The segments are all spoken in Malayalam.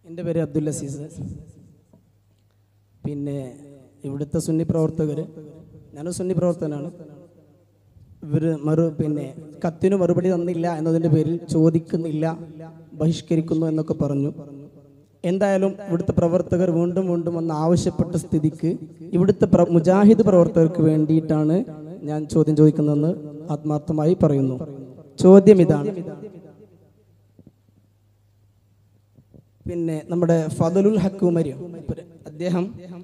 എൻ്റെ പേര് അബ്ദുൽ അസീസ് പിന്നെ ഇവിടുത്തെ സുന്നി പ്രവർത്തകർ ഞാനും സുന്നി പ്രവർത്തകനാണ് ഇവർ മറു പിന്നെ കത്തിന് മറുപടി തന്നില്ല എന്നതിൻ്റെ പേരിൽ ചോദിക്കുന്നില്ല ബഹിഷ്കരിക്കുന്നു എന്നൊക്കെ പറഞ്ഞു എന്തായാലും ഇവിടുത്തെ പ്രവർത്തകർ വീണ്ടും വീണ്ടും വന്ന് ആവശ്യപ്പെട്ട സ്ഥിതിക്ക് ഇവിടുത്തെ പ്ര- മുജാഹിദ് പ്രവർത്തകർക്ക് വേണ്ടിയിട്ടാണ് ഞാൻ ചോദ്യം ചോദിക്കുന്നതെന്ന് ആത്മാർത്ഥമായി പറയുന്നു ചോദ്യം ഇതാണ് പിന്നെ നമ്മുടെ ഫതലുൽ ഹക്കുമരി അദ്ദേഹം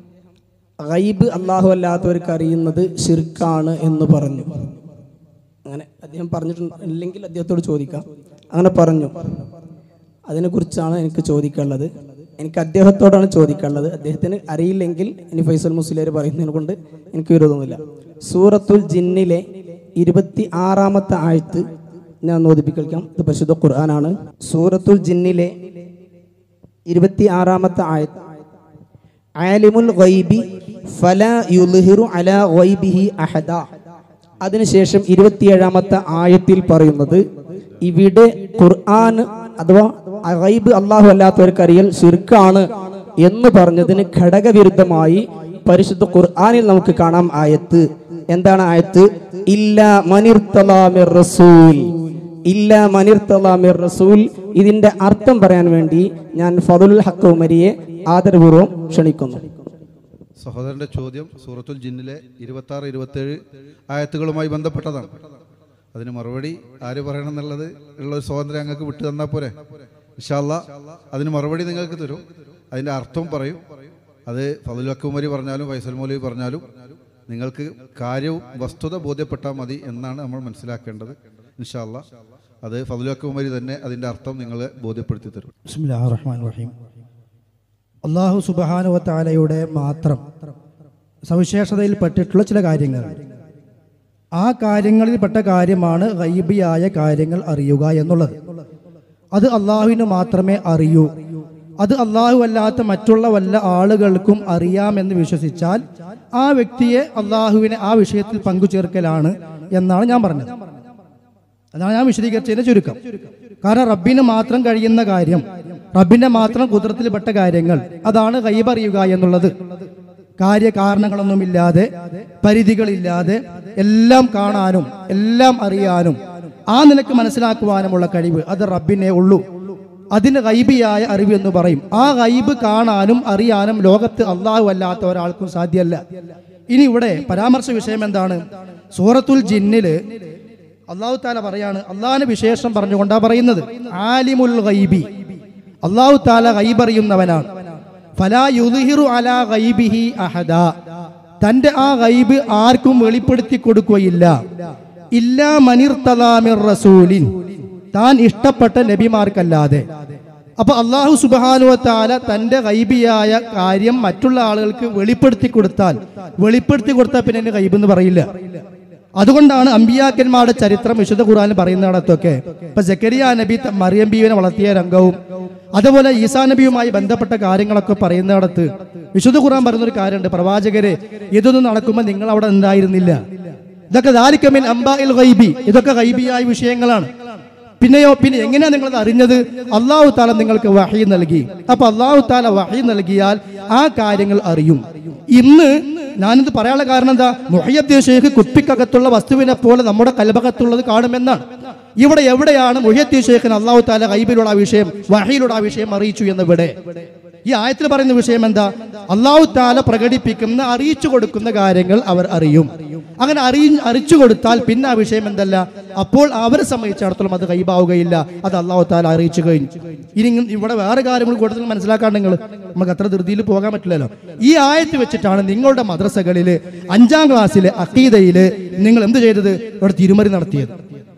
ഗൈബ് അള്ളാഹു അല്ലാത്തവർക്ക് അറിയുന്നത് ഷിർക്കാണ് എന്ന് പറഞ്ഞു അങ്ങനെ അദ്ദേഹം പറഞ്ഞിട്ടുണ്ട് ഇല്ലെങ്കിൽ അദ്ദേഹത്തോട് ചോദിക്കാം അങ്ങനെ പറഞ്ഞു അതിനെക്കുറിച്ചാണ് എനിക്ക് ചോദിക്കാനുള്ളത് എനിക്ക് അദ്ദേഹത്തോടാണ് ചോദിക്കാനുള്ളത് അദ്ദേഹത്തിന് അറിയില്ലെങ്കിൽ ഇനി ഫൈസൽ മുസ്ലിയർ പറയുന്നതിനെ കൊണ്ട് എനിക്ക് വിരോധമൊന്നുമില്ല സൂറത്തുൽ ജിന്നിലെ ഇരുപത്തി ആറാമത്തെ ആയത്ത് ഞാൻ നോദിപ്പിക്കാം ഇത് പരിശുദ്ധ ഖുർആനാണ് സൂറത്തുൽ ജിന്നിലെ ഇരുപത്തി ആറാമത്തെ ആയത്ത് ആലിമുൽ ഗൈബി ഫല യുൽഹിറു അല ഗൈബിഹി അഹദ അതിനുശേഷം ഇരുപത്തിയേഴാമത്തെ ആയത്തിൽ പറയുന്നത് ഇവിടെ ഖുർആൻ അഥവാ ഗൈബ് അള്ളാഹു അല്ലാത്തവർക്ക് അറിയൽ ശിർക്കാണ് എന്ന് പറഞ്ഞതിന് ഘടകവിരുദ്ധമായി പരിശുദ്ധ ഖുർആനിൽ നമുക്ക് കാണാം ആയത്ത് എന്താണ് ആയത്ത് ഇല്ല മനിർത്തലാമിർ റസൂൽ ഇല്ല മനിർത്തലാമിർ റസൂൽ ഇതിന്റെ അർത്ഥം പറയാൻ വേണ്ടി ഞാൻ ഫതുൽ ഹക്ക് ഉമരിയെ ആദരപൂർവ്വം ക്ഷണിക്കുന്നു സഹോദരന്റെ ചോദ്യം സൂറത്തുൽ ജിന്നിലെ ഇരുപത്തി ആറ് ഇരുപത്തേഴ് ആയത്തുകളുമായി ബന്ധപ്പെട്ടതാണ് അതിന് മറുപടി ആര് പറയണം എന്നുള്ളത് ഉള്ള ഒരു സ്വാതന്ത്ര്യം ഞങ്ങൾക്ക് വിട്ടു തന്നാൽ പോരെ ഇഷാല്ല അതിന് മറുപടി നിങ്ങൾക്ക് തരും അതിന്റെ അർത്ഥം പറയും അത് ഫതുൽ അക്കുമരി പറഞ്ഞാലും ഫൈസൽ മൗലവി പറഞ്ഞാലും നിങ്ങൾക്ക് കാര്യവും വസ്തുത ബോധ്യപ്പെട്ടാൽ മതി എന്നാണ് നമ്മൾ മനസ്സിലാക്കേണ്ടത് ഇൻഷാല്ല അത് ഫതുൽ അക്കുമരി തന്നെ അതിന്റെ അർത്ഥം നിങ്ങളെ ബോധ്യപ്പെടുത്തി തരും ബിസ്മില്ലാ റഹ്മാൻ റഹീം അള്ളാഹു സുബാനുവത്താലയുടെ മാത്രം സവിശേഷതയിൽപ്പെട്ടിട്ടുള്ള ചില കാര്യങ്ങൾ ആ കാര്യങ്ങളിൽപ്പെട്ട കാര്യമാണ് ഗൈബിയായ കാര്യങ്ങൾ അറിയുക എന്നുള്ളത് അത് അള്ളാഹുവിന് മാത്രമേ അറിയൂ അത് അള്ളാഹു അല്ലാത്ത മറ്റുള്ള വല്ല ആളുകൾക്കും അറിയാമെന്ന് വിശ്വസിച്ചാൽ ആ വ്യക്തിയെ അള്ളാഹുവിനെ ആ വിഷയത്തിൽ പങ്കുചേർക്കലാണ് എന്നാണ് ഞാൻ പറഞ്ഞത് അതാണ് ഞാൻ വിശദീകരിച്ചതിന്റെ ചുരുക്കം കാരണം റബ്ബിന് മാത്രം കഴിയുന്ന കാര്യം റബ്ബിന്റെ മാത്രം കുതിരത്തിൽപ്പെട്ട കാര്യങ്ങൾ അതാണ് കൈപറിയുക എന്നുള്ളത് കാര്യകാരണങ്ങളൊന്നുമില്ലാതെ പരിധികളില്ലാതെ എല്ലാം കാണാനും എല്ലാം അറിയാനും ആ നിലക്ക് മനസ്സിലാക്കുവാനുമുള്ള കഴിവ് അത് റബ്ബിനെ ഉള്ളൂ അതിന് ഗൈബിയായ അറിവ് എന്ന് പറയും ആ ഗൈബ് കാണാനും അറിയാനും ലോകത്ത് അള്ളാഹു അല്ലാത്ത ഒരാൾക്കും സാധ്യമല്ല ഇനി ഇവിടെ പരാമർശ വിഷയം എന്താണ് സൂറത്തുൽ ജിന്നില് അള്ളാഹു താല പറയാണ് അള്ളാഹിന് വിശേഷം പറഞ്ഞുകൊണ്ടാ പറയുന്നത് ആലിമുൽ ഗൈബി അള്ളാഹു താല ഗൈബ് അറിയുന്നവനാണ് ഫലാ യുദ്ഹിറു അലാ ഗൈബിഹി അഹദ തന്റെ ആ ഗൈബ് ആർക്കും വെളിപ്പെടുത്തി കൊടുക്കുകയില്ല ഇല്ലാ മനിർ തലാമിർ റസൂലിൻ താൻ ഇഷ്ടപ്പെട്ട നബിമാർക്കല്ലാതെ അപ്പൊ അള്ളാഹു സുബാനുവ താല തന്റെ ഗൈബിയായ കാര്യം മറ്റുള്ള ആളുകൾക്ക് വെളിപ്പെടുത്തി കൊടുത്താൽ വെളിപ്പെടുത്തി കൊടുത്താൽ പിന്നെ എന്നെ ഗൈബ് എന്ന് പറയില്ല അതുകൊണ്ടാണ് അമ്പിയാക്കന്മാരുടെ ചരിത്രം വിശുദ്ധ ഖുർആനിൽ പറയുന്നിടത്തൊക്കെ ഇപ്പൊ ജക്കരിയ നബി ത- മറിയം ബീവിനെ വളർത്തിയ രംഗവും അതുപോലെ ഈസാ നബിയുമായി ബന്ധപ്പെട്ട കാര്യങ്ങളൊക്കെ പറയുന്നിടത്ത് വിശുദ്ധ ഖുർആൻ പറയുന്ന ഒരു കാര്യമുണ്ട് പ്രവാചകരെ ഇതൊന്നും നടക്കുമ്പോൾ നിങ്ങൾ അവിടെ ഉണ്ടായിരുന്നില്ല ഇതൊക്കെ ദാലിക്കമിൻ അംബാഇൽ ഗൈബി ഇതൊക്കെ ഗൈബിയായ വിഷയങ്ങളാണ് പിന്നെയോ പിന്നെ എങ്ങനെയാ നിങ്ങളത് അറിഞ്ഞത് അള്ളാഹു താല നിങ്ങൾക്ക് വഹി നൽകി അപ്പൊ അള്ളാഹു താല വഹി നൽകിയാൽ ആ കാര്യങ്ങൾ അറിയും ഇന്ന് ഞാനിത് പറയാനുള്ള കാരണം എന്താ മുഹയ്യദ്ദീൻ ഷെയ്ഖ് കുപ്പിക്കകത്തുള്ള വസ്തുവിനെ പോലെ നമ്മുടെ കൽബകത്തുള്ളത് കാണുമെന്നാണ് ഇവിടെ എവിടെയാണ് മുഹയ്യദ്ദീൻ ഷെയ്ഖിന് അള്ളാഹു താല കൈബിലുള്ള ആ വിഷയം വഹിയിലുള്ള ആ വിഷയം അറിയിച്ചു എന്നിവിടെ ഈ ആയത്തിൽ പറയുന്ന വിഷയം എന്താ അള്ളാഹു താല പ്രകടിപ്പിക്കുന്ന അറിയിച്ചു കൊടുക്കുന്ന കാര്യങ്ങൾ അവർ അറിയും അങ്ങനെ അറിയി അറിയിച്ചു കൊടുത്താൽ പിന്നെ ആ വിഷയം എന്തല്ല അപ്പോൾ അവരെ സംബന്ധിച്ചിടത്തോളം അത് കൈബാവുകയില്ല അത് അള്ളാഹു താല അറിയിച്ചു കഴിഞ്ഞു ഇനി ഇങ്ങ- ഇവിടെ വേറെ കാര്യങ്ങൾ കൂടുതൽ മനസ്സിലാക്കാൻ നിങ്ങൾ നമുക്ക് അത്ര ധൃതിയിൽ പോകാൻ പറ്റില്ലല്ലോ ഈ ആയത്ത് വെച്ചിട്ടാണ് നിങ്ങളുടെ മദ്രസകളിൽ അഞ്ചാം ക്ലാസ്സിലെ അക്കീതയില് നിങ്ങൾ എന്ത് ചെയ്തത് ഇവിടെ തിരുമറി നടത്തിയത്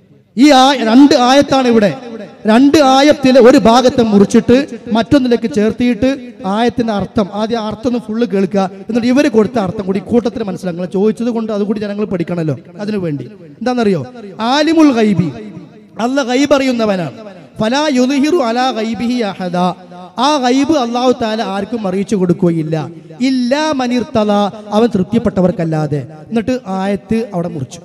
ഈ ആ രണ്ട് ആയത്താണ് ഇവിടെ രണ്ട് ആയത്തിലെ ഒരു ഭാഗത്തെ മുറിച്ചിട്ട് മറ്റൊന്നിലേക്ക് ചേർത്തിയിട്ട് ആയത്തിന്റെ അർത്ഥം ആദ്യം ആ അർത്ഥം ഒന്ന് ഫുള്ള് കേൾക്കുക എന്നിട്ട് ഇവര് കൊടുത്ത അർത്ഥം കൂടി കൂട്ടത്തിൽ മനസ്സിലാക്കണം ചോദിച്ചത് കൊണ്ട് അതുകൂടി ജനങ്ങൾ പഠിക്കണമല്ലോ അതിനു വേണ്ടി എന്താണെന്നറിയോ ആലിമുൽ ഗൈബി അല്ല ഗൈബ് അറിയുന്നവനാണ് ഫലാ യുദ്ഹിറു അലാ ഗൈബിഹി അഹദ ആ ഗൈബ് അള്ളാഹു താല ആർക്കും അറിയിച്ചു കൊടുക്കുകയില്ല ഇല്ലാ മനിർത്തല അവൻ തൃപ്തിപ്പെട്ടവർക്കല്ലാതെ എന്നിട്ട് ആയത്ത് അവിടെ മുറിച്ചു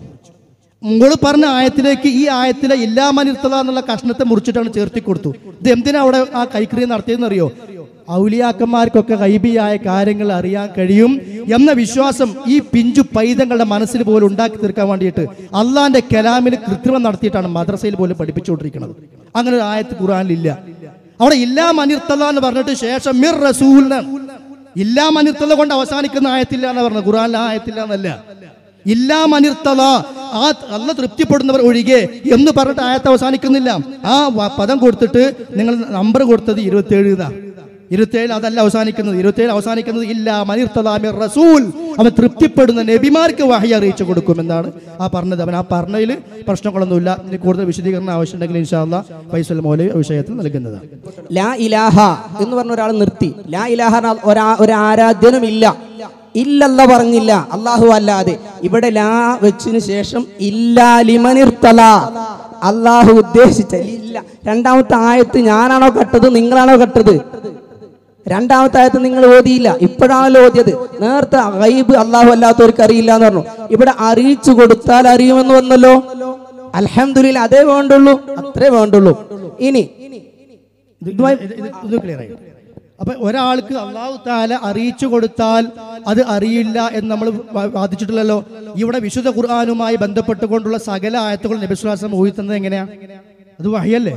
മുകൾ പറഞ്ഞ ആയത്തിലേക്ക് ഈ ആയത്തിലെ ഇല്ലാമനിർത്തത എന്നുള്ള കഷ്ണത്തെ മുറിച്ചിട്ടാണ് ചേർത്തി കൊടുത്തു ഇത് എന്തിനാ അവിടെ ആ കൈക്രിയ നടത്തിയതെന്ന് അറിയോ ഔലിയാക്കന്മാർക്കൊക്കെ ഗൈബിയായ കാര്യങ്ങൾ അറിയാൻ കഴിയും എന്ന വിശ്വാസം ഈ പിഞ്ചു പൈതങ്ങളുടെ മനസ്സിൽ പോലും ഉണ്ടാക്കി തീർക്കാൻ വേണ്ടിയിട്ട് അള്ളാന്റെ കലാമിൽ കൃത്രിമം നടത്തിയിട്ടാണ് മദ്രസയിൽ പോലും പഠിപ്പിച്ചുകൊണ്ടിരിക്കുന്നത് അങ്ങനെ ഒരു ആയത്ത് ഖുറാനിലില്ല അവിടെ ഇല്ലാ മനിർത്തല എന്ന് പറഞ്ഞിട്ട് ശേഷം മിർ റസൂലിന് ഇല്ലാ മനിർത്തല കൊണ്ട് അവസാനിക്കുന്ന ആയത്തില്ല എന്ന് പറഞ്ഞത് ഖുറാനിൽ ആ ആയത്തില്ല എന്നല്ല ഇല്ലാ മനിർത്തല ആ അല്ല തൃപ്തിപ്പെടുന്നവർ ഒഴികെ എന്ന് പറഞ്ഞിട്ട് ആയത്ത് അവസാനിക്കുന്നില്ല ആ വ- പദം കൊടുത്തിട്ട് നിങ്ങൾ നമ്പർ കൊടുത്തത് ഇരുപത്തേഴ് ഇതാ ഇരുപത്തേഴ് അതല്ല അവസാനിക്കുന്നത് ഇരുപത്തേഴ് അവസാനിക്കുന്നത് ഇല്ല മനിർത്തലാമിർ റസൂൽ അവൻ തൃപ്തിപ്പെടുന്ന നബിമാർക്ക് വഹി അറിയിച്ചു കൊടുക്കുമെന്നാണ് ആ പറഞ്ഞത് അവൻ ആ പറഞ്ഞതിൽ പ്രശ്നങ്ങളൊന്നുമില്ല ഇനി കൂടുതൽ വിശദീകരണം ആവശ്യമുണ്ടെങ്കിൽ ഇൻഷാല്ല ഫൈസൽ മൗലവി ആ വിഷയത്തിൽ നൽകുന്നതാണ് ലാ ഇലാഹ എന്ന് പറഞ്ഞ ഒരാൾ നിർത്തി ലാ ഇലാഹ എന്ന ഒരാ ഒരു ആരാധ്യനും ഇല്ല ഇല്ലല്ല പറഞ്ഞില്ല അള്ളാഹു അല്ലാതെ ഇവിടെ ലാ വെച്ചിന് ശേഷം ഇല്ലാ ലിമനിർത്തല അള്ളാഹു ഉദ്ദേശിച്ച ഇല്ല രണ്ടാമത്തെ ആയത്ത് ഞാനാണോ കട്ടത് നിങ്ങളാണോ കട്ടത് രണ്ടാമത്തെ ആയത്ത് നിങ്ങൾ ഓതിയില്ല ഇപ്പോഴാണല്ലോ ഓതിയത് നേരത്തെ ഗൈബ് അള്ളാഹു അല്ലാത്തവർക്ക് അറിയില്ല എന്ന് പറഞ്ഞു ഇവിടെ അറിയിച്ചു കൊടുത്താൽ അറിയുമെന്ന് വന്നല്ലോ അൽഹംദുലില്ലാ അതേ വേണ്ടുള്ളൂ അത്രേ വേണ്ടുള്ളൂ ഇനി ഇത് ഇത് ഇത് ഇത് ക്ലിയർ ആയി അപ്പൊ ഒരാൾക്ക് അള്ളാഹു താല അറിയിച്ചു കൊടുത്താൽ അത് അറിയില്ല എന്ന് നമ്മൾ വാ- വാദിച്ചിട്ടില്ലല്ലോ ഇവിടെ വിശുദ്ധ ഖുർആാനുമായി ബന്ധപ്പെട്ടുകൊണ്ടുള്ള സകല ആയത്തുകൾ നബിസ്വാസം ഊഹിത്തുന്നത് എങ്ങനെയാ അത് വഹിയല്ലേ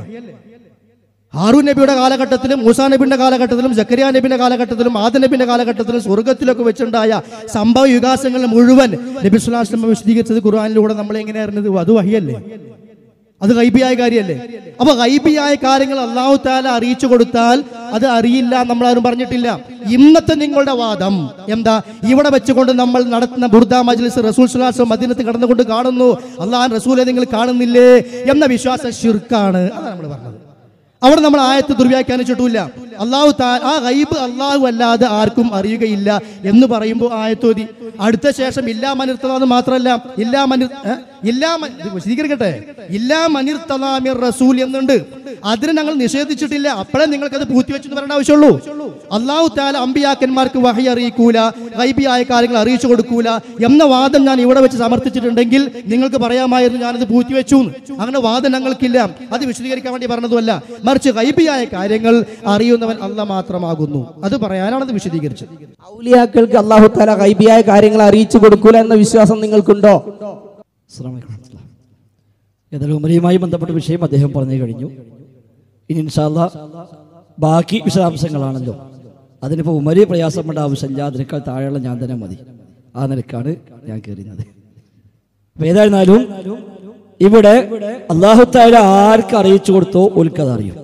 ഹാറൂൻ നബിയുടെ കാലഘട്ടത്തിലും മൂസാ നബിയുടെ കാലഘട്ടത്തിലും ജക്കരിയ നബിയുടെ കാലഘട്ടത്തിലും ആദ നബിയുടെ കാലഘട്ടത്തിലും സ്വർഗത്തിലൊക്കെ വെച്ചുണ്ടായ സംഭവ വികാസങ്ങൾ മുഴുവൻ നബിസ്വലാസ്ലം വിശദീകരിച്ചത് ഖുർആാനിലൂടെ നമ്മൾ എങ്ങനെ അറിഞ്ഞത് അത് വഹിയല്ലേ അത് ഗൈബിയായ കാര്യമല്ലേ അപ്പൊ ഗൈബിയായ കാര്യങ്ങൾ അള്ളാഹു താല അറിയിച്ചു കൊടുത്താൽ അത് അറിയില്ല നമ്മൾ ആരും പറഞ്ഞിട്ടില്ല ഇന്നത്തെ നിങ്ങളുടെ വാദം എന്താ ഇവിടെ വെച്ചുകൊണ്ട് നമ്മൾ നടത്തുന്ന ബുർദ മജ്ലിസ് റസൂൽ സുലാസം മദീനത്ത് കടന്നുകൊണ്ട് കാണുന്നു അള്ളാഹ് റസൂലെ നിങ്ങൾ കാണുന്നില്ലേ എന്ന വിശ്വാസം ഷിർക്കാണ് അതാണ് നമ്മൾ പറഞ്ഞത് അവിടെ നമ്മൾ ആയത്ത് ദുർവ്യാഖ്യാനിച്ചിട്ടില്ല അള്ളാഹു താ ആ ഗൈബ് അള്ളാഹു അല്ലാതെ ആർക്കും അറിയുകയില്ല എന്ന് പറയുമ്പോൾ ആയത്തോതി അടുത്ത ശേഷം ഇല്ലാ മനിർത്തലാന്ന് മാത്രമല്ല ഇല്ലാ മനിർ ഏ? ഇല്ലാ മ- ഇത് വിശദീകരിക്കട്ടെ ഇല്ലാ മനിർത്തലാമിർ റസൂൽ എന്നുണ്ട് അതിന് ഞങ്ങൾ നിഷേധിച്ചിട്ടില്ല അപ്പോഴേ നിങ്ങൾക്ക് അത് പൂത്തിവെച്ചു എന്ന് പറയേണ്ട ആവശ്യമുള്ളൂ അള്ളാഹു താല അമ്പിയാക്കന്മാർക്ക് വഹി അറിയിക്കൂല ഗൈബിയായ കാര്യങ്ങൾ അറിയിച്ചു കൊടുക്കൂല എന്ന വാദം ഞാൻ ഇവിടെ വെച്ച് സമർത്ഥിച്ചിട്ടുണ്ടെങ്കിൽ നിങ്ങൾക്ക് പറയാമായിരുന്നു ഞാനത് പൂത്തിവെച്ചു എന്ന്. അങ്ങനെ വാദം ഞങ്ങൾക്കില്ല അത് വിശദീകരിക്കാൻ വേണ്ടി പറഞ്ഞതുമല്ല മറിച്ച് ഗൈബിയായ കാര്യങ്ങൾ അറിയുന്നവൻ അല്ല മാത്രമാകുന്നു അത് പറയാനാണ് അത് വിശദീകരിച്ചത് ഔലിയാക്കൾക്ക് അള്ളാഹു താല ഗൈബിയായ കാര്യങ്ങൾ അറിയിച്ചു കൊടുക്കൂല എന്ന വിശ്വാസം നിങ്ങൾക്കുണ്ടോ അസ്സലാമു അലൈക്കും വറഹ്മത്തുള്ളാഹി. ഏതായാലും ഉമരയുമായി ബന്ധപ്പെട്ട വിഷയം അദ്ദേഹം പറഞ്ഞു കഴിഞ്ഞു ഇനി ഇൻഷാല്ല ബാക്കി വിശദാംശങ്ങളാണല്ലോ അതിനിപ്പോൾ ഉമരി പ്രയാസപ്പെട്ട ആവശ്യമില്ല അതിനേക്കാൾ താഴെയുള്ള ഞാൻ തന്നെ മതി ആ നിലക്കാണ് ഞാൻ കയറുന്നത് അപ്പൊ ഏതായിരുന്നാലും ഇവിടെ അള്ളാഹുത്തായ ആർക്ക് അറിയിച്ചു കൊടുത്തോ ഓൽക്കത് അറിയും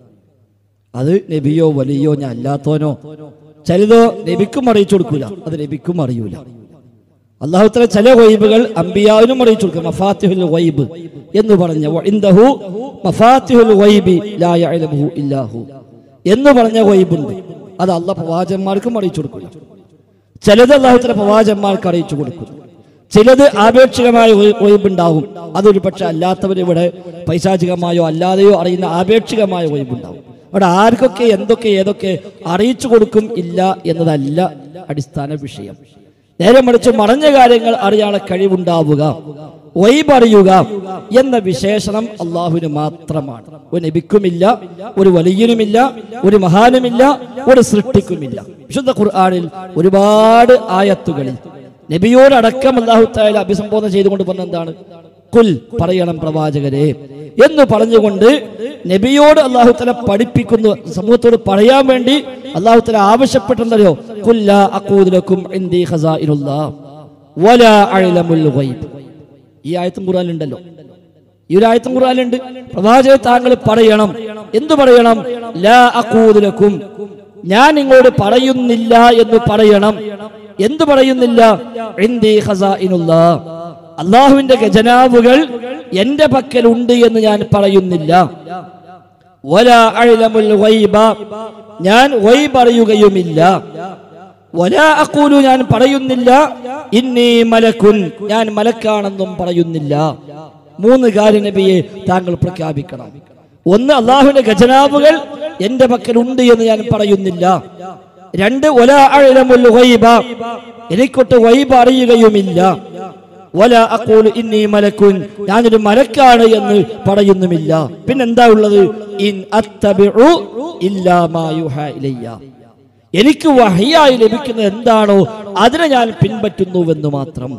അത് നബിയോ വലിയോ ഞാൻ അല്ലാത്തോനോ ചിലതോ നബിക്കും അറിയിച്ചു കൊടുക്കൂല അത് നബിക്കും അറിയൂല അള്ളാഹുത്തല ചില വൈബുകൾ അമ്പിയാവിനും അറിയിച്ചു കൊടുക്കും മഫാത്തിഹുൽ വൈബ് എന്ന് പറഞ്ഞ വഇൻദഹു മഫാത്തിഹുൽ വൈബി ലാ യഅലമുഹു ഇല്ലാഹു എന്ന് പറഞ്ഞ വൈബുണ്ട് അത് അള്ളാഹ് പ്രവാചകന്മാർക്കും അറിയിച്ചു കൊടുക്കില്ല ചിലത് അള്ളാഹുത്തല പ്രവാചകന്മാർക്ക് അറിയിച്ചു കൊടുക്കും ചിലത് ആപേക്ഷികമായ വൈബ് ഉണ്ടാവും അതൊരു പക്ഷെ അല്ലാത്തവർ ഇവിടെ പൈശാചികമായോ അല്ലാതെയോ അറിയുന്ന ആപേക്ഷികമായ വൈബ് ഉണ്ടാവും അവിടെ ആർക്കൊക്കെ എന്തൊക്കെ ഏതൊക്കെ അറിയിച്ചു കൊടുക്കും ഇല്ല എന്നതല്ല അടിസ്ഥാന വിഷയം നേരെ മറിച്ച് മറഞ്ഞ കാര്യങ്ങൾ അറിയാനുള്ള കഴിവുണ്ടാവുക വൈബ് അറിയുക എന്ന വിശേഷണം അള്ളാഹുവിന് മാത്രമാണ് ഒരു നബിക്കുമില്ല ഒരു വലിയനുമില്ല ഒരു മഹാനുമില്ല ഒരു സൃഷ്ടിക്കുമില്ല വിശുദ്ധ ഖുർആനിൽ ഒരുപാട് ആയത്തുകളിൽ നബിയോടക്കം അള്ളാഹു തായാല അഭിസംബോധന ചെയ്തുകൊണ്ട് പറഞ്ഞ എന്താണ് കുൽ പറയണം പ്രവാചകരെ എന്ന് പറഞ്ഞുകൊണ്ട് നബിയോട് അള്ളാഹു തല പഠിപ്പിക്കുന്നു സമൂഹത്തോട് പറയാൻ വേണ്ടി അള്ളാഹു തല ആവശ്യപ്പെട്ടെന്നറിയോ കുല്ല അക്കൂദിലക്കും ഇന്ദി ഖസാഇനുല്ലാ വലാ അഅലമുൽ ഗൈബ് ഈ ആയത്തും ഖുർആനിലുണ്ടല്ലോ ഈ ഒരു ആയത്തും ഖുർആനിലുണ്ട് പ്രവാചക താങ്കൾ പറയണം എന്തു പറയണം ലാ അക്കൂദിലക്കും ഞാൻ നിങ്ങളോട് പറയുന്നില്ല എന്ന് പറയണം എന്തു പറയുന്നില്ല ഇന്ദി ഖസാഇനുല്ലാ അള്ളാഹുവിന്റെ ഖജനാവുകൾ എന്റെ പക്കലുണ്ട് എന്ന് ഞാൻ പറയുന്നില്ല വലാ അഅലമുൽ ഗൈബ ഞാൻ ഗൈബ് അറിയുകയുമില്ല വലാ അഖൂലു ഞാൻ പറയുന്നില്ല ഇന്നി മലക്കുൻ ഞാൻ മലക്കാണെന്നും പറയുന്നില്ല മൂന്ന് കാര്യം നബിയെ താങ്കൾ പ്രഖ്യാപിക്കണം ഒന്ന് അള്ളാഹുവിന്റെ ഖജനാവുകൾ എന്റെ പക്കലുണ്ട് എന്ന് ഞാൻ പറയുന്നില്ല രണ്ട് ഒലാ അഅലമുൽ ഗൈബ എനിക്കൊട്ട് വൈബ് അറിയുകയുമില്ല വല അഖൂലു ഇന്നി മലക്കുൻ ഞാനൊരു മലക്കാണ് എന്ന് പറയുന്നുമില്ല പിന്നെന്താ ഉള്ളത് ഇൻ അത്തബിഉ ഇല്ലാ മാ യുഹാ ഇലയ്യ എനിക്ക് വഹിയായി ലഭിക്കുന്നത് എന്താണോ അതിനെ ഞാൻ പിൻപറ്റുന്നുവെന്ന് മാത്രം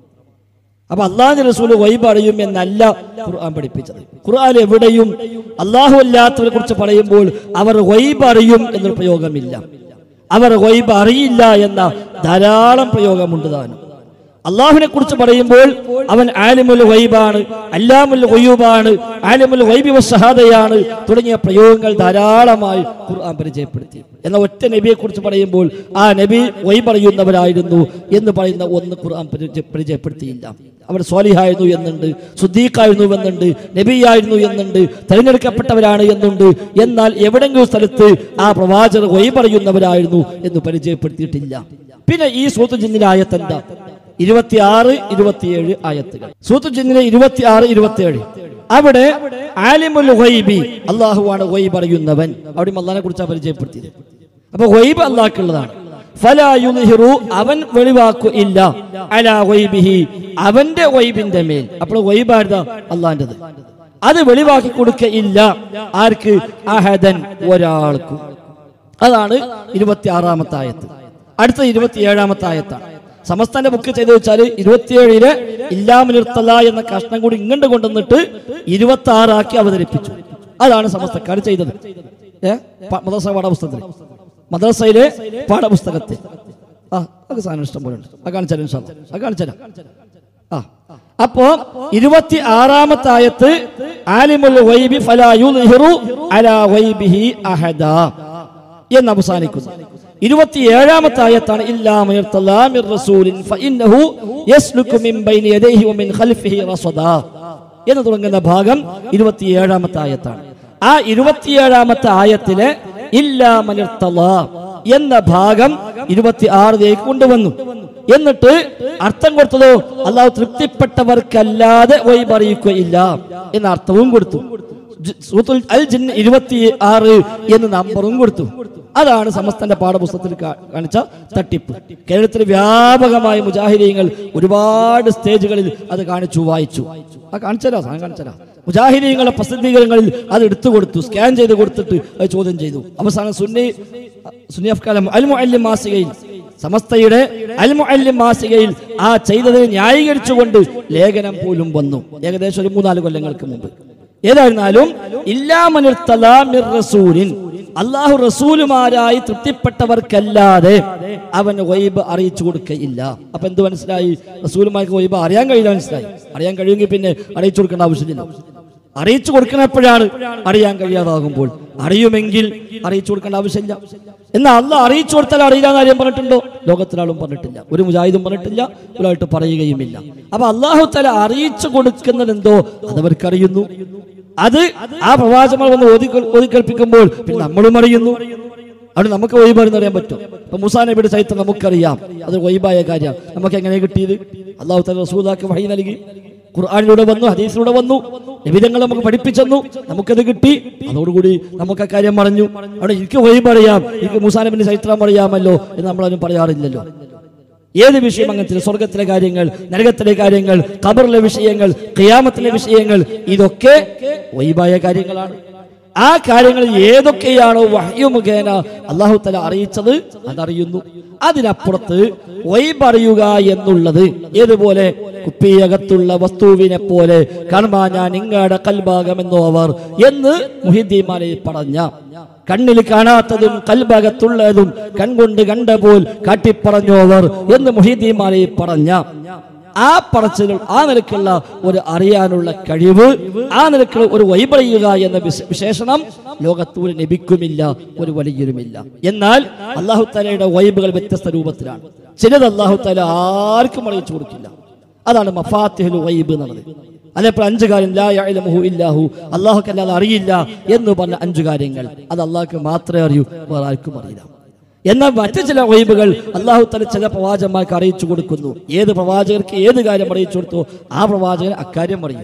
അപ്പൊ അള്ളാഹു റസൂൽ വൈബ് അറിയും എന്നല്ല ഖുർആൻ പഠിപ്പിച്ചത് ഖുർആൻ എവിടെയും അള്ളാഹു അല്ലാത്തവരെ കുറിച്ച് പറയുമ്പോൾ അവർ വൈബ് അറിയും എന്നൊരു പ്രയോഗമില്ല അവർ വൈബ് അറിയില്ല എന്ന ധാരാളം പ്രയോഗമുണ്ട് താനും അള്ളാഹുവിനെ കുറിച്ച് പറയുമ്പോൾ അവൻ ആലിമുൽ വൈബാണ് അല്ലാമുൽ വയ്യൂബാണ് ആലിമുൽ വൈബി വസ്സഹാദയാണ് തുടങ്ങിയ പ്രയോഗങ്ങൾ ധാരാളമായി ഖുർആൻ പരിചയപ്പെടുത്തി എന്നാൽ ഒറ്റ നബിയെ കുറിച്ച് പറയുമ്പോൾ ആ നബി വൈബ് അറിയുന്നവരായിരുന്നു എന്ന് പറയുന്ന ഒന്ന് ഖുർആൻ പരിചയ- പരിചയപ്പെടുത്തിയില്ല അവർ സ്വാലിഹായിരുന്നു എന്നുണ്ട് സുദ്ദീഖായിരുന്നു എന്നുണ്ട് നബിയായിരുന്നു എന്നുണ്ട് തിരഞ്ഞെടുക്കപ്പെട്ടവരാണ് എന്നുണ്ട് എന്നാൽ എവിടെങ്കിലും സ്ഥലത്ത് ആ പ്രവാചകർ വൈബ് അറിയുന്നവരായിരുന്നു എന്ന് പരിചയപ്പെടുത്തിയിട്ടില്ല പിന്നെ ഈ സൂത്ത് ജിന്നിന്റെ ആയത്തെന്താ ഇരുപത്തിയാറ് ഇരുപത്തിയേഴ് ആയത്തുകൾ സൂത്ത് ജിന്നിലെ ഇരുപത്തിയാറ് ഇരുപത്തിയേഴ് അവിടെ ആലിമുൽ ഗൈബി അള്ളാഹുവാണ് ഗൈബ് അറിയുന്നവൻ അവിടെ അള്ളാഹിനെ കുറിച്ചാണ് പരിചയപ്പെടുത്തിയത് അപ്പൊ ഗൈബ് അള്ളാഹ്ക്കുള്ളതാണ് ഫലാ യുദ്ഹിറു അവൻ വെളിവാക്കു ഇല്ല അലാ ഗൈബിഹി അവന്റെ ഗൈബിന്റെ മേൽ അപ്പോൾ ഗൈബ് ആരുതാ അള്ളാഹിൻ്റെത് അത് വെളിവാക്കി കൊടുക്കയില്ല ആർക്ക് അഹദൻ ഒരാൾക്കും അതാണ് ഇരുപത്തി ആറാമത്തെ ആയത്ത് അടുത്ത ഇരുപത്തിയേഴാമത്തെ ആയത്താണ് സമസ്താന്റെ ബുക്ക് ചെയ്ത് വെച്ചാൽ ഇരുപത്തിയേഴില് ഇല്ലാമിനിർത്തല എന്ന കഷ്ണം കൂടി ഇങ്ങോട്ട് കൊണ്ടുവന്നിട്ട് ഇരുപത്തി ആറാക്കി അവതരിപ്പിച്ചു അതാണ് സമസ്തക്കാർ ചെയ്തത് ഏ പ- മദ്രസ പാഠപുസ്തകത്തിൽ മദ്രസയിലെ പാഠപുസ്തകത്തിൽ ആ അത് സാധനം ഇഷ്ടം പോലെ ഉണ്ട് അത് കാണിച്ചാലും ഇൻഷാ അല്ലാ. അത് കാണിച്ചാലും ആ അപ്പോ ഇരുപത്തി ആറാമത്തെ ആയത്ത് ആലിമുൽ വൈബി ഫലാ യുദ്ഹിറു അലാ വൈബിഹി അഹദ എന്ന് അവസാനിക്കുന്നു ഇരുപത്തിയേഴാമത്തെ ആയത്താണ് ഇല്ലാ മയർത്തല്ലാ മിർ റസൂലിൻ ഫഇന്നഹു യസ്ലുകു മിൻ ബൈനി യദൈഹി വമിൻ ഖൽഫിഹി റസദാ എന്ന് തുടങ്ങുന്ന ഭാഗം ഇരുപത്തിയേഴാമത്തെ ആയത്താണ് ആ ഇരുപത്തിയേഴാമത്തെ ആയത്തിലെ ഇല്ലാ മനിർത്തല്ലാ എന്ന ഭാഗം ഇരുപത്തി ആറിലേക്ക് കൊണ്ടുവന്നു എന്നിട്ട് അർത്ഥം കൊടുത്തതോ അള്ളാഹു തൃപ്തിപ്പെട്ടവർക്കല്ലാതെ വൈബ് അറിയിക്കുകയില്ല എന്ന അർത്ഥവും കൊടുത്തു ജ്- സൂത്തുൽ അൽ ജിന്ന് ഇരുപത്തി ആറ് എന്ന് നമ്പറും കൊടുത്തു അതാണ് സമസ്തന്റെ പാഠപുസ്തകത്തിൽ കാ- കാണിച്ച തട്ടിപ്പ് കേരളത്തിൽ വ്യാപകമായ മുജാഹിദീങ്ങൾ ഒരുപാട് സ്റ്റേജുകളിൽ അത് കാണിച്ചു വായിച്ചു ആ കാണിച്ചരാ സാധനം കാണിച്ചരാ മുജാഹിദീങ്ങളുടെ പ്രസിദ്ധീകരണങ്ങളിൽ അത് എടുത്തു കൊടുത്തു സ്കാൻ ചെയ്ത് കൊടുത്തിട്ട് അത് ചോദ്യം ചെയ്തു അവസാനം സുന്നി സുന്നി അഫ്കാലം അൽ മുഅല്ലിം മാസികയിൽ സമസ്തയുടെ അൽ മുഅല്ലിം മാസികയിൽ ആ ചെയ്തതിനെ ന്യായീകരിച്ചുകൊണ്ട് ലേഖനം പോലും വന്നു ഏകദേശം ഒരു മൂന്നാല് കൊല്ലങ്ങൾക്ക് മുമ്പ് ഏതായിരുന്നാലും ഇല്ലാമനിർത്തലാ മിർ റസൂലിൻ അള്ളാഹു റസൂലുമാരായി തൃപ്തിപ്പെട്ടവർക്കല്ലാതെ അവന് വൈബ് അറിയിച്ചു കൊടുക്കയില്ല അപ്പൊ എന്ത് മനസ്സിലായി റസൂലുമാർക്ക് വൈബ് അറിയാൻ കഴിയില്ല മനസ്സിലായി അറിയാൻ കഴിയുമെങ്കിൽ പിന്നെ അറിയിച്ചു കൊടുക്കേണ്ട ആവശ്യമില്ല അറിയിച്ചു കൊടുക്കണം എപ്പോഴാണ് അറിയാൻ കഴിയാതാകുമ്പോൾ അറിയുമെങ്കിൽ അറിയിച്ചു കൊടുക്കേണ്ട ആവശ്യമില്ല എന്നാൽ അല്ല അറിയിച്ചു കൊടുത്താൽ അറിയില്ല എന്ന് ആരെയും പറഞ്ഞിട്ടുണ്ടോ ലോകത്തിലാളും പറഞ്ഞിട്ടില്ല ഒരു മുജാഹിദും പറഞ്ഞിട്ടില്ല ഒരാളായിട്ട് പറയുകയുമില്ല അപ്പൊ അള്ളാഹു തല അറിയിച്ചു കൊടുക്കുന്നത് എന്തോ അതവർക്ക് അറിയുന്നു അത് ആ പ്രവാചകർ വന്ന് ഓതി ഓതിക്കൽപ്പിക്കുമ്പോൾ പിന്നെ നമ്മളും അറിയുന്നു അവിടെ നമുക്ക് വൈബാണെന്ന് അറിയാൻ പറ്റും ഇപ്പൊ മുസാ നബിയുടെ ചരിത്രം നമുക്കറിയാം അത് വൈബായ കാര്യം നമുക്ക് എങ്ങനെ കിട്ടിയത് അള്ളാഹു തല റസൂലാക്ക് വഴി നൽകി ഖുർആാനിലൂടെ വന്നു ഹദീസിലൂടെ വന്നു നിബിധങ്ങൾ നമുക്ക് പഠിപ്പിച്ചെന്നു നമുക്കത് കിട്ടി അതോടുകൂടി നമുക്ക് ആ കാര്യം പറഞ്ഞു അവിടെ എനിക്ക് വൈബ് അറിയാം എനിക്ക് മുസാ നബിന്റെ ചരിത്രം അറിയാമല്ലോ എന്ന് നമ്മളതിനും പറയാറില്ലല്ലോ ഏത് വിഷയം അങ്ങനത്തെ സ്വർഗത്തിലെ കാര്യങ്ങൾ നരകത്തിലെ കാര്യങ്ങൾ ഖബറിലെ വിഷയങ്ങൾ ഖിയാമത്തിലെ വിഷയങ്ങൾ ഇതൊക്കെ വൈബായ കാര്യങ്ങളാണ് ആ കാര്യങ്ങൾ ഏതൊക്കെയാണോ വഹ്യു മുഖേന അള്ളാഹു തല അറിയിച്ചത് അതറിയുന്നു അതിനപ്പുറത്ത് വൈബ് അറിയുക എന്നുള്ളത് ഏതുപോലെ കുപ്പിയകത്തുള്ള വസ്തുവിനെ പോലെ കാണുമാ ഞാൻ ഇങ്ങാടെ കൽഭാഗമെന്നോ അവർ എന്ന് മുഹിദ്ദീമാനെ പറഞ്ഞ കണ്ണിൽ കാണാത്തതും കൽഭാഗത്തുള്ളതും കൺകൊണ്ട് കണ്ട പോൽ കാട്ടിപ്പറഞ്ഞോവർ എന്ന് മുഹിദ്ദീമാനെ പറഞ്ഞ ആ പറച്ചിൽ ആ നിലക്കുള്ള ഒരു അറിയാനുള്ള കഴിവ് ആ നിലക്കുള്ള ഒരു വൈബറിയുക എന്ന വിശ- വിശേഷണം ലോകത്ത് ഒരു നബിക്കുമില്ല ഒരു വലിയരുമില്ല എന്നാൽ അള്ളാഹു തലയുടെ വൈബുകൾ വ്യത്യസ്ത രൂപത്തിലാണ് ചിലത് അള്ളാഹു തല ആർക്കും അറിയിച്ചു കൊടുക്കില്ല അതാണ് മഫാത്തിഹുൽ വൈബ് എന്നുള്ളത് അതേപോലെ അഞ്ച് കാര്യം ലാ യഅലമുഹു ഇല്ലാഹു അള്ളാഹുക്ക് അല്ലാതെ അറിയില്ല എന്ന് പറഞ്ഞ അഞ്ചു കാര്യങ്ങൾ അത് അള്ളാഹ്ക്ക് മാത്രമേ അറിയൂ വേറെ ആർക്കും അറിയില്ല എന്നാൽ മറ്റു ചില വൈബുകൾ അള്ളാഹു തല ചില പ്രവാചകന്മാർക്ക് അറിയിച്ചു കൊടുക്കുന്നു ഏത് പ്രവാചകർക്ക് ഏത് കാര്യം അറിയിച്ചു കൊടുത്തു ആ പ്രവാചകൻ അക്കാര്യം അറിയും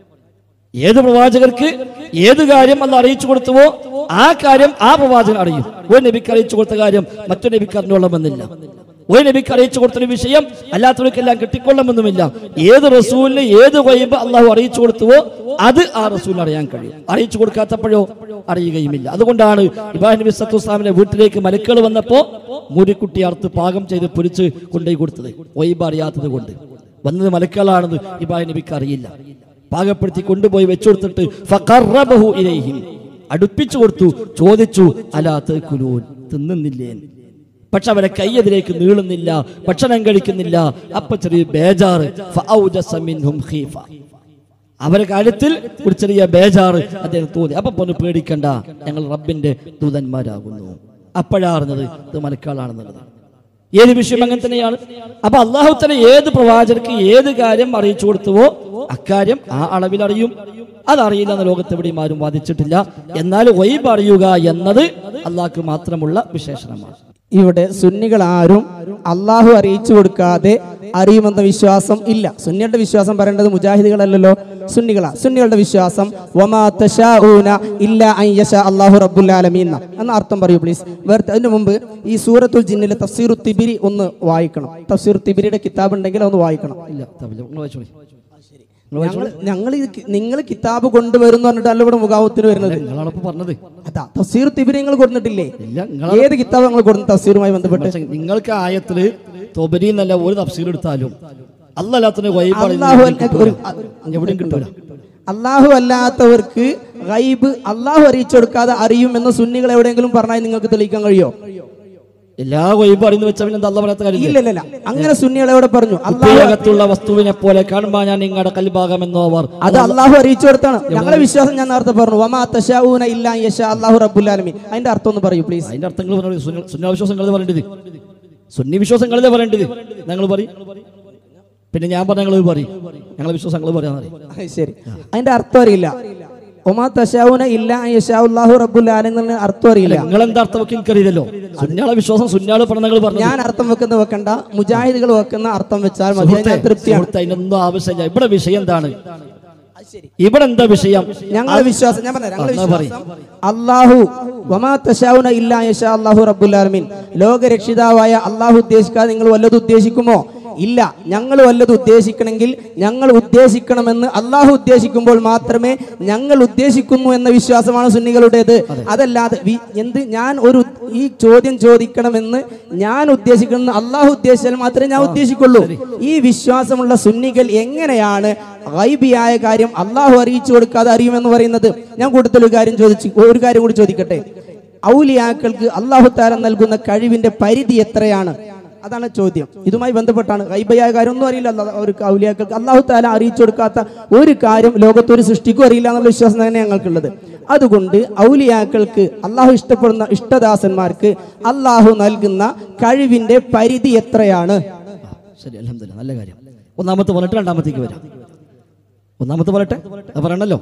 ഏത് പ്രവാചകർക്ക് ഏത് കാര്യം അല്ല അറിയിച്ചു കൊടുത്തുവോ ആ കാര്യം ആ പ്രവാചകൻ അറിയും ഒരു നബിക്ക് അറിയിച്ചു കൊടുത്ത കാര്യം മറ്റൊരു നബിക്ക് അറിഞ്ഞോളമെന്നില്ല ഒരു നബിക്ക് അറിയിച്ചു കൊടുത്തൊരു വിഷയം അല്ലാത്തവർക്കെല്ലാം കിട്ടിക്കൊള്ളണമെന്നുമില്ല ഏത് റസൂലിന് ഏത് വൈബ് അള്ളാഹു അറിയിച്ചു കൊടുത്തുവോ അത് ആ റസൂലിന് അറിയാൻ കഴിയും അറിയിച്ചു കൊടുക്കാത്തപ്പോഴോ അറിയുകയുമില്ല അതുകൊണ്ടാണ് ഇബ്രാഹിം നബി സത്തുസ്ലാമിന്റെ വീട്ടിലേക്ക് മലക്കുകൾ വന്നപ്പോ മുരിക്കുട്ടി അറുത്ത് പാകം ചെയ്ത് പൊരിച്ച് കൊണ്ടുപോയി കൊടുത്തത് വൈബ് അറിയാത്തത് കൊണ്ട് വന്നത് മലക്കുകളാണെന്ന് ഇബ്രാഹിം നബിക്ക് അറിയില്ല പാകപ്പെടുത്തി കൊണ്ടുപോയി വെച്ചു കൊടുത്തിട്ട് ഫഖറബഹു ഇലൈഹിം അടുപ്പിച്ചു കൊടുത്തു ചോദിച്ചു അലാ തഅകുലൂൻ തിന്നുന്നില്ലേ പക്ഷെ അവരെ കൈയെതിലേക്ക് നീളുന്നില്ല ഭക്ഷണം കഴിക്കുന്നില്ല അപ്പൊ ചെറിയ ബേജാറ് ഫഔജസ മിൻഹും ഖീഫ അവരെ കാര്യത്തിൽ ഒരു ചെറിയ ബേജാറ് അദ്ദേഹം തോന്നി അപ്പൊ പൊന്ന് പേടിക്കണ്ട ഞങ്ങൾ റബ്ബിന്റെ ദൂതന്മാരാകുന്നു അപ്പോഴാ അറിഞ്ഞത് ഇത് മലക്കാളാണെന്നുള്ളത് ഏത് വിഷയം അങ്ങനെ തന്നെയാണ് അപ്പൊ അള്ളാഹു തന്നെ ഏത് പ്രവാചകർക്ക് ഏത് കാര്യം അറിയിച്ചു കൊടുത്തുവോ അക്കാര്യം ആ അളവിൽ അറിയും അതറിയില്ല എന്ന ലോകത്ത് എവിടെയും ആരും വാദിച്ചിട്ടില്ല എന്നാൽ വൈബ് അറിയുക എന്നത് അള്ളാഹ്ക്ക് മാത്രമുള്ള വിശേഷണമാണ് ഇവിടെ സുന്നികൾ ആരും അള്ളാഹു അറിയിച്ചു കൊടുക്കാതെ അറിയുമെന്ന വിശ്വാസം ഇല്ല സുന്നികളുടെ വിശ്വാസം പറയേണ്ടത് മുജാഹിദുകളല്ലല്ലോ സുന്നികളാ സുന്നികളുടെ വിശ്വാസം വമാ തശാഊന ഇല്ല അൻ യശാ അല്ലാഹു റബ്ബുൽ ആലമീൻ എന്നാ. എന്ന അർത്ഥം പറയൂ പ്ലീസ് വേറെ അതിന് മുമ്പ് ഈ സൂറത്തുൽ ജിന്നിലെ തഫ്സീർ തിബിരി ഒന്ന് വായിക്കണം തഫ്സീർ തിബിരിയുടെ കിതാബ് ഉണ്ടെങ്കിൽ ഒന്ന് വായിക്കണം ഇല്ല തമിഴ് നിങ്ങൾ വായിച്ചോളി ഞങ്ങൾ ഞങ്ങൾ നിങ്ങൾ കിതാബ് കൊണ്ടുവരുന്നു പറഞ്ഞിട്ടല്ല ഇവിടെ മുഖാവത്തിന് വരുന്നത് നിങ്ങളാണ് ഇപ്പൊ പറഞ്ഞത് അതാ തഫ്സീർ തിബിരി നിങ്ങൾ കൊടുത്തിട്ടില്ലേ ഇല്ല നിങ്ങൾ ഏത് കിതാബ് നിങ്ങൾ കൊടുത്തു തഫ്സീറുമായി ബന്ധപ്പെട്ട് പക്ഷേ നിങ്ങൾക്ക് ആയത്തില് തൊബരി എന്നല്ല ഒരു തഫ്സീർ എടുത്താലും അല്ലല്ലാത്തതിന് വൈബ് അള്ളാഹു ഒരു- എവിടെയും കിട്ടൂല അള്ളാഹു അല്ലാത്തവർക്ക് ഗൈബ് അള്ളാഹു അറിയിച്ചു കൊടുക്കാതെ അറിയും എന്ന് സുന്നികൾ എവിടെയെങ്കിലും പറഞ്ഞാൽ നിങ്ങൾക്ക് തെളിയിക്കാൻ കഴിയോ എല്ലാ വൈബ് അറിയുന്ന വെച്ചാൽ പിന്നെ എന്താ അല്ല പറയാത്ത കാര്യം ഇല്ല ഇല്ല ഇല്ല അങ്ങനെ സുന്നികൾ എവിടെ പറഞ്ഞു അള്ളാഹു കുപ്പിയകത്തുള്ള വസ്തുവിനെ പോലെ കാണുമ്പോൾ ഞാൻ നിങ്ങളുടെ കൽഭാഗമെന്നോ അവർ അത് അള്ളാഹു അറിയിച്ചു കൊടുത്താണ് ഞങ്ങളെ വിശ്വാസം ഞാൻ നേരത്തെ പറഞ്ഞു വമാ തശാഊന ഇല്ലാ യശ അള്ളാഹു റബ്ബുൽ ആലമീൻ അതിന്റെ അർത്ഥം ഒന്ന് പറയൂ പ്ലീസ് അതിന്റെ അർത്ഥങ്ങൾ പറഞ്ഞു സുന്ന വിശ്വാസങ്ങളെ പറയേണ്ടത് സുന്നി വിശ്വാസങ്ങളെ പറയേണ്ടത് ഞങ്ങൾ പറയും പിന്നെ ഞാൻ പറഞ്ഞ ഞങ്ങൾ പറയും ഞങ്ങളെ വിശ്വാസങ്ങൾ പറയാന്നറിയും ശരി അതിന്റെ അർത്ഥം അറിയില്ല ഒമാ തശാഊന ഇല്ലാ യശാ അള്ളാഹു റബ്ബുൽ ആലമീൻ അർത്ഥം അറിയില്ല നിങ്ങൾ എന്താ അർത്ഥം വെക്ക് എനിക്കറിയില്ലല്ലോ സുന്നാളെ വിശ്വാസം സുന്നാള് പറഞ്ഞ നിങ്ങൾ പറഞ്ഞു ഞാൻ അർത്ഥം വെക്കുന്ന വെക്കണ്ട മുജാഹിദുകൾ വെക്കുന്ന അർത്ഥം വെച്ചാൽ മതി അത് ഞാൻ തൃപ്തിയാണ് സുഹൃത്തെ അതിനൊന്നും ആവശ്യമില്ല ഇവിടെ വിഷയം എന്താണ് ഇവിടെ എന്താ വിഷയം ഞങ്ങളെ വിശ്വാസം ഞാൻ പറഞ്ഞ ഞങ്ങളെ എന്നാ പറയ്. വിശ്വാസം അള്ളാഹു വമാ തശാഉന ഇല്ലാ യശാ അല്ലാഹു റബ്ബുൽ ആലമീൻ ലോകരക്ഷിതാവായ അള്ളാഹു ഉദ്ദേശിക്കാതെ നിങ്ങൾ വല്ലതും ഉദ്ദേശിക്കുമോ ഇല്ല ഞങ്ങൾ വല്ലതും ഉദ്ദേശിക്കണമെങ്കിൽ ഞങ്ങൾ ഉദ്ദേശിക്കണമെന്ന് അള്ളാഹു ഉദ്ദേശിക്കുമ്പോൾ മാത്രമേ ഞങ്ങൾ ഉദ്ദേശിക്കുന്നു എന്ന വിശ്വാസമാണ് സുന്നികളുടേത് അതല്ലാതെ വി- എന്ത് ഞാൻ ഒരു ഈ ചോദ്യം ചോദിക്കണമെന്ന് ഞാൻ ഉദ്ദേശിക്കണം അള്ളാഹു ഉദ്ദേശിച്ചാൽ മാത്രമേ ഞാൻ ഉദ്ദേശിക്കുള്ളൂ ഈ വിശ്വാസമുള്ള സുന്നികൾ എങ്ങനെയാണ് ഗൈബിയായ കാര്യം അള്ളാഹു അറിയിച്ചു കൊടുക്കാതെ അറിയുമെന്ന് പറയുന്നത് ഞാൻ കൂടുതൽ ഒരു കാര്യം ചോദിച്ചു ഒരു കാര്യം കൂടി ചോദിക്കട്ടെ ഔലിയാക്കൾക്ക് അള്ളാഹു താരം നൽകുന്ന കഴിവിന്റെ പരിധി എത്രയാണ് അതാണ് ചോദ്യം ഇതുമായി ബന്ധപ്പെട്ടാണ് ഗൈബയായ കാര്യം ഒന്നും അറിയില്ല അല്ലാ- ഒരു ഔലിയാക്കൾക്ക് അള്ളാഹു താല അറിയിച്ചു കൊടുക്കാത്ത ഒരു കാര്യം ലോകത്തൊരു സൃഷ്ടിക്കും അറിയില്ല എന്നുള്ള വിശ്വാസം തന്നെ ഞങ്ങൾക്കുള്ളത് അതുകൊണ്ട് ഔലിയാക്കൾക്ക് അള്ളാഹു ഇഷ്ടപ്പെടുന്ന ഇഷ്ടദാസന്മാർക്ക് അള്ളാഹു നൽകുന്ന കഴിവിന്റെ പരിധി എത്രയാണ് ശരി അലഹമില്ല നല്ല കാര്യം ഒന്നാമത്തെ പറഞ്ഞിട്ട് രണ്ടാമത്തേക്ക് വരാം ഒന്നാമത്തെ പറയട്ടെ അത് പറയണല്ലോ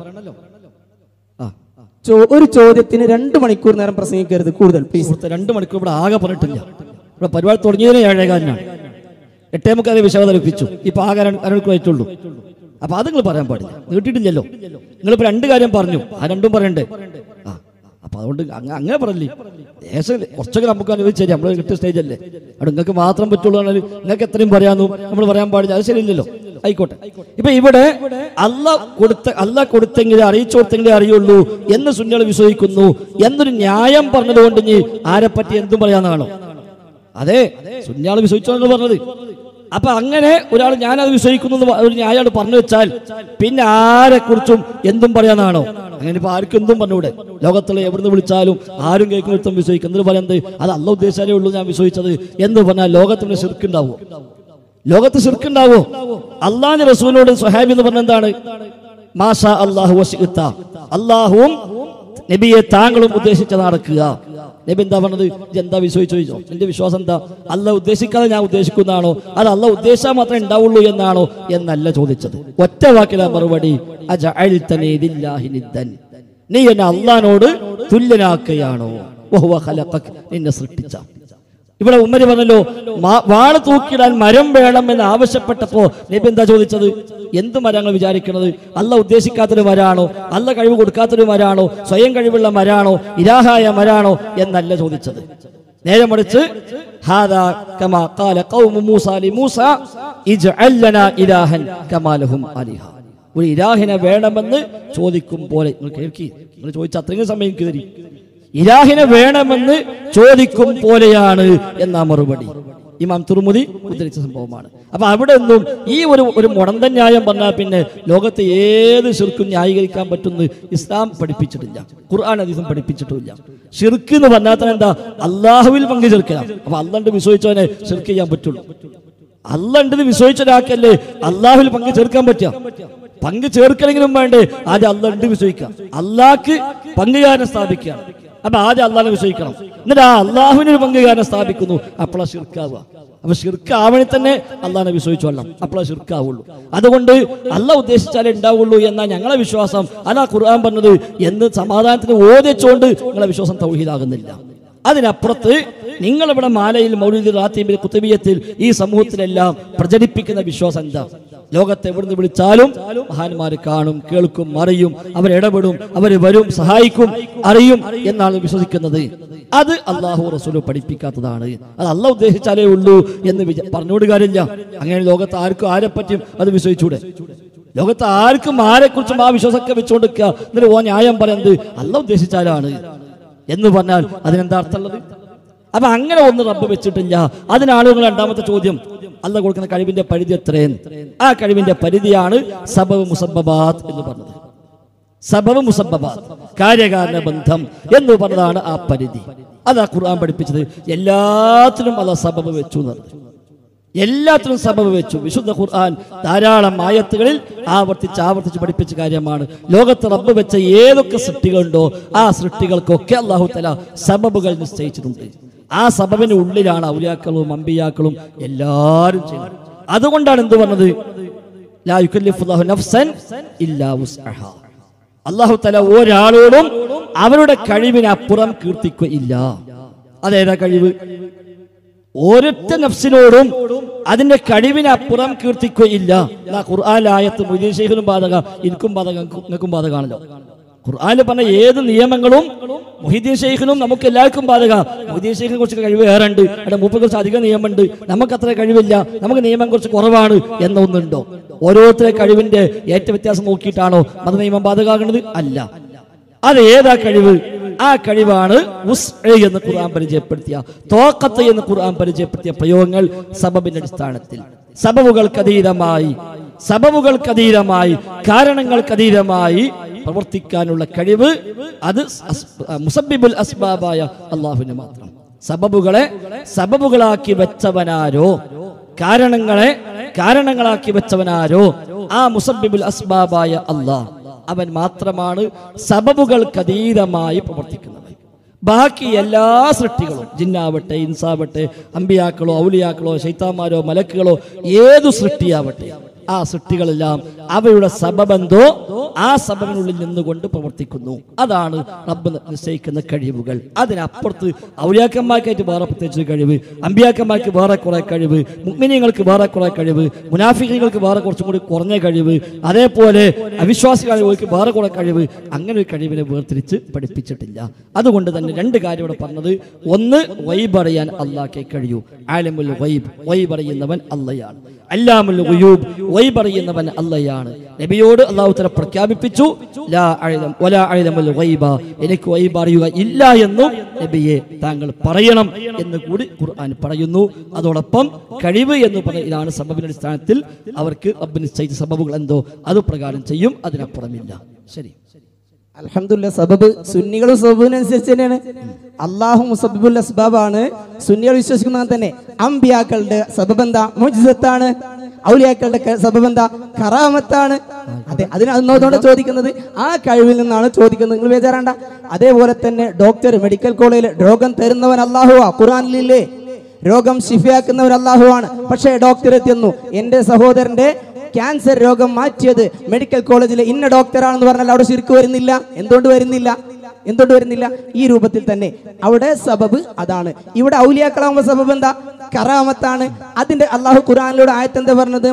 ആ ചോ- ഒരു ചോദ്യത്തിന് രണ്ട് മണിക്കൂർ നേരം പ്രസംഗിക്കരുത് കൂടുതൽ പ്ലീസ് സുഹൃത്തെ രണ്ട് മണിക്കൂർ ഇവിടെ ആകെ പറഞ്ഞിട്ടില്ല ഇവിടെ പരിപാടി തുടങ്ങിയതിന് ഏഴേകാലിനാണ് എട്ടേ മുക്കാൽ വിഷയം അവതരിപ്പിച്ചു ഇപ്പൊ ആകെ അരമണിക്കൂറായിട്ടുള്ളൂ അപ്പൊ അത് നിങ്ങൾ പറയാൻ പാടില്ല നീട്ടിട്ടില്ലല്ലോ നിങ്ങളിപ്പോ രണ്ട് കാര്യം പറഞ്ഞു ആ രണ്ടും പറയണ്ടേ ആ അപ്പൊ അതുകൊണ്ട് അങ്ങ- അങ്ങനെ പറയില്ലേ ദേശം കുറച്ചൊക്കെ നമുക്ക് അനുവദിച്ചു ശരി നമ്മൾ കിട്ടിയ സ്റ്റേജ് അല്ലേ അവിടെ നിങ്ങൾക്ക് മാത്രം പറ്റുള്ളൂ എന്നാൽ നിങ്ങൾക്ക് എത്രയും പറയാന്നു നമ്മൾ പറയാൻ പാടില്ല അത് ശരിയില്ലല്ലോ ആയിക്കോട്ടെ ഇപ്പൊ ഇവിടെ അല്ല കൊടുത്ത അല്ല കൊടുത്തെങ്കിലേ അറിയിച്ചു കൊടുത്തെങ്കിലേ അറിയുള്ളൂ എന്ന് സുന്നികൾ വിശ്വസിക്കുന്നു എന്നൊരു ന്യായം പറഞ്ഞതുകൊണ്ട് ഇനി ആരെപ്പറ്റി എന്തും പറയാന്നാണോ അതെ സുന്യാൾ വിശ്വസിച്ചാണ് പറഞ്ഞത് അപ്പൊ അങ്ങനെ ഒരാൾ ഞാനത് വിശ്വസിക്കുന്നു എന്ന് ഒരു ന്യായം പറഞ്ഞു വെച്ചാൽ പിന്നെ ആരെ കുറിച്ചും എന്തും പറയാനാണോ അങ്ങനെ ഇപ്പൊ ആർക്കും എന്തും പറഞ്ഞൂടെ ലോകത്തുള്ള എവിടുന്ന് വിളിച്ചാലും ആരും കേൾക്കുന്നിടത്തും വിശ്വസിക്കും എന്നിട്ട് പറയുന്നത് അത് അല്ല ഉദ്ദേശിച്ചാലേ ഉള്ളൂ ഞാൻ വിശ്വസിച്ചത് എന്ന് പറഞ്ഞാൽ ലോകത്തിന് ശിർക്കുണ്ടാവോ ലോകത്ത് ശിർക്കുണ്ടാവോ അള്ളാഹിന്റെ റസൂലിനോട് സ്വഹാബി എന്ന് പറഞ്ഞ എന്താണ് മാഷ അള്ളാഹു വശിത്ത അള്ളാഹുവും നബിയെ താങ്കളും ഉദ്ദേശിച്ച നടക്കുക നബി എന്താ പറഞ്ഞത് "ഇജ്ജ് എന്താ വിശ്വസിച്ചു ചോദിച്ചോ എന്റെ വിശ്വാസം എന്താ അല്ല ഉദ്ദേശിക്കാതെ ഞാൻ ഉദ്ദേശിക്കുന്നതാണോ അത് അല്ല ഉദ്ദേശിച്ചാൽ മാത്രമേ ഉണ്ടാവുള്ളൂ എന്നാണോ എന്നല്ല ചോദിച്ചത് ഒറ്റ വാക്കില മറുപടി അജഅൽതനീ ലില്ലാഹി നിദ്ദൻ. നീ എന്നെ അള്ളഹാനോട് തുല്യനാക്കുകയാണോ വഹുവ ഖലഖക് നിന്നെ സൃഷ്ടിച്ച ഇവിടെ ഉമ്മര് പറഞ്ഞല്ലോ മാ- വാള് തൂക്കിയിടാൻ മരം വേണം എന്ന് ആവശ്യപ്പെട്ടപ്പോ നബി എന്താ ചോദിച്ചത് എന്ത് മരങ്ങൾ വിചാരിക്കുന്നത് അല്ല ഉദ്ദേശിക്കാത്തൊരു മരാണോ അല്ല കഴിവ് കൊടുക്കാത്തൊരു മരാണോ സ്വയം കഴിവുള്ള മരാണോ ഇരാഹായ മരാണോ എന്നല്ല ചോദിച്ചത് നേരെ മറിച്ച് ഹാദാ കമാ ഖാല ഖൗമു മൂസ ലിമൂസ ഇജ്അൽ ലനാ ഇലാഹൻ കമാ ലഹും ആലിഹ ഒരു ഇലാഹിനെ വേണമെന്ന് ചോദിക്കും പോലെ നിങ്ങൾ കേൾക്കി നിങ്ങൾ ചോദിച്ച അത്രയും സമയം കയറി ഇലാഹിനെ വേണമെന്ന് ചോദിക്കും പോലെയാണ് എന്നാ മറുപടി ഇമാം തുറമുതി ഉദ്ധരിച്ച സംഭവമാണ് അപ്പൊ അവിടെ ഒന്നും ഈ ഒരു ഒരു മുടന്തൻ ന്യായം പറഞ്ഞാൽ പിന്നെ ലോകത്തെ ഏത് ശിർക്കും ന്യായീകരിക്കാൻ പറ്റുന്ന ഇസ്ലാം പഠിപ്പിച്ചിട്ടില്ല ഖുർആൻ അതീസം പഠിപ്പിച്ചിട്ടില്ല ഷിർക്ക് എന്ന് പറഞ്ഞാൽ തന്നെ എന്താ അള്ളാഹുവിൽ പങ്കു ചേർക്കണം അപ്പൊ അള്ളണ്ട് വിശ്വസിച്ചവനെ ഷിർക്ക് ചെയ്യാൻ പറ്റുള്ളൂ അള്ളണ്ടത് വിശ്വസിച്ച ഒരാൾക്കല്ലേ അള്ളാഹുവിൽ പങ്കു ചേർക്കാൻ പറ്റുക പങ്ക് ചേർക്കണമെങ്കിലും വേണ്ടേ ആദ്യം അള്ളണ്ട് വിശ്വസിക്കാം അള്ളാഹ്ക്ക് പങ്കുകാരനെ സ്ഥാപിക്കുക അപ്പൊ ആദ്യം അള്ളാഹിനെ വിശ്വസിക്കണം എന്നിട്ട് ആ അള്ളാഹുവിന് ഒരു പങ്കുകാരനെ സ്ഥാപിക്കുന്നു അപ്പോഴാ ഷിർക്കാവുക അപ്പൊ ഷിർക്കാവണി തന്നെ അള്ളാഹിനെ വിശ്വസിച്ചു കൊള്ളാം അപ്പോഴാ ഷിർക്കാവുള്ളൂ അതുകൊണ്ട് അള്ളാഹ് ഉദ്ദേശിച്ചാലേ ഉണ്ടാവുള്ളൂ എന്നാ ഞങ്ങളെ വിശ്വാസം അല്ല ഖുർആൻ പറഞ്ഞത് എന്ന് സമാധാനത്തിന് ഓദിച്ചുകൊണ്ട് നിങ്ങളെ വിശ്വാസം തൗഹീദാകുന്നില്ല അതിനപ്പുറത്ത് നിങ്ങളിവിടെ മാലയിൽ മൗലിദ് റാത്തീബിൽ കുത്തബിയത്തിൽ ഈ സമൂഹത്തിലെല്ലാം പ്രചരിപ്പിക്കുന്ന വിശ്വാസം എന്താ ലോകത്തെ എവിടുന്ന് വിളിച്ചാലും മഹാന്മാർ കാണും കേൾക്കും അറിയും അവരിടപെടും അവർ വരും സഹായിക്കും അറിയും എന്നാണ് വിശ്വസിക്കുന്നത് അത് അള്ളാഹു റസൂൽ പഠിപ്പിക്കാത്തതാണ് അത് അള്ളാഹ് ഉദ്ദേശിച്ചാലേ ഉള്ളൂ എന്ന് വിചാ- പറഞ്ഞുകൊണ്ട് കാര്യമില്ല അങ്ങനെ ലോകത്ത് ആർക്കും ആരെ പറ്റിയും അത് വിശ്വസിച്ചൂടെ ലോകത്ത് ആർക്കും ആരെക്കുറിച്ചും ആ വിശ്വാസമൊക്കെ വെച്ചുകൊണ്ടിരിക്കുക എന്നിട്ട് ഓ ന്യായം പറയുന്നത് അള്ളാഹ് ഉദ്ദേശിച്ചാലാണ് എന്ന് പറഞ്ഞാൽ അതിനെന്താ അർത്ഥമുള്ളത് അപ്പൊ അങ്ങനെ ഒന്ന് റബ്ബ് വെച്ചിട്ടില്ല അതിനാളുകൾ രണ്ടാമത്തെ ചോദ്യം അല്ല കൊടുക്കുന്ന കഴിവിന്റെ പരിധി എത്രയെന്ന് ആ കഴിവിന്റെ പരിധിയാണ് സബബ് മുസബബാത്ത് എന്ന് പറഞ്ഞത് സബബ് മുസബബാത്ത് കാര്യകാരണ ബന്ധം എന്ന് പറഞ്ഞതാണ് ആ പരിധി അതാ ഖുർആൻ പഠിപ്പിച്ചത് എല്ലാത്തിനും അല്ല സബബ് വെച്ചു എന്ന് പറഞ്ഞു എല്ലാത്തിനും സബബ് വെച്ചു വിശുദ്ധ ഖുർആൻ ധാരാളം ആയത്തുകളിൽ ആവർത്തിച്ച് ആവർത്തിച്ച് പഠിപ്പിച്ച കാര്യമാണ് ലോകത്ത് റബ്ബ് വെച്ച ഏതൊക്കെ സൃഷ്ടികളുണ്ടോ ആ സൃഷ്ടികൾക്കൊക്കെ അള്ളാഹു തല സബബുകൾ നിശ്ചയിച്ചിട്ടുണ്ട് ആ സബബിന് ഉള്ളിലാണ് ഔലിയാക്കളും അമ്പിയാക്കളും എല്ലാവരും ചെയ്യുന്നത് അതുകൊണ്ടാണ് എന്ത് പറഞ്ഞത് ലാ യുകല്ലിഫുല്ലാഹു നഫ്സൻ ഇല്ലാ വുസ്അഹാ. അള്ളാഹു തല ഒരാളോടും അവരുടെ കഴിവിനപ്പുറം കീർത്തിക്കുകയില്ല അതേതാ കഴിവ് ഒരൊറ്റ നഫ്സിനോടും അതിന്റെ കഴിവിനപ്പുറം കീർത്തിക്കുകയില്ല എന്നാ ഖുർആാലായത്ത് മൊയ്തീൻ ശേഖനും ബാധക എനിക്കും ബാധക നിങ്ങൾക്കും ബാധകമാണല്ലോ ഖുർആാനിൽ പറഞ്ഞ ഏത് നിയമങ്ങളും മൊഹീദ്ദീൻ ഷെയ്ഖിനും നമുക്ക് എല്ലാവർക്കും ബാധക മൊഹീദ്ദീൻ ഷെയ്ഖിനെ കുറിച്ച് കഴിവ് ഏറെ ഉണ്ട് അവിടെ മൂപ്പെ കുറിച്ച് അധികം നിയമമുണ്ട് നമുക്ക് അത്ര കഴിവില്ല നമുക്ക് നിയമം കുറച്ച് കുറവാണ് എന്നൊന്നുണ്ടോ ഓരോരുത്തരെ കഴിവിന്റെ ഏറ്റ വ്യത്യാസം നോക്കിയിട്ടാണോ മത നിയമം ബാധകമാകുന്നത് അല്ല അത് ഏതാ കഴിവ് ആ കഴിവാണ് ഉസ്അ എന്ന് ഖുർആൻ പരിചയപ്പെടുത്തിയ തോക്കത്ത് എന്ന് ഖുർആൻ പരിചയപ്പെടുത്തിയ പ്രയോഗങ്ങൾ സബബിന്റെ അടിസ്ഥാനത്തിൽ സബബുകൾക്കതീതമായി സബബുകൾക്കതീതമായി കാരണങ്ങൾക്കതീതമായി പ്രവർത്തിക്കാനുള്ള കഴിവ് അത് അസ്- മുസബിബുൽ അസ്ബാബായ അള്ളാഹുവിന് മാത്രം സബബുകളെ സബബുകളാക്കി വെച്ചവനാരോ കാരണങ്ങളെ കാരണങ്ങളാക്കി വെച്ചവനാരോ ആ മുസബിബുൽ അസ്ബാബായ അള്ളാഹ് അവൻ മാത്രമാണ് സബബുകൾക്കതീതമായി പ്രവർത്തിക്കുന്നത് ബാക്കി എല്ലാ സൃഷ്ടികളും ജിന്നാവട്ടെ ഇൻസാവട്ടെ അമ്പിയാക്കളോ ഔലിയാക്കളോ ശൈത്താന്മാരോ മലക്കുകളോ ഏതു സൃഷ്ടിയാവട്ടെ ആ സൃഷ്ടികളെല്ലാം അവയുടെ സബബെന്തോ ആ സബബിനുള്ളിൽ നിന്നുകൊണ്ട് പ്രവർത്തിക്കുന്നു അതാണ് റബ്ബ് നിശ്ചയിക്കുന്ന കഴിവുകൾ അതിനപ്പുറത്ത് ഔലിയാക്കന്മാർക്കായിട്ട് വേറെ പ്രത്യേകിച്ച് കഴിവ് അമ്പിയാക്കന്മാർക്ക് വേറെ കുറെ കഴിവ് മുഗ്മിനിയങ്ങൾക്ക് വേറെ കുറെ കഴിവ് മുനാഫികങ്ങൾക്ക് വേറെ കുറച്ചും കൂടി കുറഞ്ഞ കഴിവ് അതേപോലെ അവിശ്വാസികൾക്ക് വേറെ കുറെ കഴിവ് അങ്ങനെ ഒരു കഴിവിനെ വേർതിരിച്ച് പഠിപ്പിച്ചിട്ടില്ല അതുകൊണ്ട് തന്നെ രണ്ട് കാര്യം ഇവിടെ പറഞ്ഞത് ഒന്ന് വൈബ് അറിയാൻ അള്ളാഹ്ക്കെ കഴിയൂ ആലമുൽ വൈബ് വൈബ് അറിയുന്നവൻ അള്ളയാണ് അല്ലാമുൽ ഗുയൂബ് വൈബ് അറിയുന്നവൻ അള്ളയാണ് നബിയോട് അള്ളാഹു തല പ്രഖ്യാപിപ്പിച്ചു ലാ അഅലം വലാ അഅലമുൽ ഗൈബ എനിക്ക് വൈബ് അറിയുക ഇല്ല എന്നും നബിയെ താങ്കൾ പറയണം എന്ന് കൂടി ഖുർആൻ പറയുന്നു അതോടൊപ്പം കഴിവ് എന്ന് പറഞ്ഞ ഇതാണ് സബബിന്റെ അടിസ്ഥാനത്തിൽ അവർക്ക് റബ്ബ് നിശ്ചയിച്ച സബബുകൾ എന്തോ അത് പ്രകാരം ചെയ്യും അതിനപ്പുറമില്ല ശരി അൽഹംദുലില്ലാ സബബ് സുന്നികളും സബബിനനുസരിച്ച് തന്നെയാണ് അള്ളാഹു മുസബിബുൽ അസ്ബാബാണ് സുന്നികൾ വിശ്വസിക്കുന്നത് തന്നെ അമ്പിയാക്കളുടെ സബബ് എന്താ മുജിസത്താണ് ഔലിയാക്കളുടെ ക- സബബ് എന്താ കറാമത്താണ് അതെ അതിന് അതിനോടാണ് ചോദിക്കുന്നത് ആ കഴിവിൽ നിന്നാണ് ചോദിക്കുന്നത് നിങ്ങൾ ബേജാറാണ്ട അതേപോലെ തന്നെ ഡോക്ടർ മെഡിക്കൽ കോളേജിൽ രോഗം തരുന്നവൻ അള്ളാഹുവാ ഖുറാനിലില്ലേ രോഗം ശിഫയാക്കുന്നവൻ അള്ളാഹുവാണ് പക്ഷേ ഡോക്ടർ എത്തിയെന്നു എന്റെ സഹോദരന്റെ ക്യാൻസർ രോഗം മാറ്റിയത് മെഡിക്കൽ കോളേജിലെ ഇന്ന ഡോക്ടറാണെന്ന് പറഞ്ഞാൽ അവിടെ ശരിക്കും വരുന്നില്ല എന്തുകൊണ്ട് വരുന്നില്ല എന്തുകൊണ്ട് വരുന്നില്ല ഈ രൂപത്തിൽ തന്നെ അവിടെ സബബ് അതാണ് ഇവിടെ ഔലിയാക്കളാകുമ്പോ സബബ് എന്താ കറാമത്താണ് അതിന്റെ അള്ളാഹു ഖുർആനിലൂടെ ആയത്ത് എന്താ പറഞ്ഞത്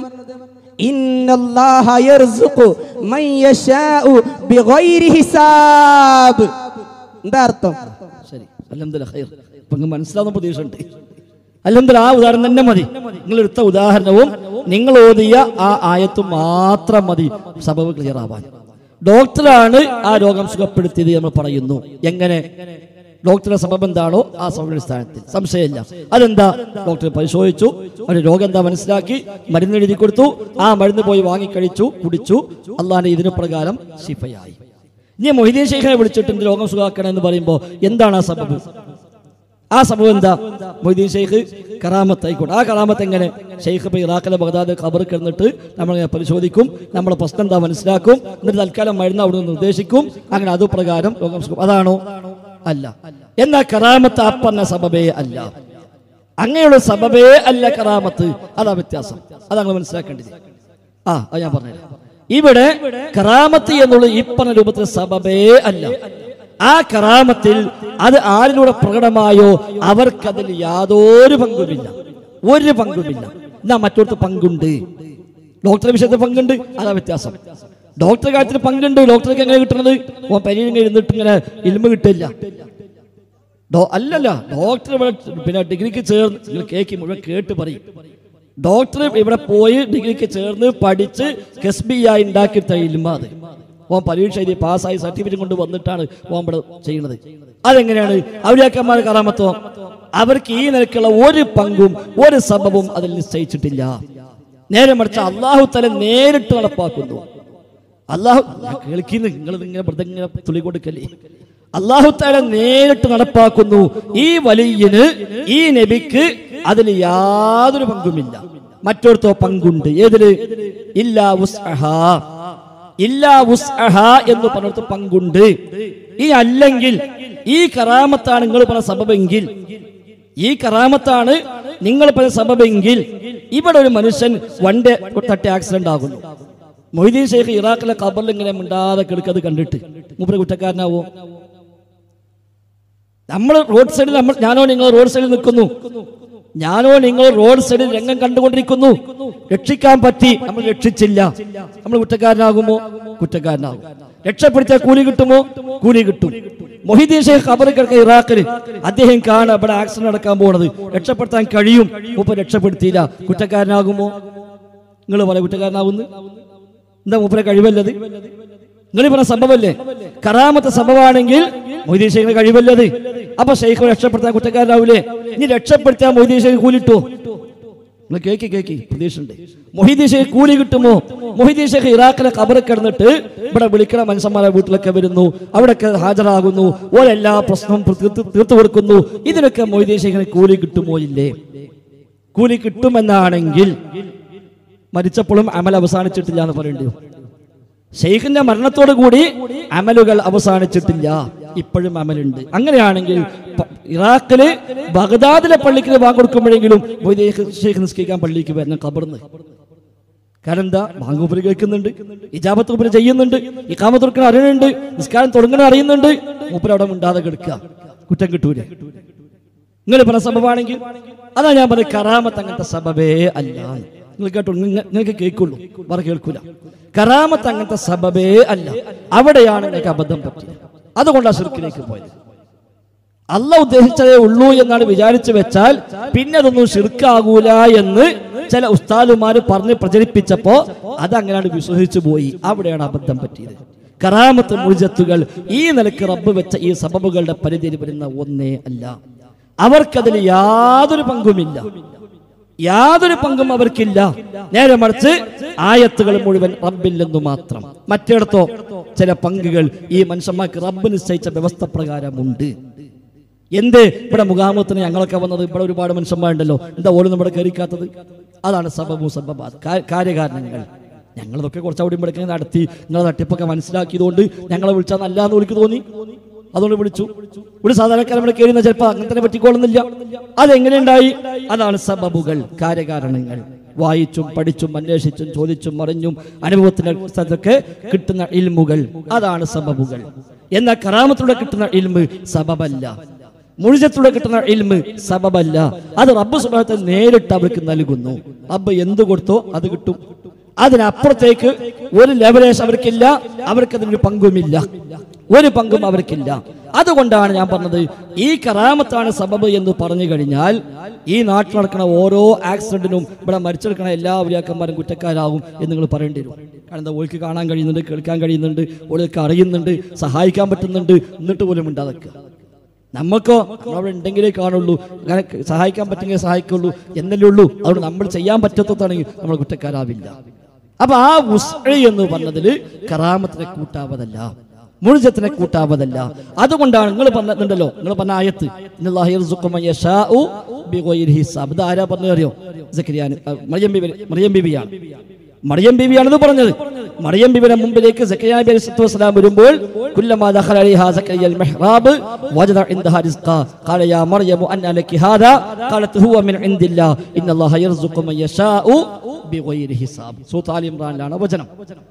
ഇന്നല്ലാഹ യർസുഖു മൻ യശാഉ ബിഗൈരി ഹിസാബ് എന്താ അർത്ഥം ശരി അലഹദില്ല ഖൈർ ഇപ്പൊ അങ്ങ് മനസ്സിലാവുന്ന പ്രതീക്ഷ ഉണ്ട് അല്ലെങ്കിൽ ആ ഉദാഹരണം തന്നെ മതി നിങ്ങൾ എടുത്ത ഉദാഹരണവും നിങ്ങൾ ഓതിയ ആ ആയത്തും മാത്രം മതി സബബ് ക്ലിയർ ആവാൻ ഡോക്ടറാണ് ആ രോഗം സുഖപ്പെടുത്തിയത് നമ്മൾ പറയുന്നു എങ്ങനെ ഡോക്ടറുടെ സബബ് എന്താണോ ആ സബബിന്റെ സ്ഥാനത്തിൽ സംശയമില്ല അതെന്താ ഡോക്ടർ പരിശോധിച്ചു അവരുടെ രോഗം എന്താ മനസ്സിലാക്കി മരുന്ന് എഴുതി കൊടുത്തു ആ മരുന്ന് പോയി വാങ്ങിക്കഴിച്ചു കുടിച്ചു അള്ളാന്റെ ഇതിന് പ്രകാരം ശിഫയായി ഇനി മൊഹിദീൻ ഷെയ്ഖിനെ വിളിച്ചിട്ട് എന്റെ രോഗം സുഖാക്കണം എന്ന് പറയുമ്പോൾ എന്താണ് ആ സബബ് ആ സംഭവം എന്താ മൊയ്തീൻ ഷെയ്ഖ് കറാമത്ത് ആയിക്കോട്ടെ ആ കറാമത്ത് എങ്ങനെ ഷെയ്ഖ് ഇപ്പൊ ഇറാഖിലെ ബഗ്ദാദ് ഖബർ കിടന്നിട്ട് നമ്മൾ ഇങ്ങനെ പരിശോധിക്കും നമ്മളെ പ്രശ്നം എന്താ മനസ്സിലാക്കും എന്നിട്ട് തൽക്കാലം മരുന്ന് അവിടെ നിന്ന് നിർദ്ദേശിക്കും അങ്ങനെ അതുപ്രകാരം രോഗം സുഖം അതാണോ അല്ല എന്നാ കറാമത്ത് ആ പറഞ്ഞ സബബേ അല്ല അങ്ങനെയുള്ള സബബേ അല്ല കറാമത്ത് അതാ വ്യത്യാസം അതാണ് മനസ്സിലാക്കേണ്ടത് ആ അത് ഞാൻ പറഞ്ഞുതരാം ഇവിടെ കറാമത്ത് എന്നുള്ള ഈ പറഞ്ഞ രൂപത്തിൽ സബബേ അല്ല ആ കറാമത്തിൽ അത് ആരിലൂടെ പ്രകടമായോ അവർക്കതിൽ യാതൊരു പങ്കുമില്ല ഒരു പങ്കുമില്ല എന്നാ മറ്റൊരുത്ത് പങ്കുണ്ട് ഡോക്ടറെ വിഷയത്തിൽ പങ്കുണ്ട് അതാ വ്യത്യാസം ഡോക്ടറെ കാര്യത്തിൽ പങ്കുണ്ട് ഡോക്ടർക്ക് എങ്ങനെ കിട്ടുന്നത് ഓ പരീക്ഷ ഇരുന്നിട്ട് ഇങ്ങനെ ഇൽമ കിട്ടില്ല ഡോ അല്ലല്ല ഡോക്ടർ ഇവിടെ പിന്നെ ഡിഗ്രിക്ക് ചേർന്ന് നിങ്ങൾ കേക്ക് മുഴുവൻ കേട്ട് പറയും ഡോക്ടർ ഇവിടെ പോയി ഡിഗ്രിക്ക് ചേർന്ന് പഠിച്ച് കെസ്ബിയായി ഉണ്ടാക്കി തയ്യിലുമ്പ അത് ഓൻ പരീക്ഷ എഴുതി പാസ്സായി സർട്ടിഫിക്കറ്റ് കൊണ്ട് വന്നിട്ടാണ് ഓൻ ഇവിടെ ചെയ്യുന്നത് അതെങ്ങനെയാണ് അവരിയാക്കന്മാർ കറാമത്തോ അവർക്ക് ഈ നിലക്കുള്ള ഒരു പങ്കും ഒരു സബബും അതിൽ നിശ്ചയിച്ചിട്ടില്ല നേരെ മറിച്ച് അള്ളാഹു തല നേരിട്ട് നടപ്പാക്കുന്നു അള്ളാഹു ഞാൻ കേൾക്കുന്നു നിങ്ങൾ ഇങ്ങനെ വെറുതെ ഇങ്ങനെ തുളി കൊടുക്കല്ലേ അള്ളാഹു താല നേരിട്ട് നടപ്പാക്കുന്നു ഈ വലിയന് ഈ നബിക്ക് അതിൽ യാതൊരു പങ്കുമില്ല മറ്റൊരുത്തോ പങ്കുണ്ട് ഏതില് ഇല്ലാ ഉസ്അഹ ഇല്ലാ ഉസ്അഹ എന്ന് പറഞ്ഞിടത്ത് പങ്കുണ്ട് ഈ അല്ലെങ്കിൽ ഈ കറാമത്താണ് നിങ്ങൾ പറഞ്ഞ സബബെങ്കിൽ ഈ കറാമത്താണ് നിങ്ങൾ പറഞ്ഞ സബബെങ്കിൽ ഇവിടെ ഒരു മനുഷ്യൻ വണ്ടി തട്ടി ആക്സിഡന്റ് ആകുന്നു മൊയ്തീൻ ഷെയ്ഖ് ഇറാഖിലെ ഖബറിൽ ഇങ്ങനെ മിണ്ടാതെ കിടക്കത് കണ്ടിട്ട് മൂപ്പര് കുറ്റക്കാരനാവോ നമ്മൾ റോഡ് സൈഡിൽ നമ്മൾ ഞാനോ നിങ്ങൾ റോഡ് സൈഡിൽ നിൽക്കുന്നു ഞാനോ നിങ്ങൾ റോഡ് സൈഡിൽ രംഗം കണ്ടുകൊണ്ടിരിക്കുന്നു രക്ഷിക്കാൻ പറ്റി നമ്മൾ രക്ഷിച്ചില്ല നമ്മൾ കുറ്റക്കാരനാകുമോ കുറ്റക്കാരനാകും രക്ഷപ്പെടുത്തിയാൽ കൂലി കിട്ടുമോ കൂലി കിട്ടും മൊഹിദ്ദീൻ ഷെയ്ഖ് ഖബറിൽ കിടക്കുന്ന ഇറാഖിൽ അദ്ദേഹം കാണാൻ ഇവിടെ ആക്സിഡന്റ് നടക്കാൻ പോകുന്നത് രക്ഷപ്പെടുത്താൻ കഴിയും മൂപ്പർ രക്ഷപ്പെടുത്തിയില്ല കുറ്റക്കാരനാകുമോ നിങ്ങൾ പറയാം കുറ്റക്കാരനാകുന്നു എന്താ മൂപ്പരെ കഴിവല്ലത് നിങ്ങൾ പറഞ്ഞ സംഭവമല്ലേ കറാമത്തെ സംഭവമാണെങ്കിൽ മൊയ്തീൻ ഷെയ്ഖിന് കഴിവല്ലത് അപ്പൊ ഷെയ്ഖ് രക്ഷപ്പെടുത്താൻ കുറ്റക്കാരനാവൂലേ ഇനി രക്ഷപ്പെടുത്താൻ മൊയ്തീൻ ഷെയ്ഖ് കൂലിട്ടോ നിങ്ങൾ കേക്ക് കേക്ക് പ്രതീക്ഷയുണ്ട് മൊഹീദീൻ ഷെയ്ഖ് കൂലി കിട്ടുമോ മൊഹീദീൻ ഷെയ്ഖ് ഇറാഖിലെ കബറ് കിടന്നിട്ട് ഇവിടെ വിളിക്കണ മനുഷ്യന്മാരെ വീട്ടിലൊക്കെ വരുന്നു അവിടെയൊക്കെ ഹാജരാകുന്നു ഓരെല്ലാ പ്രശ്നവും തീർത്ത് തീർത്തു കൊടുക്കുന്നു ഇതിനൊക്കെ മൊയ്തീൻ ഷെയ്ഖിന് കൂലി കിട്ടുമോ ഇല്ലേ കൂലി കിട്ടുമെന്നാണെങ്കിൽ മരിച്ചപ്പോഴും അമൽ അവസാനിച്ചിട്ടില്ല എന്ന് പറയേണ്ടി വരും. ഷെയ്ഖിന്റെ മരണത്തോടു കൂടി അമലുകൾ അവസാനിച്ചിട്ടില്ല ഇപ്പോഴും അമലുണ്ട് അങ്ങനെയാണെങ്കിൽ പ- ഇറാഖില് ബഗ്ദാദിലെ പള്ളിക്ക് ബാങ്ക് കൊടുക്കുമ്പോഴെങ്കിലും മൊയ്തീൻ ഷെയ്ഖ് നിസ്കരിക്കാൻ പള്ളിക്ക് വരണം കബർന്ന് കാരണം എന്താ ബാങ്കൂപ്പര് കേൾക്കുന്നുണ്ട് ഇജാബത്ത് മൂപ്പര് ചെയ്യുന്നുണ്ട് ഇക്കാമത്ത് കൊടുക്കണ അറിയുന്നുണ്ട് നിസ്കാരം തുടങ്ങണ അറിയുന്നുണ്ട് മൂപ്പര് അവിടെ മിണ്ടാതെ കിടക്കുക കുറ്റം കിട്ടൂലേ നിങ്ങൾ പറഞ്ഞ സബബാണെങ്കിൽ അതാ ഞാൻ പറഞ്ഞ കറാമത്ത് അങ്ങനത്തെ സബബേ അല്ല നിങ്ങൾ കേട്ടോ നിങ്ങ- നിങ്ങൾക്ക് കേൾക്കുള്ളൂ വേറെ കേൾക്കൂല കറാമത്ത് അങ്ങനത്തെ സബബേ അല്ല അവിടെയാണ് നിങ്ങൾക്ക് അബദ്ധം പറ്റിയത് അതുകൊണ്ടാണ് ഷിർക്കിലേക്ക് പോയത് അല്ല ഉദ്ദേശിച്ചതേ ഉള്ളൂ എന്നാണ് വിചാരിച്ചു വെച്ചാൽ പിന്നെ അതൊന്നും ഷിർക്കാകൂല എന്ന് ചില ഉസ്താദുമാര് പറഞ്ഞ് പ്രചരിപ്പിച്ചപ്പോ അതങ്ങനെയാണ് വിശ്വസിച്ചു പോയി അവിടെയാണ് അബദ്ധം പറ്റിയത് കറാമത്ത് മുഴുജത്തുകൾ ഈ നിലക്ക് റബ്ബ് വെച്ച ഈ സബബുകളുടെ പരിധിയിൽ വരുന്ന ഒന്നേ അല്ല അവർക്കതിൽ യാതൊരു പങ്കുമില്ല യാതൊരു പങ്കും അവർക്കില്ല നേരെ മറിച്ച് ആയത്തുകൾ മുഴുവൻ റബ്ബില്ലെന്നു മാത്രം മറ്റിടത്തോ ചില പങ്കുകൾ ഈ മനുഷ്യന്മാർക്ക് റബ്ബ് നിശ്ചയിച്ച വ്യവസ്ഥ പ്രകാരമുണ്ട് എന്ത് ഇവിടെ മുഖാമുഖത്തിന് ഞങ്ങളൊക്കെ വന്നത് ഇവിടെ ഒരുപാട് മനുഷ്യന്മാരുണ്ടല്ലോ എന്താ ഓലും നമ്മുടെ കയറിക്കാത്തത് അതാണ് സബബു സബബാദ് കാ- കാര്യകാരണങ്ങൾ ഞങ്ങളതൊക്കെ കുറച്ച് അവിടെ ഇവിടെ നടത്തി നിങ്ങളെ തട്ടിപ്പൊക്കെ മനസ്സിലാക്കിയതുകൊണ്ട് ഞങ്ങളെ വിളിച്ചാൽ നല്ലാന്ന് വിളിക്ക് തോന്നി അതുകൊണ്ട് വിളിച്ചു ഒരു സാധാരണക്കാരൻ ഇവിടെ കയറുന്ന ചിലപ്പോൾ അങ്ങനെ തന്നെ പറ്റിക്കോളുന്നില്ല അതെങ്ങനെ ഉണ്ടായി അതാണ് സബബുകൾ കാര്യകാരണങ്ങൾ വായിച്ചും പഠിച്ചും അന്വേഷിച്ചും ചോദിച്ചും അറിഞ്ഞും അനുഭവത്തിന്റെ അടിസ്ഥാനത്തൊക്കെ കിട്ടുന്ന ഇൽമുകൾ അതാണ് സബബുകൾ എന്നാൽ കറാമത്തിലൂടെ കിട്ടുന്ന ഇൽമ് സബബല്ല മുഴുജത്തിലൂടെ കിട്ടുന്ന ഇൽമ് സബബല്ല അത് റബ്ബ് സുബാനത്തെ നേരിട്ട് അവർക്ക് നൽകുന്നു റബ്ബ് എന്ത് കൊടുത്തോ അത് കിട്ടും അതിനപ്പുറത്തേക്ക് ഒരു ലെവലേഴ്സ് അവർക്കില്ല അവർക്ക് അതിനൊരു പങ്കുമില്ല ഒരു പങ്കും അവർക്കില്ല അതുകൊണ്ടാണ് ഞാൻ പറഞ്ഞത് ഈ കറാമത്താണ് സബബ് എന്ന് പറഞ്ഞു കഴിഞ്ഞാൽ ഈ നാട്ടിൽ നടക്കുന്ന ഓരോ ആക്സിഡന്റിനും ഇവിടെ മരിച്ചെടുക്കുന്ന എല്ലാ വലിയാക്കന്മാരും കുറ്റക്കാരാകും എന്ന് നിങ്ങൾ പറയേണ്ടി വരും കാരണം എന്താ ഓൾക്ക് കാണാൻ കഴിയുന്നുണ്ട് കേൾക്കാൻ കഴിയുന്നുണ്ട് ഓൾക്ക് അറിയുന്നുണ്ട് സഹായിക്കാൻ പറ്റുന്നുണ്ട് എന്നിട്ട് പോലും ഉണ്ടാതൊക്കെ നമുക്കോ നമ്മളവിടെ ഉണ്ടെങ്കിലേ കാണുള്ളൂ അങ്ങനെ സഹായിക്കാൻ പറ്റുമെങ്കിൽ സഹായിക്കുള്ളൂ എന്നല്ലേ ഉള്ളൂ അതുകൊണ്ട് നമ്മൾ ചെയ്യാൻ പറ്റാത്തതാണെങ്കിൽ നമ്മൾ കുറ്റക്കാരാവില്ല അപ്പൊ ആ ഉസ് എന്ന് പറഞ്ഞതില് കറാമത്തിനെ കൂട്ടാവതല്ല മുഴുജത്തിനെ കൂട്ടാവതല്ല അതുകൊണ്ടാണ് നിങ്ങൾ പറഞ്ഞിട്ടുണ്ടല്ലോ നിങ്ങൾ പറഞ്ഞ ആയത്ത് ഇന്നല്ലാഹു യർസുഖു മൻ യശാഉ ബിഗൈരി ഹിസാബ് ഇത് ആരാ പറഞ്ഞു അറിയോ സക്കരിയാൻ മറിയം ബിബി മറിയം ബിബിയാണ് മറിയം ബീവിയാണിത് പറഞ്ഞത് മറിയം ബീബിയുടെ മുമ്പിലേക്ക് സക്കറിയ നബി അലൈഹി സ്വലാത്തു വസ്സലാം വരുമ്പോൾ കുല്ലമാ ദഖല അലൈഹാ സക്കറിയ അൽ മിഹ്റാബ് വജദ ഇൻദഹാ റിസ്ഖ ഖാല യാ മറിയം അന്ന ലക്കി ഹാദാ ഖാലത് ഹുവ മിൻ ഇൻദില്ലാ ഇന്നല്ലാഹ യർസുഖു മൻ യശാഉ ബിഗൈരി ഹിസാബ് സൂറത്ത് ആലി ഇംറാനിലാണ് വചനം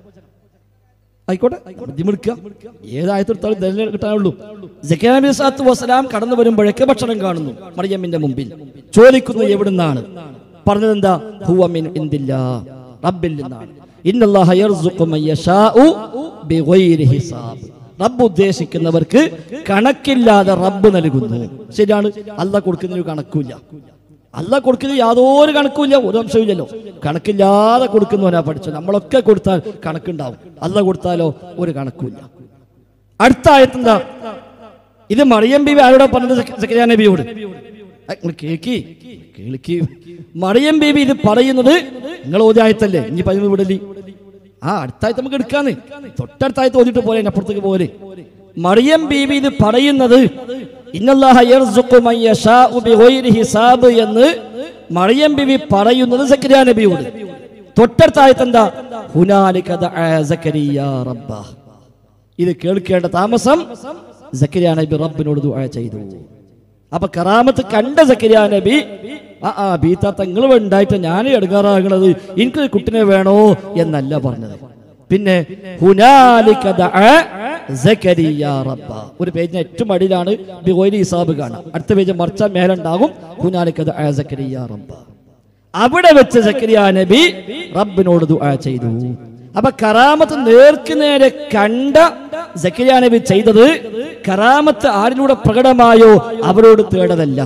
ആയിക്കോട്ടെ ബുദ്ധിമുട്ടുക ഏതായത്തോളം ദലിൽ കിട്ടാനുള്ളൂ സക്കറിയ നബി സ്വലാത്തു വസ്സലാം കടന്നു വരുമ്പോഴേക്ക് ഭക്ഷണം കാണുന്നു മറിയമ്മിന്റെ മുമ്പിൽ ചോദിക്കുന്നു എവിടുന്നാണ് പറഞ്ഞത് എന്താ ഹുവ മിൻ ഇൻദില്ലാ റബ്ബിൽ നിന്നാണ് ഇന്നല്ലാഹ യർസുഖു മൻ യശാഉ ബിഗൈരി ഹിസാബ് റബ്ബ് ഉദ്ദേശിക്കുന്നവർക്ക് കണക്കില്ലാതെ റബ്ബ് നൽകുന്നു ശരിയാണ് അല്ല കൊടുക്കുന്നതിന് കണക്കില്ല അല്ല കൊടുക്കുന്നത് യാതൊരു കണക്കുമില്ല ഒരു അംശമില്ലല്ലോ കണക്കില്ലാതെ കൊടുക്കുന്നവനാ പഠിച്ചത് നമ്മളൊക്കെ കൊടുത്താൽ കണക്കുണ്ടാവും അല്ല കൊടുത്താലോ ഒരു കണക്കുമില്ല അടുത്ത ആയത്തെന്താ ഇത് മറിയം ബീവി ആരോടാ പറഞ്ഞത് സക്കരിയ നബിയോട് ആ, ഇങ്ങള് കേക്കി കേൾക്കി മറിയം ബീബി ഇത് പറയുന്നത് നിങ്ങൾ ഓതിയായത്തല്ലേ ഇനി പതിവ് വിടലി ആ അടുത്തായത്ത് നമുക്ക് എടുക്കാന്ന് തൊട്ടടുത്തായത്ത് ഓതിട്ട് പോലെ അപ്പുറത്തേക്ക് പോലെ മറിയം ബീബി ഇത് പറയുന്നത് ഇന്നല്ലാഹ യർസുഖു മൻ യശാഉ ബിഗൈരി ഹിസാബ് എന്ന് മറിയം ബീബി പറയുന്നത് സക്കരിയ നബിയോട് തൊട്ടടുത്തായത്ത് എന്താ ഹുനാലിക ദഅ സക്കരിയ റബ്ബ ഇത് കേൾക്കേണ്ട താമസം സക്കരിയ നബി റബ്ബിനോട് ദുആ ചെയ്തു അപ്പൊ കറാമത്ത് കണ്ട സക്കരിയ നബി ആ ആ ബീത്ത തങ്ങൾ ഉണ്ടായിട്ട് ഞാൻ എടുക്കാറാകണത് എനിക്കൊരു കുട്ടിനെ വേണോ എന്നല്ല പറഞ്ഞത് പിന്നെ ഹുനാലിക ദഅ സക്കരിയ റബ്ബ ഒരു പേജിന് ഏറ്റവും അടിയിലാണ് ബിഗോയിലി ഹിസാബ് കാണാം അടുത്ത പേജ് മറിച്ചാൽ മേലുണ്ടാകും ഹുനാലിക ദഅ സക്കരിയ റബ്ബ അവിടെ വെച്ച് സക്കരിയ നബി റബ്ബിനോട് ദുആ ചെയ്തു അപ്പൊ കറാമത്ത് നേർക്ക് നേരെ കണ്ട സക്കരിയ നബി ചെയ്തത് കറാമത്ത് ആരിലൂടെ പ്രകടമായോ അവരോട് തേടതല്ല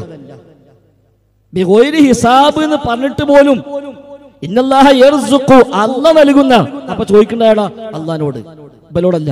ബിഗോയിരി ഹിസാബ് എന്ന് പറഞ്ഞിട്ട് പോലും ഇന്നല്ലാഹ യർസുഖു അല്ല നൽകുന്ന അപ്പൊ ചോദിക്കണ്ടേടാ അള്ളഹാനോട് ഇവലോടല്ല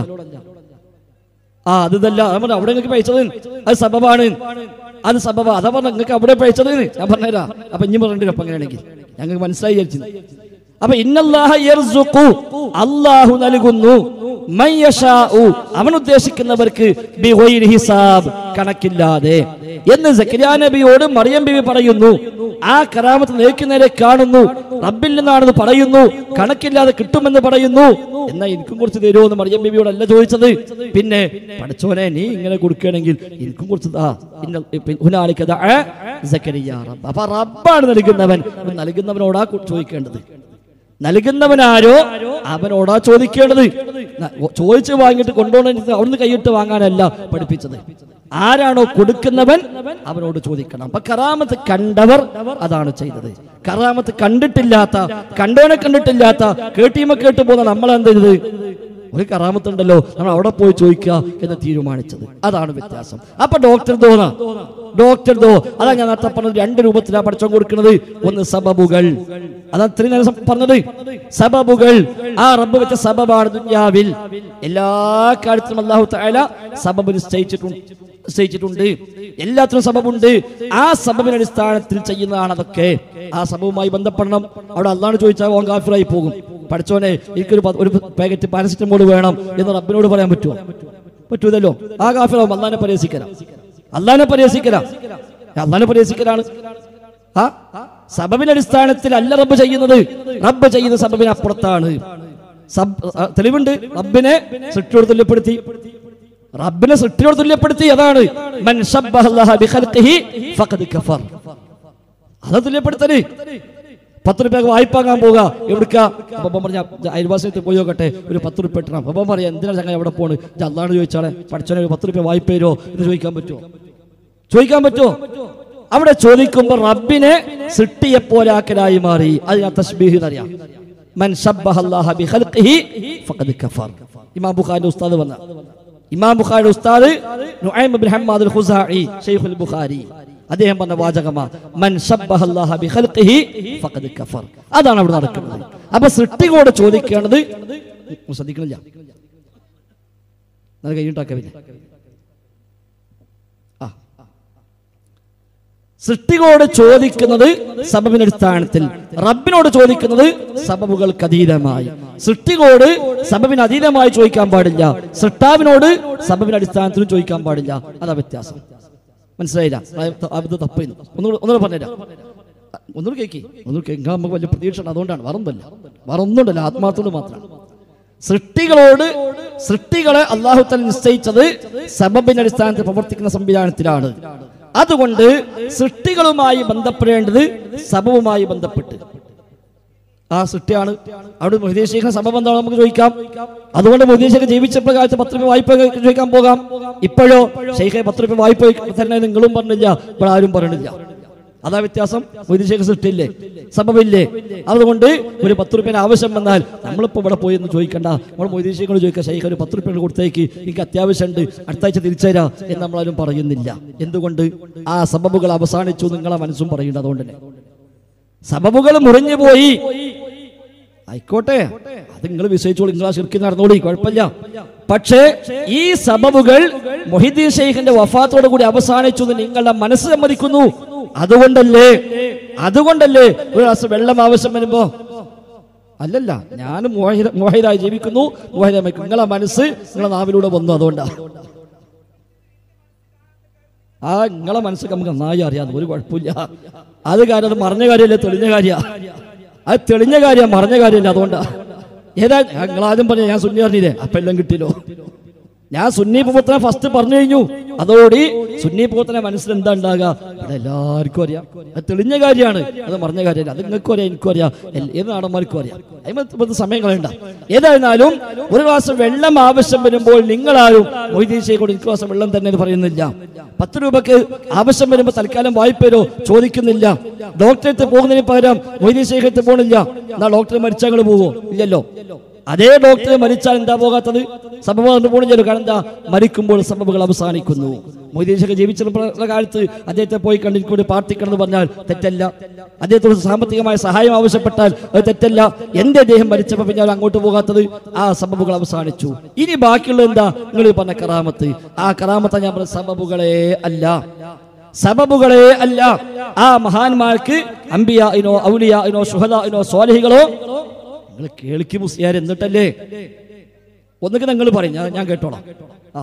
ആ അത് ഇതല്ല അത് പറഞ്ഞ അവിടെ നിങ്ങൾക്ക് പൈസത് അത് സബബാണ് അത് സബബ അതാ പറഞ്ഞ നിങ്ങൾക്ക് അവിടെ പൈസത് ഞാൻ പറഞ്ഞുതരാം അപ്പൊ ഇനി പറഞ്ഞിട്ട് അപ്പൊ അങ്ങനെയാണെങ്കിൽ ഞങ്ങൾക്ക് മനസ്സിലായി വിചാരിച്ചു അപ്പൊ ഇന്നല്ലാഹ യർസുഖു അല്ലാഹു നൽകുന്നു മൻ യശാഉ അവൻ ഉദ്ദേശിക്കുന്നവർക്ക് ബിഗൈരി ഹിസാബ് കണക്കില്ലാതെ എന്ന് സക്കരിയ നബിയോട് മറിയം ബിബി പറയുന്നു ആ കറാമത്ത് നേർക്ക് നേരെ കാണുന്നു റബ്ബിൽ നിന്നാണെന്ന് പറയുന്നു കണക്കില്ലാതെ കിട്ടുമെന്ന് പറയുന്നു എന്നാ എനിക്കും കുറച്ച് തരുമോ എന്ന് മറിയം ബിബിയോടല്ല ചോദിച്ചത് പിന്നെ പഠിച്ചോനെ നീ ഇങ്ങനെ കൊടുക്കുകയാണെങ്കിൽ എനിക്കും കുറച്ച് താ. ഇന്ന- പി- ഹുനാലിക ദഅ സക്കരിയ റബ്ബ്. അപ്പൊ റബ്ബാണ് നൽകുന്നവൻ അവൻ നൽകുന്നവനോടാ കു- ചോദിക്കേണ്ടത് നൽകുന്നവനാരോ അവനോടാ ചോദിക്കേണ്ടത് ന- ചോദിച്ച് വാങ്ങിയിട്ട് കൊണ്ടുപോകണ അവിടുന്ന് കൈയിട്ട് വാങ്ങാനല്ല പഠിപ്പിച്ചത് ആരാണോ കൊടുക്കുന്നവൻ അവനോട് ചോദിക്കണം അപ്പൊ കറാമത്ത് കണ്ടവർ അതാണ് ചെയ്തത് കറാമത്ത് കണ്ടിട്ടില്ലാത്ത കണ്ടവനെ കണ്ടിട്ടില്ലാത്ത കേട്ടീമ കേട്ട് പോകുന്ന നമ്മൾ എന്ത് ചെയ്തത് ഒരു കറാമത്തുണ്ടല്ലോ നമ്മൾ അവിടെ പോയി ചോദിക്കുക എന്ന് തീരുമാനിച്ചത് അതാണ് വ്യത്യാസം അപ്പൊ ഡോക്ടർ ദോന ഡോക്ടർ ദോ അതാ ഞാൻ നേരത്തെ പറഞ്ഞത് രണ്ട് രൂപത്തിലാണ് പഠിച്ചോൻ കൊടുക്കുന്നത് ഒന്ന് സബബുകൾ അതാ ഇത്രയും നേരം പറഞ്ഞത് സബബുകൾ ആ റബ്ബ് വെച്ച സബബാണ് ദുന്യാവിൽ എല്ലാ കാര്യത്തിലും അള്ളാഹു തആല സബബ് നിശ്ചയിച്ചിട്ടുണ്ട് നിശ്ചയിച്ചിട്ടുണ്ട് എല്ലാത്തിനും സബബുണ്ട് ആ സബബിന്റെ അടിസ്ഥാനത്തിൽ ചെയ്യുന്നതാണ് അതൊക്കെ ആ സബബുമായി ബന്ധപ്പെടണം അവിടെ അള്ളാഹ് ചോദിച്ചാൽ ഓൻ കാഫിറായി പോകും പഠിച്ചോനെ എനിക്കൊരു പ- ഒരു പാക്കറ്റ് പാരസിറ്റമോൾ വേണം എന്ന് റബ്ബിനോട് പറയാൻ പറ്റുമോ പറ്റൂതല്ലോ ആ കാഫിറാവും അള്ളാഹിനെ പരിഹസിക്കലാം അള്ളാഹിനെ പരിഹസിക്കലാം അള്ളാഹിനെ പരിഹസിക്കലാണ് ആ സബബിന്റെ അടിസ്ഥാനത്തിൽ അല്ല റബ്ബ് ചെയ്യുന്നത് റബ്ബ് ചെയ്യുന്ന സബബിന് അപ്പുറത്താണ് സബ് ആ, തെളിവുണ്ട് റബ്ബിനെ സൃഷ്ടിയോട് തുല്യപ്പെടുത്തി റബ്ബിനെ സൃഷ്ടിയോട് തുല്യപ്പെടുത്തി അതാണ് മൻ ശബ്ബഹ അല്ലാഹ ബിഖൽഖിഹി ഫഖദ് കഫർ അത് തുല്യപ്പെടുത്തല് പത്ത് റുപ്യ വായ്പ വാങ്ങാൻ പോവുക എവിടുക്ക അപ്പം പറഞ്ഞ അയൽവാസത്തിൽ പോയി നോക്കട്ടെ ഒരു പത്ത് റുപ്യ ഇട്ടണം അപ്പം പറയാം എന്തിനാ ചങ്ങ എവിടെ പോണ് ഇത് അള്ളാണ് ചോദിച്ചാളെ പഠിച്ചോനെ ഒരു പത്ത് റുപ്യ വായ്പ തരുമോ എന്ന് ചോദിക്കാൻ പറ്റുമോ ചോദിക്കാൻ പറ്റുമോ അവിടെ ചോദിക്കുമ്പോൾ റബ്ബിനെ സൃഷ്ടിയെ പോലാക്കലായി മാറി അതിനാ തസ്ബീഹ് എന്നറിയാം മൻ ശബ്ബഹ അല്ലാഹ ബിഖൽഖിഹി ഫഖദ് കഫർ ഇമാം ബുഖാരിന്റെ ഉസ്താദ് പറഞ്ഞ ഇമാം ബുഖാരി ഉസ്താദ് നുഐം ഇബ്നു ഹമ്മാദ് അൽ ഖുസാഇ ഷെയ്ഖുൽ ബുഖാരി അദ്ദേഹം പറഞ്ഞ വാചകമാ മൻ ശബ്ബഹ അല്ലാഹ ബി ഖൽഖിഹി ഫഖദ് കഫർ അതാണ് അവിടെ നടക്കുന്നത് അപ്പൊ സൃഷ്ടികോട് ചോദിക്കേണ്ടത് ഉം, ശ്രദ്ധിക്കണില്ല നല്ല കൈയിട്ടാക്കവില്ല ആ സൃഷ്ടികളോട് ചോദിക്കുന്നത് സബബിന്റെ അടിസ്ഥാനത്തിൽ റബ്ബിനോട് ചോദിക്കുന്നത് സബബുകൾക്ക് അതീതമായി സൃഷ്ടികളോട് സബബിന് അതീതമായി ചോദിക്കാൻ പാടില്ല സൃഷ്ടാവിനോട് സബബിന്റെ അടിസ്ഥാനത്തിലും ചോദിക്കാൻ പാടില്ല അതാ വ്യത്യാസം മനസ്സിലായില്ല അത് തപ്പുന്നു ഒന്നുകൂടെ ഒന്നുകൂടെ പറഞ്ഞുതരാം ഒന്നുകൂടെ കേക്കി ഒന്നുകൂടെ കേൾക്കാൻ നമുക്ക് വലിയ പ്രതീക്ഷ ഉണ്ട് അതുകൊണ്ടാണ് വേറൊന്നുമല്ല വേറൊന്നുണ്ടല്ല ആത്മാർത്ഥോട് മാത്രമാണ് സൃഷ്ടികളോട് സൃഷ്ടികളെ അള്ളാഹുത്തൽ നിശ്ചയിച്ചത് സബബിന്റെ അടിസ്ഥാനത്തിൽ പ്രവർത്തിക്കുന്ന സംവിധാനത്തിലാണ് അതുകൊണ്ട് സൃഷ്ടികളുമായി ബന്ധപ്പെടേണ്ടത് സബവുമായി ബന്ധപ്പെട്ട് ആ സൃഷ്ടിയാണ് അവിടെ മൊഹീദേശിക്കുന്ന സബബ് എന്താണ് നമുക്ക് ചോദിക്കാം അതുകൊണ്ട് മൊഹീദേശിക്ക് ജീവിച്ചപ്പോൾ കാലത്ത് പത്ത് രൂപ വായ്പ ചോദിക്കാൻ പോകാം ഇപ്പോഴോ ഷെയ്ഖെ പത്ത് രൂപ വായ്പ തന്നെ നിങ്ങളും പറഞ്ഞില്ല ഇവിടെ ആരും പറഞ്ഞില്ല അതാ വ്യത്യാസം വൈദ്യശേഖര സൃഷ്ടിയില്ലേ സബബില്ലേ അതുകൊണ്ട് ഒരു പത്ത് റുപ്യന് ആവശ്യം വന്നാൽ നമ്മളിപ്പോൾ ഇവിടെ പോയി എന്ന് ചോദിക്കണ്ട നമ്മൾ വൈദ്യശേഖരോട് ചോദിക്കുക ശൈഖ ഒരു പത്ത് റുപ്യ കൊടുത്തേക്ക് എനിക്ക് അത്യാവശ്യമുണ്ട് അടുത്ത ആഴ്ച തിരിച്ചുതരാ എന്ന് നമ്മളാരും പറയുന്നില്ല എന്തുകൊണ്ട് ആ സബബുകൾ അവസാനിച്ചു നിങ്ങളെ മനസ്സും പറയുന്നുണ്ട് അതുകൊണ്ട് തന്നെ സബബുകൾ മുറിഞ്ഞു പോയി ആയിക്കോട്ടെ അത് നിങ്ങൾ വിശ്വസിച്ചോളൂ നിങ്ങൾ ആ ശിർക്കി നടന്നോളി കുഴപ്പമില്ല പക്ഷേ ഈ സബബുകൾ മൊഹിദ്ദീൻ ഷെയ്ഖിന്റെ വഫാത്തോടു കൂടി അവസാനിച്ചു എന്ന് നിങ്ങളുടെ മനസ്സ് സമ്മതിക്കുന്നു അതുകൊണ്ടല്ലേ അതുകൊണ്ടല്ലേ ഒരു ഗ്ലാസ് വെള്ളം ആവശ്യം വരുമ്പോ അല്ലല്ല ഞാൻ മോഹിതായി ജീവിക്കുന്നു മോഹിതമായി നിങ്ങളെ മനസ്സ് നിങ്ങളെ നാവിലൂടെ വന്നു അതുകൊണ്ടാണ് ആ നിങ്ങളെ മനസ്സൊക്കെ നമുക്ക് നന്നായി അറിയാം ഒരു കുഴപ്പമില്ല അത് കാര്യം അത് മറഞ്ഞ കാര്യമല്ല തെളിഞ്ഞ കാര്യ അത് തെളിഞ്ഞ കാര്യം മറഞ്ഞ കാര്യമല്ല അതുകൊണ്ടാ ഏതാ നിങ്ങൾ ആദ്യം പറഞ്ഞ ഞാൻ സുന്നി പറഞ്ഞില്ലേ അപ്പൊ എല്ലാം കിട്ടിയല്ലോ ഞാൻ സുന്നി പുത്രനെ ഫസ്റ്റ് പറഞ്ഞു കഴിഞ്ഞു അതോടി സുന്നി പുത്രനെ മനസ്സിൽ എന്താ ഉണ്ടാകുക അത് എല്ലാവർക്കും അറിയാം അത് തെളിഞ്ഞ കാര്യമാണ് അത് മറഞ്ഞ കാര്യമല്ല അത് നിങ്ങൾക്കും അറിയാം എനിക്കും അറിയാം എല്ല- ഏത് നാടന്മാർക്കും അറിയാം അതിന് സമയം കളയണ്ട ഏതായിരുന്നാലും ഒരു ഗ്ലാസ് വെള്ളം ആവശ്യം വരുമ്പോൾ നിങ്ങളാരും മൊയ്തീൻ ഷെയ്ഖോട് എനിക്ക് ഗ്ലാസ് വെള്ളം തന്നെ എന്ന് പറയുന്നില്ല പത്ത് രൂപക്ക് ആവശ്യം വരുമ്പോൾ തൽക്കാലം വായ്പയോ ചോദിക്കുന്നില്ല ഡോക്ടറെടുത്ത് പോകുന്നതിന് പകരം മൊയ്തീൻ ഷെയ്ഖത്ത് പോകണില്ല എന്നാ ഡോക്ടർ മരിച്ചാൽ അങ്ങോട്ട് പോവോ ഇല്ലല്ലോ അതേ ഡോക്ടർ മരിച്ചാൽ എന്താ പോകാത്തത് സബബ് കൊണ്ട് പോണില്ലല്ലോ കാരണം എന്താ മരിക്കുമ്പോൾ സബബുകൾ അവസാനിക്കുന്നു മൊയ്തീശൊക്കെ ജീവിച്ചിരുന്ന കാലത്ത് അദ്ദേഹത്തെ പോയി കണ്ടിട്ട് പ്രാർത്ഥിക്കണം എന്ന് പറഞ്ഞാൽ തെറ്റല്ല അദ്ദേഹത്തോട് സാമ്പത്തികമായ സഹായം ആവശ്യപ്പെട്ടാൽ അത് തെറ്റല്ല എന്റെ അദ്ദേഹം മരിച്ചപ്പോൾ പിന്നെ അവർ അങ്ങോട്ട് പോകാത്തത് ആ സബബുകൾ അവസാനിച്ചു ഇനി ബാക്കിയുള്ളത് എന്താ നിങ്ങൾ ഈ പറഞ്ഞ കറാമത്ത് ആ കറാമത്ത് ഞാൻ പറഞ്ഞ സബബുകളെ അല്ല സബബുകളെ അല്ല ആ മഹാന്മാർക്ക് അംബിയായിനോ ഔലിയായിനോ ഷുഹദായിനോ സ്വാലിഹികളോ നിങ്ങൾ കേൾക്കി മുസ്ലിയാർ എന്നിട്ടല്ലേ ഒന്നുകിൽ നിങ്ങൾ പറയും ഞാൻ ഞാൻ കേട്ടോളാം ആ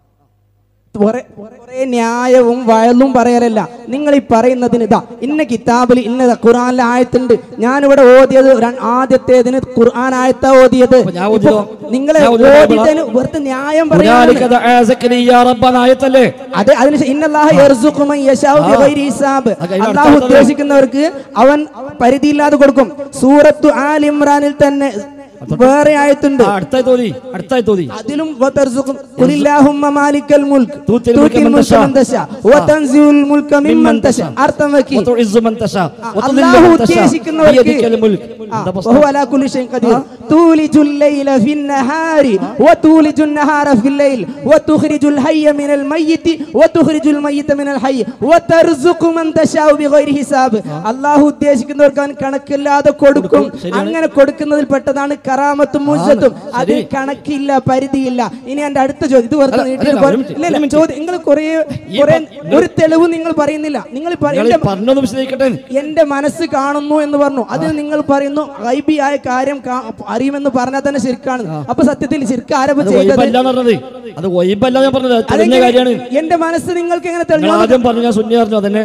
കുറെ കുറെ ന്യായവും വയലും പറയലല്ല നിങ്ങൾ ഈ പറയുന്നതിന് ഇതാ ഇന്ന കിതാബിൽ ഇന്ന ഖുർആനിലെ ആയത്തുണ്ട് ഞാനിവിടെ ഓതിയത് ര- ആദ്യത്തേതിന് ഖുർആൻ ആയത്ത ഓതിയത് അപ്പൊ ഞാൻ ഓതിയോ? നിങ്ങളെ ഞാൻ ഓതിയോ? ഓതിയതിന് വെറുതെ ന്യായം ഹുനാലിക പറയാൻ ദഅ സക്കറിയ റബ്ബന ആയത്തല്ലേ അതെ അതിന് ഇന്നല്ലാഹ യർസുഖു മൻ യശാഉ ബിഗൈരി ഹിസാബ് അത് കഴിഞ്ഞ അല്ലാഹു അടുത്ത ഉദ്ദേശിക്കുന്നവർക്ക് അവൻ പരിധിയില്ലാതെ കൊടുക്കും സൂറത്തു ആൽ ഇമ്രാനിൽ തന്നെ വേറെ ആയത്തുണ്ട് ആ, അടുത്തായി തോന്നി അടുത്തായി തോന്നി അതിലും വതർസുഖും ഖുലില്ലാഹുമ്മ മാലിക്കൽ മുൽക്ക് തൂത്തിൽ തൂത്തിൽ മുൽക്ക് മൻ മുൽക്ക് മൻ തശാ വതൻസിഉൽ മുൽക മിമ്മൻ തശാ അർത്ഥം വെക്കി വതുഇസ്സു മൻ തശാ വതുദില്ലു അല്ലാഹു മൻ തശാ ഉദ്ദേശിക്കുന്നവർക്ക് ബിയദിക്കൽ മുൽക്ക് ആ, എന്താ വഹുവ അലാ കുല്ലി ഷൈഇൻ ഖദീർ തൂലിജുൽ ലൈല ഫിൻ നഹാരി വതൂലിജുൻ നഹാര ഫിൽ ലൈൽ വതുഖ്രിജുൽ ഹയ്യ മിനൽ മയ്യിത്തി വതുഖ്രിജുൽ മയ്യിത്ത മിനൽ ഹയ്യ വതർസുഖു മൻ തശാഉ ബിഗൈരി ഹിസാബ് അല്ലാഹു ഉദ്ദേശിക്കുന്നവർക്ക് അവൻ കണക്കില്ലാതെ കൊടുക്കും ശരിയാണ്. അങ്ങനെ കൊടുക്കുന്നതിൽ പെട്ടതാണ് കറാമത്തും മുജ്ജത്തും അതിൽ കണക്കില്ല പരിധിയില്ല ഇനി എന്റെ അടുത്ത ചോദ്യം ഇത് വെറുതെ അല്ല, നീട്ടി അല്ല, കൊ- ഒരു മിനിറ്റ്, ഇല്ല, ഒരു ഇല്ല, മിനിറ്റ്. ചോദ്യം നിങ്ങൾ കുറേ ഈ കുറേ പ- ഒരു തെളിവ് നിങ്ങൾ പറയുന്നില്ല നിങ്ങൾ ഈ പറ- നിങ്ങൾ എന്റെ- പറഞ്ഞൊന്ന് വിശദീകരിക്കട്ടെ എന്റെ മനസ്സ് കാണുന്നു എന്ന് പറഞ്ഞു അതിന് നിങ്ങൾ പറയുന്നു ഗൈബിയായ കാര്യം കാ- അറിയുമെന്ന് പറഞ്ഞാൽ തന്നെ ശരിക്കാണ് അപ്പൊ സത്യത്തിൽ ശരിക്കും ആരംഭം അത് ചെയ്തത് ഒയ്ബല്ല എന്ന് പറഞ്ഞത് അത് ഒയ്ബല്ല ഞാൻ പറഞ്ഞത് അത് തെളിഞ്ഞ അതെങ്ങനെ- കാര്യമാണ് എന്റെ മനസ്സ് നിങ്ങൾക്ക് എങ്ങനെ നിങ്ങൾ തെളിഞ്ഞു ആദ്യം പറഞ്ഞു ഞാൻ സുന്നി പറഞ്ഞു അതന്നെ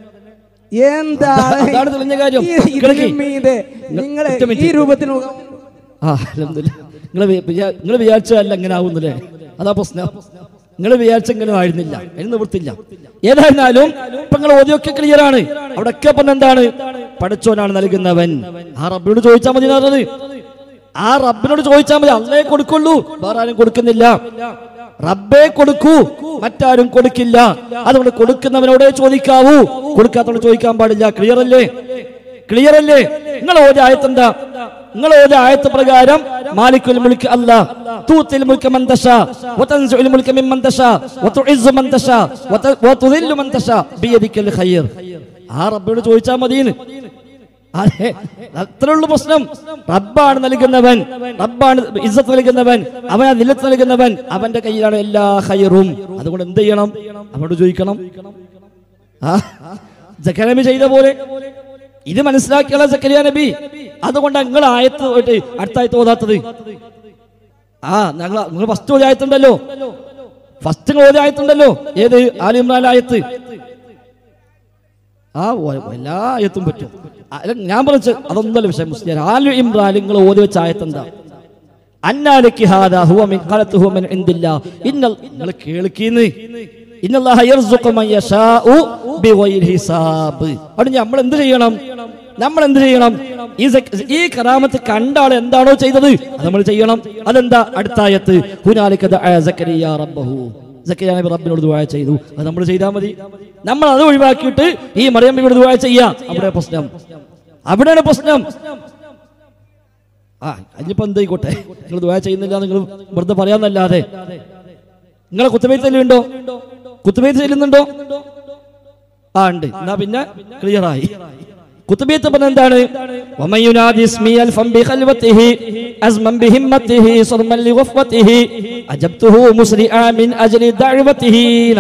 എന്താണ് അതാണ് തെളിഞ്ഞ കാര്യം. ഈ- ഇതിലും കേൾക്ക്. മീതെ നിങ്ങൾ ഒറ്റ മിനിറ്റ്. ഈ രൂപത്തിൽ ആ നിങ്ങൾ നിങ്ങൾ വിചാരിച്ചതല്ല ഇങ്ങനെ ആവുന്നില്ലേ അതാ പ്രശ്നം നിങ്ങൾ വിചാരിച്ച ഇങ്ങനെ ആയിരുന്നില്ല അതിന് നിവൃത്തില്ല ഏതായിരുന്നാലും ഇപ്പൊ നിങ്ങൾ ഓതിയൊക്കെ ക്ലിയർ ആണ് അവിടെ ഒക്കെ പറഞ്ഞ എന്താണ് പഠിച്ചോനാണ് നൽകുന്നവൻ ആ റബ്ബിനോട് ചോദിച്ചാൽ മതി എന്നാ പറഞ്ഞത് ആ റബ്ബിനോട് ചോദിച്ചാൽ മതി അല്ലേ കൊടുക്കുള്ളൂ വേറെ ആരും കൊടുക്കുന്നില്ല റബ്ബേ കൊടുക്കൂ മറ്റാരും കൊടുക്കില്ല അതുകൊണ്ട് കൊടുക്കുന്നവനോടേ ചോദിക്കാവൂ കൊടുക്കാത്തവനോട് ചോദിക്കാൻ പാടില്ല ക്ലിയർ അല്ലേ ക്ലിയർ അല്ലേ നിങ്ങൾ ഓരോ ആയത്തെന്താ നിങ്ങൾ ഒരു ആയത്ത് പ്രകാരം മാലിക്കുൽ മുൽക്ക് അല്ലാ തൂത്തിൽ മുൽക്ക് മൻ തശാ വതൻസുൽ മുൽക്ക് മിമ്മൻ തശാ വതുഇസ്സു മൻ തശാ വത- വതുദില്ലു മൻ തശാ ബിയദിക്കൽ ഖൈർ ആ റബ്ബിനോട് ചോദിച്ചാൽ മതിയെന്ന് അതെ അത്രേ ഉള്ളൂ പ്രശ്നം റബ്ബാണ് നൽകുന്നവൻ റബ്ബാണ് ഇസ്സത്ത് നൽകുന്നവൻ അവൻ നിലത്ത് നൽകുന്നവൻ അവന്റെ കയ്യിലാണ് എല്ലാ ഹൈറും അതുകൊണ്ട് എന്ത് ചെയ്യണം അവനോട് ചോദിക്കണം ആ ജക്കനബി ചെയ്ത പോലെ ഇത് മനസ്സിലാക്കിയുള്ള ജക്കരിയ നബി അതുകൊണ്ട് നിങ്ങൾ ആയത്ത് പോയിട്ട് അടുത്ത ആയത്ത് ഓതാത്തത് ആ ഞങ്ങൾ നിങ്ങൾ ഫസ്റ്റ് ഓതി ആയത്തുണ്ടല്ലോ ഫസ്റ്റ് ഓതി ആയത്തുണ്ടല്ലോ ഏത് ആലിമ്രാൻ ആയത്ത് ആ ഒ- എല്ലാ ആയത്തും പറ്റും അല്ല, ഞാൻ പറഞ്ഞ അതൊന്നല്ല വിഷയം മുസ്ലിം ആലു ഇമ്രാൻ നിങ്ങൾ ഓതി വെച്ച ആയത്തെന്താ അന്നാലക്ക് ഹാദാ ഹുവ മിൻ ഖലത്ത് ഹുവ മിൻ ഇൻദില്ലാ ഇന്നൽ നിങ്ങൾ കേൾക്കീന്ന് ഇന്നല്ലാഹ യർസുഖു മൻ യശാഉ ബിഗൈരി ഹിസാബ് അവിടെ നമ്മൾ എന്ത് ചെയ്യണം നമ്മൾ എന്ത് ചെയ്യണം ഈ സക്- ഈ കറാമത്ത് കണ്ട ആൾ എന്താണോ ചെയ്തത് അത് നമ്മൾ ചെയ്യണം അതെന്താ അടുത്ത ആയത്ത് ഹുനാലിക ദഅ സക്കരിയ റബ്ബഹു സക്കരിയ നബി റബ്ബിനോട് ദുആ ചെയ്തു അത് നമ്മൾ ചെയ്താൽ മതി നമ്മൾ അത് ഒഴിവാക്കിയിട്ട് ഈ മറിയം ബിയോട് ദുആ ചെയ്യാം അവിടെ പ്രശ്നം അവിടെയാണ് പ്രശ്നം ആ അതിനിപ്പോ എന്തായിക്കോട്ടെ നിങ്ങൾ ദുആ ചെയ്യുന്നില്ല നിങ്ങൾ വെറുതെ പറയാന്നല്ലാതെ നിങ്ങളെ കുത്തുബൈത്ത് ചെല്ലുണ്ടോ കുത്തുബൈത്ത് ചെല്ലുന്നുണ്ടോ ആ ഉണ്ട് എന്നാ പിന്നെ ക്ലിയർ ആയി കുത്തുബീത്ത് പറഞ്ഞ എന്താണ് ومن ينادي اسمي الفا بخلوته أزما بهمته صرما لغفوته أجبته مسرعا من أجل دعوته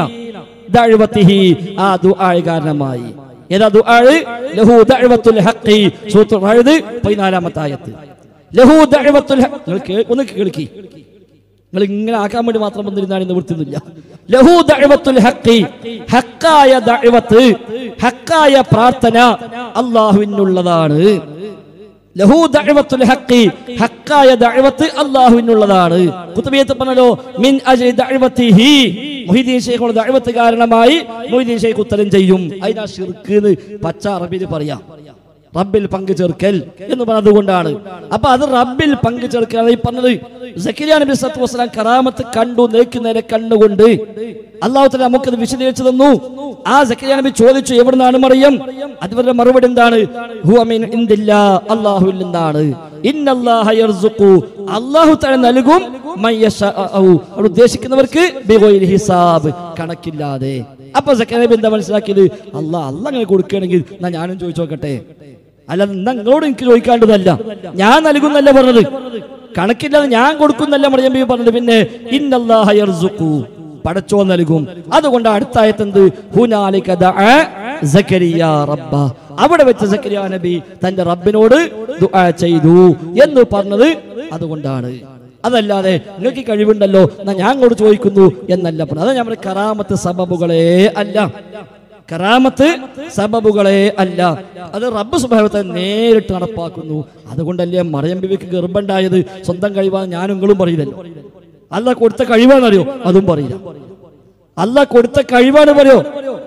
دعوته ആ ദുആ കാരണമായി ഏതാ ദുആ ലഹു ദഅവത്തുൽ ഹഖി സൂറത്തുൽ റഅദ് 14 ആയത്ത് ലഹു ദഅവത്തുൽ ഹഖ് നിങ്ങൾ കേ- ഒന്ന് കേൾക്കി നിങ്ങൾ ഇങ്ങനെ ആക്കാൻ വേണ്ടി മാത്രം വന്നിരുന്നാണ് ഇന്ന് വൃത്തിയൊന്നുമില്ല ലഹു ദഅവത്തുൽ ഹഖി ഹക്കായ ദഅവത്ത് ഹക്കായ പ്രാർത്ഥന അള്ളാഹുവിനുള്ളതാണ് ലഹു ദഅവത്തുൽ ഹഖി ഹക്കായ ദഅവത്ത് അള്ളാഹുവിനുള്ളതാണ് കുത്തുബിയത്ത് പറഞ്ഞല്ലോ മിൻ അജ്ലി ദഅവത്തിഹി മുഹീദ്ദീൻ ശൈഖുടെ ദഅവത്ത് കാരണമായി മുഹീദ്ദീൻ ശൈഖ് ഉത്തരം ചെയ്യും അതിനാ ഷിർക്ക് എന്ന് പച്ച അറബിയിൽ പറയാം റബ്ബിൽ പങ്കു ചേർക്കൽ എന്ന് പറഞ്ഞതുകൊണ്ടാണ് അപ്പൊ അത് റബ്ബിൽ പങ്കു ചേർക്കൽ ഈ പറഞ്ഞത് സക്കരിയ നബി സത്തു വസ്സലാം കറാമത്ത് കണ്ടു നേരെ കണ്ണുകൊണ്ട് അള്ളാഹു തല നമുക്കത് വിശദീകരിച്ചു തന്നു ആ സക്കരിയ നബി ചോദിച്ചു എവിടുന്നാണ് മറിയം അതുവരെ മറുപടി എന്താണ് ഹുവ മിൻ ഇൻദില്ലാ അള്ളാഹുവിൽ നിന്നാണ് ഇന്നല്ലാഹ യർസുഖു അള്ളാഹു തല നൽകും മൻ യശാഉ. അവിടെ ഉദ്ദേശിക്കുന്നവർക്ക് ബിഗൈരി ഹിസാബ് കണക്കില്ലാതെ അപ്പൊ സക്കരിയ നബി എന്താ മനസ്സിലാക്കിയത് അള്ളാഹ് അള്ളാഹ് അങ്ങനെ കൊടുക്കുകയാണെങ്കിൽ എന്നാ ഞാനും ചോദിച്ചു നോക്കട്ടെ അല്ല എന്നാ നിങ്ങളോട് എനിക്ക് ചോദിക്കാണ്ടതല്ല ഞാൻ നൽകുന്നല്ല പറഞ്ഞത് കണക്കില്ലാതെ ഞാൻ കൊടുക്കുന്നല്ല മറിയം ബീവി പറഞ്ഞത് പിന്നെ ഇന്നല്ലാഹ യർസുഖു പടച്ചോ നൽകും അതുകൊണ്ട് അടുത്ത ആയത്തെന്ത് ഹുനാലിക ദഅ സക്കരിയ റബ്ബ അവിടെ വെച്ച് സക്കരിയ നബി തന്റെ റബ്ബിനോട് ദുആ ചെയ്തു എന്ന് പറഞ്ഞത് അതുകൊണ്ടാണ് അതല്ലാതെ നിങ്ങൾക്ക് ഈ കഴിവുണ്ടല്ലോ എന്നാ ഞാൻ അങ്ങോട്ട് ചോദിക്കുന്നു എന്നല്ല പറഞ്ഞത് അതാ ഞാൻ പറഞ്ഞ കറാമത്ത് സബബുകളെ അല്ല കറാമത്ത് സബബുകളെ അല്ല അത് റബ്ബ് സുബാവത്തെ നേരിട്ട് നടപ്പാക്കുന്നു അതുകൊണ്ടല്ലേ മറിയം ബിവിക്ക് ഗർഭമുണ്ടായത് സ്വന്തം കഴിവാണ് ഞാനും നിങ്ങളും പറയില്ലല്ലോ അല്ല കൊടുത്ത കഴിവാണെന്നറിയോ അതും പറയില്ല അല്ല കൊടുത്ത കഴിവാണ് പറയോ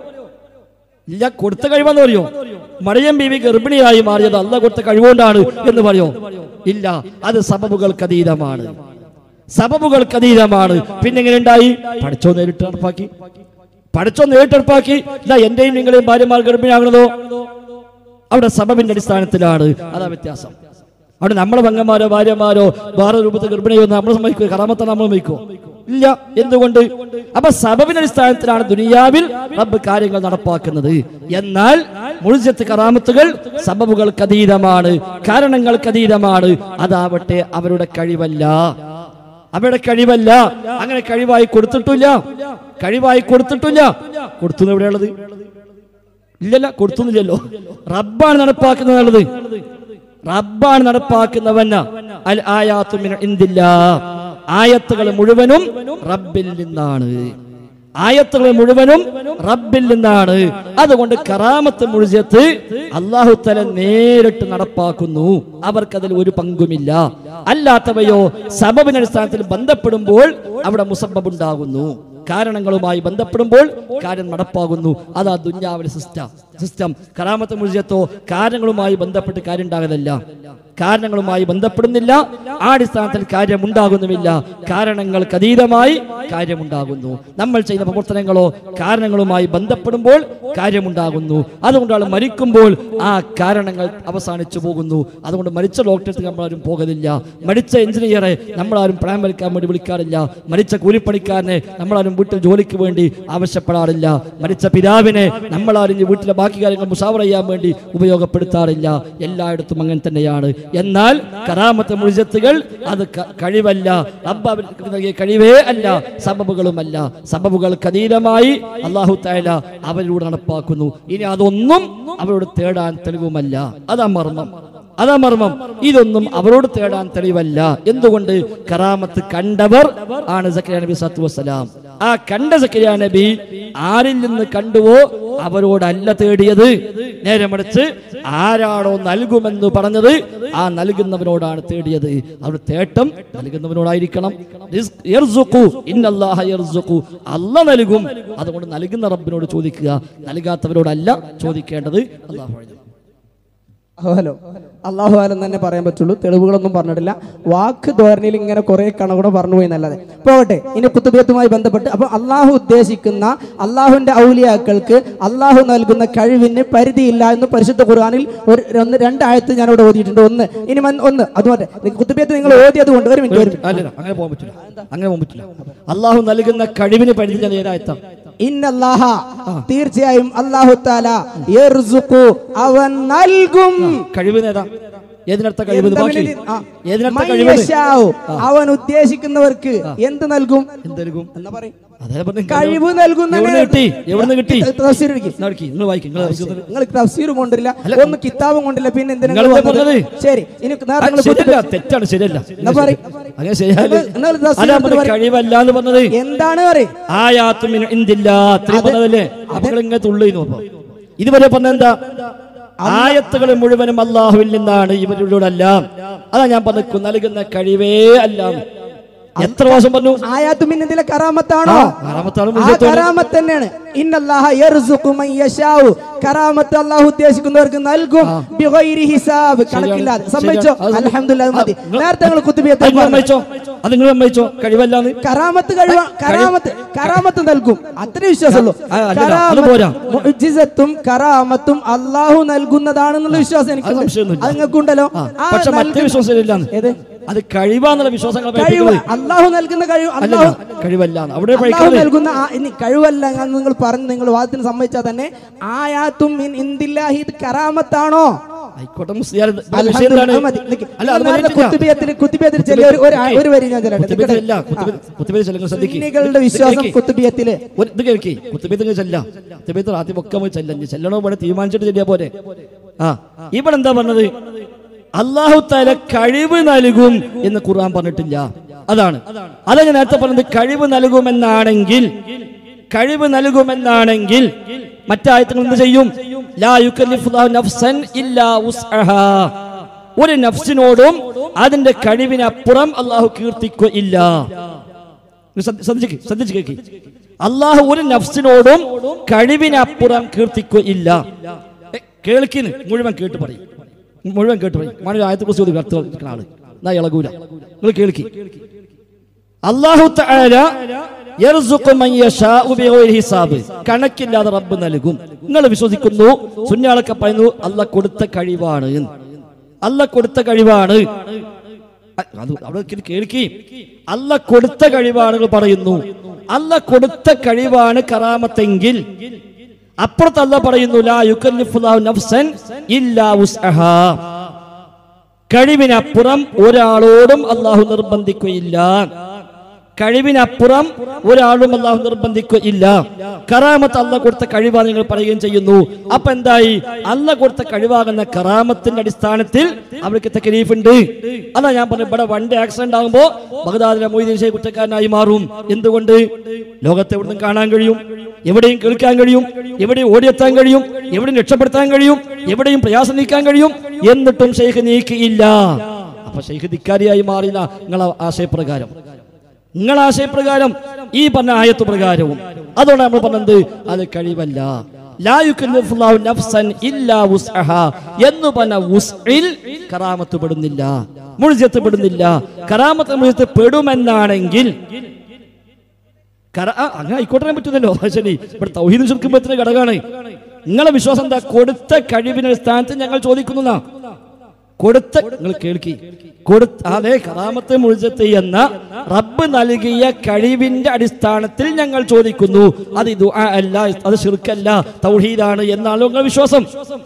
ഇല്ല കൊടുത്ത കഴിവാന്ന് പറയോ മറിയം ബീവി ഗർഭിണിയായി മാറിയത് അല്ല കൊടുത്ത കഴിവുകൊണ്ടാണ് എന്ന് പറയോ ഇല്ല അത് സബബുകൾക്ക് അതീതമാണ് സബബുകൾക്ക് അതീതമാണ് പിന്നെ എങ്ങനെ ഉണ്ടായി പഠിച്ചോ നേരിട്ട് നടപ്പാക്കി പഠിച്ചോ നേരിട്ട് നടപ്പാക്കി ഇല്ല എന്റെയും നിങ്ങളെയും ഭാര്യമാർ ഗർഭിണിയാകണതോ അവിടെ സബബിന്റെ അടിസ്ഥാനത്തിലാണ് അതാ വ്യത്യാസം അവിടെ നമ്മളെ പങ്കന്മാരോ ഭാര്യമാരോ വേറെ രൂപത്തിൽ ഗർഭിണിയോ നമ്മൾ സമ്മതിക്കോ കറാമത്തെ നമ്മൾ സമ്മതിക്കോ ഇല്ല എന്തുകൊണ്ട് അപ്പൊ സബബിന്റെ അടിസ്ഥാനത്തിലാണ് ദുനിയാവിൽ റബ്ബ് കാര്യങ്ങൾ നടപ്പാക്കുന്നത് എന്നാൽ മുഴുജത്ത് കറാമത്തുകൾ സബബുകൾക്ക് അതീതമാണ് കാരണങ്ങൾക്ക് അതീതമാണ് അതാവട്ടെ അവരുടെ കഴിവല്ല അവരുടെ കഴിവല്ല അങ്ങനെ കഴിവായി കൊടുത്തിട്ടില്ല കഴിവായി കൊടുത്തിട്ടില്ല കൊടുത്തു എവിടെയുള്ളത് ഇല്ലല്ല കൊടുത്തുന്നില്ലല്ലോ റബ്ബാണ് നടപ്പാക്കുന്നത് റബ്ബാണ് നടപ്പാക്കുന്നവന അൽ ആയാത്തു മിൻ ഇന്ദില്ലാ ആയത്തുകൾ മുഴുവനും റബ്ബിൽ നിന്നാണ് ആയത്തുകൾ മുഴുവനും റബ്ബിൽ നിന്നാണ് അതുകൊണ്ട് കറാമത്ത് മുഴുവത്ത് അള്ളാഹു തല നേരിട്ട് നടപ്പാക്കുന്നു അവർക്കതിൽ ഒരു പങ്കുമില്ല അല്ലാത്തവയോ സബബിന്റെ അടിസ്ഥാനത്തിൽ ബന്ധപ്പെടുമ്പോൾ അവിടെ മുസബബ് ഉണ്ടാകുന്നു കാരണങ്ങളുമായി ബന്ധപ്പെടുമ്പോൾ കാര്യം നടപ്പാകുന്നു അതാ ദുഞ്ഞാവിലെ സിസ്റ്റം സിസ്റ്റം കറാമത്ത് മുഴുവത്തോ കാരണങ്ങളുമായി ബന്ധപ്പെട്ട് കാര്യം ഉണ്ടാകുന്നില്ല കാരണങ്ങളുമായി ബന്ധപ്പെടുന്നില്ല ആ അടിസ്ഥാനത്തിൽ കാര്യമുണ്ടാകുന്നുമില്ല കാരണങ്ങൾക്ക് അതീതമായി കാര്യമുണ്ടാകുന്നു നമ്മൾ ചെയ്യുന്ന പ്രവർത്തനങ്ങളോ കാരണങ്ങളുമായി ബന്ധപ്പെടുമ്പോൾ കാര്യമുണ്ടാകുന്നു അതുകൊണ്ടാണ് മരിക്കുമ്പോൾ ആ കാരണങ്ങൾ അവസാനിച്ചു പോകുന്നു അതുകൊണ്ട് മരിച്ച ഡോക്ടർക്ക് നമ്മളാരും പോകുന്നില്ല മരിച്ച എഞ്ചിനീയറെ നമ്മളാരും പ്രായം വലിക്കാൻ വേണ്ടി വിളിക്കാറില്ല മരിച്ച കൂലിപ്പണിക്കാരനെ നമ്മളാരും വീട്ടിൽ ജോലിക്ക് വേണ്ടി ആവശ്യപ്പെടാറില്ല മരിച്ച പിതാവിനെ നമ്മളാരും ഈ വീട്ടിലെ ബാക്കി കാര്യങ്ങൾ മുഷാവർ ചെയ്യാൻ വേണ്ടി ഉപയോഗപ്പെടുത്താറില്ല എല്ലായിടത്തും അങ്ങനെ തന്നെയാണ് എന്നാൽ കറാമത്ത് മുഴുജത്തുകൾ അത് ക- കഴിവല്ല റബ്ബ് അവർക്ക് നൽകിയ കഴിവേ അല്ല സബബുകളുമല്ല സബബുകൾക്ക് അതീതമായി അള്ളാഹു തായാല അവരിലൂടെ നടപ്പാക്കുന്നു ഇനി അതൊന്നും അവരോട് തേടാൻ തെളിവുമല്ല അതാ മർമ്മം അതാ മർമ്മം ഇതൊന്നും അവരോട് തേടാൻ തെളിവല്ല എന്തുകൊണ്ട് കറാമത്ത് കണ്ടവർ ആണ് സക്കരിയ നബി സത്തു വസ്സലാം ആ കണ്ട സക്കരിയ നബി ആരിൽ നിന്ന് കണ്ടുവോ അവരോടല്ല തേടിയത് നേരെ മറിച്ച് ആരാണോ നൽകുമെന്ന് പറഞ്ഞത് ആ നൽകുന്നവനോടാണ് തേടിയത് അവർ തേട്ടം നൽകുന്നവനോടായിരിക്കണം റിസ്ക് യർസുഖു, ഇന്നല്ലാഹ യർസുഖു. അല്ല നൽകും അതുകൊണ്ട് നൽകുന്ന റബ്ബിനോട് ചോദിക്കുക നൽകാത്തവരോടല്ല ചോദിക്കേണ്ടത് അള്ളാഹു വഴി ഹലോ അള്ളാഹു ആലം തന്നെ പറയാൻ പറ്റുള്ളൂ തെളിവുകളൊന്നും പറഞ്ഞിട്ടില്ല വാക്ക് ധോരണിയിൽ ഇങ്ങനെ കുറെ കണകൂടെ പറഞ്ഞു പോയി എന്നല്ലാതെ പോകട്ടെ ഇനി കുത്തുബിയത്തുമായി ബന്ധപ്പെട്ട് അപ്പൊ അള്ളാഹു ഉദ്ദേശിക്കുന്ന അള്ളാഹുവിന്റെ ഔലിയാക്കൾക്ക് അള്ളാഹു നൽകുന്ന കഴിവിന് പരിധിയില്ല എന്ന് പരിശുദ്ധ ഖുർആനിൽ ഒരു ഒന്ന് രണ്ടായത്ത് ഞാനിവിടെ ഓതിയിട്ടുണ്ട് ഒന്ന് ഇനി മൻ- ഒന്ന് അതുപോലെ കുത്തുബിയത്ത് നിങ്ങൾ ഓതിയത് കൊണ്ട് ഒരു മിനിറ്റ് ഒരു മിനിറ്റ് അല്ലല്ല അങ്ങനെ പോകാൻ പറ്റില്ല അങ്ങനെ പോകാൻ പറ്റില്ല അള്ളാഹു നൽകുന്ന കഴിവിന് പരിധി ഞാൻ ഏതായത്താം ഇന്നല്ലാഹ തീർച്ചയായും അള്ളാഹു താല യർസുഖു, അവൻ നൽകും കഴിവ് നേതാ ഏതിനർത്ഥ കഴിവ് എന്താ ബാക്കി പിന്നെ ഇത്? ആ. ഏതിനർത്ഥ മൻ കഴിവ് യശാഉ, അവൻ ഉദ്ദേശിക്കുന്നവർക്ക് എന്ത് നൽകും എന്തെടുക്കും എന്നാ പറയും അതേ പറഞ്ഞു കഴിവ് നൽകുന്ന എവിടുന്ന് കിട്ടി എവിടുന്ന് കിട്ടി തഫ്സീർ എടുക്ക്. നിങ്ങൾ വായിക്കും നിങ്ങൾ വായിക്കും. നിങ്ങൾ തഫ്സീറും കൊണ്ടില്ല ഒന്ന് കിതാബും കൊണ്ടില്ല പിന്നെ എന്തിനാ നിങ്ങൾ നിങ്ങൾ എന്താ വന്നത്? പറഞ്ഞത്? ശരി ഇനി ആ, നേരത്തെ നിങ്ങൾ ശരിയല്ല കുത്തി- തെറ്റാണ് ശരിയല്ല എന്നാ പറയ്. അങ്ങനെ ശരിയല്ല നിങ്ങൾ- നിങ്ങൾ തഫ്സീർ അല്ല എടുത്ത് പറയ്. കഴിവല്ല എന്ന് പറഞ്ഞത് എന്താണ് പറയും ആയാത്തും ഇന്തില്ല അത്രയും പറഞ്ഞതല്ലേ അപ്പൊ നിങ്ങൾ ഇങ്ങനെ തുള്ളിന്നു അപ്പൊ ഇതുവരെ പറഞ്ഞ എന്താ ആയത്തുകൾ മുഴുവനും അള്ളാഹുവിൽ നിന്നാണ് ഇവരിലൂടെല്ലാം അതാ ഞാൻ പറഞ്ഞു നൽകുന്ന കഴിവേ അല്ല എത്ര പ്രാവശ്യം പറഞ്ഞു ആയാത്തും ഇതിലെ കറാമത്താണോ ആ, കറാമത്താണ് ആ മുഴുവത്തോളം. കറാമത്ത് തന്നെയാണ് ഇന്നല്ലാഹ യർസുഖു മൻ യശാഉ കറാമത്ത് അല്ലാഹു ഉദ്ദേശിക്കുന്നവർക്ക് നൽകും ബിഗൈരി ഹിസാബ് കണക്കില്ലാതെ ശരിയാണ്. സമ്മതിച്ചോ അത് അൽഹംദുലില്ലാഹ് അത് മതി ആ, നിങ്ങൾ- നേരത്തെ നിങ്ങൾ അത് കുത്തുബിയത്ത് നിങ്ങൾ സമ്മതിച്ചോ അത് നിങ്ങൾ സമ്മതിച്ചോ കഴിവല്ലാന്ന് കറാമത്ത് കഴിവ കറാമത്ത് കറാമത്ത് നൽകും അത്ര വിശ്വാസമുള്ളൂ ആ, അല്ലല്ല, അത് പോരാ. മുഅ്ജിസത്തും കറാമത്തും അല്ലാഹു നൽകുന്നതാണെന്നുള്ള വിശ്വാസം എനിക്ക് അത് സംശയമൊന്നുമില്ല. അത് നിങ്ങൾക്കുണ്ടല്ലോ ആ, ആ പക്ഷെ മറ്റേ നൽകുന്ന- വിശ്വാസം ഇല്ലാന്ന് ഏത് അത് കഴിവാന്നുള്ള വിശ്വാസങ്ങൾ കഴിവ് പഠിപ്പിക്കുന്നത് അല്ലാഹു നൽകുന്ന കഴിവ് അല്ലല്ല അല്ലാഹു കഴിവല്ലാന്ന് അവിടെ അല്ലാഹു പഠിക്കുന്നത് നൽകുന്ന ആ- ഇനി കഴിവല്ല എന്ന് നിങ്ങൾ പറഞ്ഞ് നിങ്ങൾ വാദത്തിന് സമ്മതിച്ചാൽ തന്നെ ആയാത്തും മിൻ ഇന്ദില്ലാഹി ഇത് കറാമത്താണോ ആയിക്കോട്ടെ മുസ്ലിയാർ ഇത് വിഷയം അൽഹംദുലില്ലാഹ് എന്താണ്? അത് മതി. നിക്ക്. അല്ല അത് നിങ്ങൾ നേരത്തെ പറഞ്ഞിട്ടില്ല. കുത്തുബിയത്തിന് കുത്തുബിയത്തിന് ചെറിയ ഒരു- ഒരു ഒരു വരി ഞാൻ ചെല്ലട്ടെ കുത്തുബിയത്ത് നിക്കട്ടെ. ചെല്ല, കുത്തുബിയത്ത്- കുത്തുബിയത്ത് ചെല്ലുങ്ങൾ ശ്രദ്ധിക്ക്. സുന്നികളുടെ വിശ്വാസം ഇത് കേൾക്ക്. കുത്തുബിയത്തില് ഒരു- ഇത് കേൾക്കി കുത്തുബിയത്ത് ഇങ്ങ് ചെല്ലാം കുത്തുബിയത്ത് ആദ്യം ഒക്കെ പോയി ചെല്ലാം ഇനി ചെല്ലണോ ഇവിടെ തീരുമാനിച്ചിട്ട് ചെല്ലിയാ പോരെ ആ ഇവിടെ എന്താ പറഞ്ഞത് അള്ളാഹു താല കഴിവ് നൽകും എന്ന് ഖുർആൻ പറഞ്ഞിട്ടില്ല അതാണ് അതാ ഞാൻ നേരത്തെ പറഞ്ഞത് കഴിവ് നൽകുമെന്നാണെങ്കിൽ കഴിവ് നൽകുമെന്നാണെങ്കിൽ മറ്റായത്തങ്ങൾ എന്ത് ചെയ്യും ലാ യുക്കല്ലിഫുല്ലാഹു നഫ്സൻ ഇല്ലാ വുസ്അഹാ. ഒരു നഫ്സിനോടും അതിന്റെ കഴിവിനപ്പുറം അള്ളാഹു കീർത്തിക്കുകയില്ല ഇത് ശ്രദ്ധ- ശ്രദ്ധിച്ച് ശ്രദ്ധിച്ച് കേക്ക് അള്ളാഹു ഒരു നഫ്സിനോടും കഴിവിനപ്പുറം കീർത്തിക്കുകയില്ല എ, കേൾക്കിന് മുഴുവൻ കേട്ട് പറയും മുഴുവൻ കേട്ട് പറയും മണി ആയത്തെ കുറിച്ച് അർത്ഥം നിൽക്കുന്ന ആള് എന്നാ ഇളകൂല നിങ്ങൾ കേൾക്കി അള്ളാഹു തആല യർസുഖു മൻ യശാഉ ബിഗൈരി ഹിസാബ് കണക്കില്ലാതെ റബ്ബ് നൽകും നിങ്ങൾ വിശ്വസിക്കുന്നു സുന്നാളൊക്കെ പറയുന്നു അല്ല കൊടുത്ത കഴിവാണ് എന്ന്. അല്ല കൊടുത്ത കഴിവാണ് അ- അത് അവിടെ ഇത് കേൾക്കി അല്ല കൊടുത്ത കഴിവാണ് നിങ്ങൾ പറയുന്നു അല്ല കൊടുത്ത കഴിവാണ് കറാമത്തെങ്കിൽ അപ്പുറത്ത് അല്ല പറയുന്നു ലാ യുക്കല്ലിഫുല്ലാഹു നഫ്സൻ ഇല്ലാ വുസ്അഹാ കഴിവിനപ്പുറം ഒരാളോടും അള്ളാഹു നിർബന്ധിക്കുകയില്ല കഴിവിനപ്പുറം ഒരാളും അള്ളാഹു നിർബന്ധിക്കുകയില്ല കറാമത്ത് അല്ല കൊടുത്ത കഴിവാണ് നിങ്ങൾ പറയുകയും ചെയ്യുന്നു അപ്പൊ എന്തായി അല്ല കൊടുത്ത കഴിവാകുന്ന കറാമത്തിന്റെ അടിസ്ഥാനത്തിൽ അവർക്ക് തെക്കലീഫ് ഉണ്ട് അതാ ഞാൻ പറഞ്ഞു ഇവിടെ വണ്ടി ആക്സിഡന്റ് ആകുമ്പോ ബഗ്ദാദിലെ മൊയ്തീൻ ഷെയ്ഖ് കുറ്റക്കാരനായി മാറും എന്തുകൊണ്ട് ലോകത്തെ എവിടുന്നും കാണാൻ കഴിയും എവിടെയും കേൾക്കാൻ കഴിയും എവിടെയും ഓടിയെത്താൻ കഴിയും എവിടെയും രക്ഷപ്പെടുത്താൻ കഴിയും എവിടെയും പ്രയാസം നീക്കാൻ കഴിയും എന്നിട്ടും ഷെയ്ഖ് നീക്കിയില്ല അപ്പൊ ഷെയ്ഖ് ധിക്കാരിയായി മാറില്ല നിങ്ങളെ ആശയപ്രകാരം നിങ്ങൾ ആശയപ്രകാരം ഈ പറഞ്ഞ ആയത്ത് പ്രകാരവും അതുകൊണ്ട് നമ്മൾ പറഞ്ഞത് അത് കഴിവല്ല ലാ യുകല്ലിഫുല്ലാഹു നഫ്സൻ ഇല്ലാ വുസ്അഹാ എന്ന് പറഞ്ഞ വുസ്ഇൽ കറാമത്ത് പെടുന്നില്ല മുഴുജത്ത് പെടുന്നില്ല കറാമത്ത് മുഴുജത്ത് പെടുമെന്നാണെങ്കിൽ കര ആ, അങ്ങനെ ആയിക്കോട്ടെ പറ്റുന്നല്ലോ ആ, ശരി ഇവിടെ തൗഹീദ് ചുരുക്കുമ്പോഴത്തിന് ഘടകമാണ് നിങ്ങളെ വിശ്വാസം എന്താ കൊടുത്ത കഴിവിന്റെ സ്ഥാനത്ത് ഞങ്ങൾ ചോദിക്കുന്നതാ കൊടുത്ത നിങ്ങൾ കേൾക്കി കൊടുത്ത അതെ കറാമത്ത് മുഴുജത്ത് എന്ന റബ്ബ് നൽകിയ കഴിവിന്റെ അടിസ്ഥാനത്തിൽ ഞങ്ങൾ ചോദിക്കുന്നു അത് ദുആ അല്ല അത് ഷിർക്കല്ല തൗഹീദാണ് എന്നാണ് നിങ്ങളുടെ വിശ്വാസം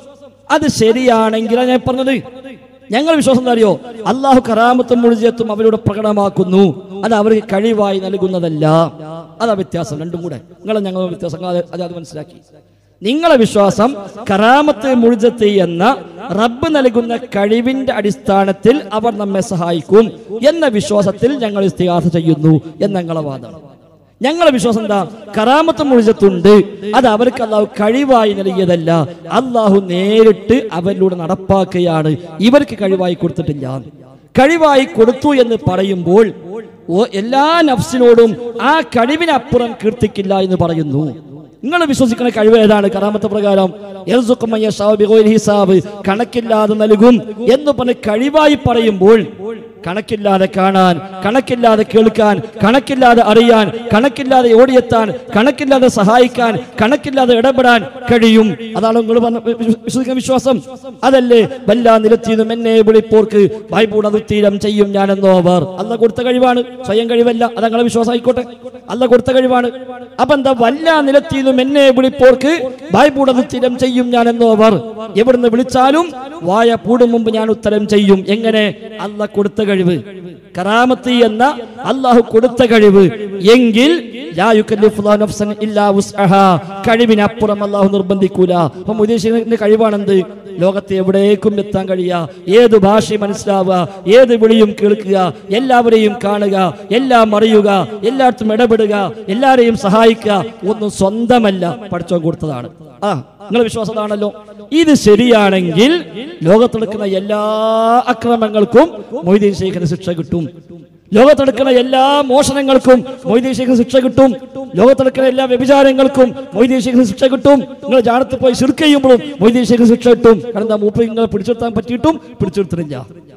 അത് ശരിയാണെങ്കിലാണ് ഞാൻ പറഞ്ഞത് ഞങ്ങൾ വിശ്വാസം എന്താ അറിയോ അള്ളാഹു കറാമത്തും മുഴുജത്തും അവരോട് പ്രകടമാക്കുന്നു അത് അവർക്ക് കഴിവായി നൽകുന്നതല്ല അതാ വ്യത്യാസം രണ്ടും കൂടെ നിങ്ങളെ ഞങ്ങൾ വ്യത്യാസം അത് അത് അത് മനസ്സിലാക്കി നിങ്ങളെ വിശ്വാസം കറാമത്ത് മുഴുജത്ത് എന്ന റബ്ബ് നൽകുന്ന കഴിവിന്റെ അടിസ്ഥാനത്തിൽ അവർ നമ്മെ സഹായിക്കും എന്ന വിശ്വാസത്തിൽ ഞങ്ങൾ ഇസ്തിഹാസ ചെയ്യുന്നു എന്ന ഞങ്ങളെ വാദം ഞങ്ങളെ വിശ്വാസം എന്താ കറാമത്ത് മുഴുജത്തുണ്ട് അത് അവർക്ക് അള്ളാഹു കഴിവായി നൽകിയതല്ല അള്ളാഹു നേരിട്ട് അവരിലൂടെ നടപ്പാക്കുകയാണ് ഇവർക്ക് കഴിവായി കൊടുത്തിട്ടില്ല കഴിവായി കൊടുത്തു എന്ന് പറയുമ്പോൾ ഓ എല്ലാ നഫ്സിനോടും ആ കഴിവിനപ്പുറം കീർത്തിക്കില്ല എന്ന് പറയുന്നു നിങ്ങൾ വിശ്വസിക്കുന്ന കഴിവ് ഏതാണ് കറാമത്തെ പ്രകാരം യർസുക്കും യശാഉ ബിഗൈരി ഹിസാബ് കണക്കില്ലാതെ നൽകും എന്ന് പറഞ്ഞ് കഴിവായി പറയുമ്പോൾ കണക്കില്ലാതെ കാണാൻ കണക്കില്ലാതെ കേൾക്കാൻ കണക്കില്ലാതെ അറിയാൻ കണക്കില്ലാതെ ഓടിയെത്താൻ കണക്കില്ലാതെ സഹായിക്കാൻ കണക്കില്ലാതെ ഇടപെടാൻ കഴിയും അതാണ് നിങ്ങൾ പറഞ്ഞ വിശ്വസിക്കുന്ന വിശ്വാസം അതല്ലേ വല്ല നിലത്തിനും എന്നെ വിളിപ്പോർക്ക് വായ്പൂട തീരം ചെയ്യും ഞാനെന്നോ അവർ അല്ല കൊടുത്ത കഴിവാണ് സ്വയം കഴിവല്ല അത് നിങ്ങളെ വിശ്വാസം ആയിക്കോട്ടെ അല്ല കൊടുത്ത കഴിവാണ് അപ്പൊ എന്താ വല്ല നിലത്തിനും എന്നെ വിളിപ്പോർക്ക് വായ്പൂട തീരം ചെയ്യും ഞാനെന്നോ അവർ എവിടുന്ന് വിളിച്ചാലും വായ പൂടും മുമ്പ് ഞാൻ ഉത്തരം ചെയ്യും എങ്ങനെ അല്ല കൊടുത്ത കഴിവ് കറാമത്ത് എന്ന അള്ളാഹു കൊടുത്ത കഴിവ് എങ്കിൽ ലാ യുകല്ലിഫുല്ലാഹു നഫ്സൻ ഇല്ലാ വുസ്അഹാ. കഴിവിനപ്പുറം അള്ളാഹു നിർബന്ധിക്കൂല അപ്പൊ മുദീഷിന്റെ കഴിവാണെന്ത് ലോകത്തെ എവിടേക്കും എത്താൻ കഴിയുക ഏത് ഭാഷയും മനസ്സിലാവുക ഏത് വിളിയും കേൾക്കുക എല്ലാവരെയും കാണുക എല്ലാം അറിയുക എല്ലായിടത്തും ഇടപെടുക എല്ലാരെയും സഹായിക്കുക ഒന്നും സ്വന്തമല്ല പഠിച്ചോ കൊടുത്തതാണ് ആ നിങ്ങളെ വിശ്വാസം അതാണല്ലോ ഇത് ശരിയാണെങ്കിൽ ലോകത്തെടുക്കുന്ന എല്ലാ അക്രമങ്ങൾക്കും മൊയ്തീൻ ശേഖരന് ശിക്ഷ കിട്ടും ലോകത്തെടുക്കുന്ന എല്ലാ മോഷണങ്ങൾക്കും മൊയ്തീൻ ശേഖരന് ശിക്ഷ കിട്ടും ലോകത്തെടുക്കുന്ന എല്ലാ വ്യഭിചാരങ്ങൾക്കും മൊയ്തീൻ ശേഖരന് ശിക്ഷ കിട്ടും നിങ്ങൾ ജാടത്ത് പോയി ശിർക്ക് ചെയ്യുമ്പോഴും മൊയ്തീൻ ശേഖരന് ശിക്ഷ കിട്ടും കാരണം എന്താ മൂപ്പ് നിങ്ങളെ പിടിച്ചെടുത്താൻ പറ്റിയിട്ടും പിടിച്ചെടുത്തിട്ടില്ല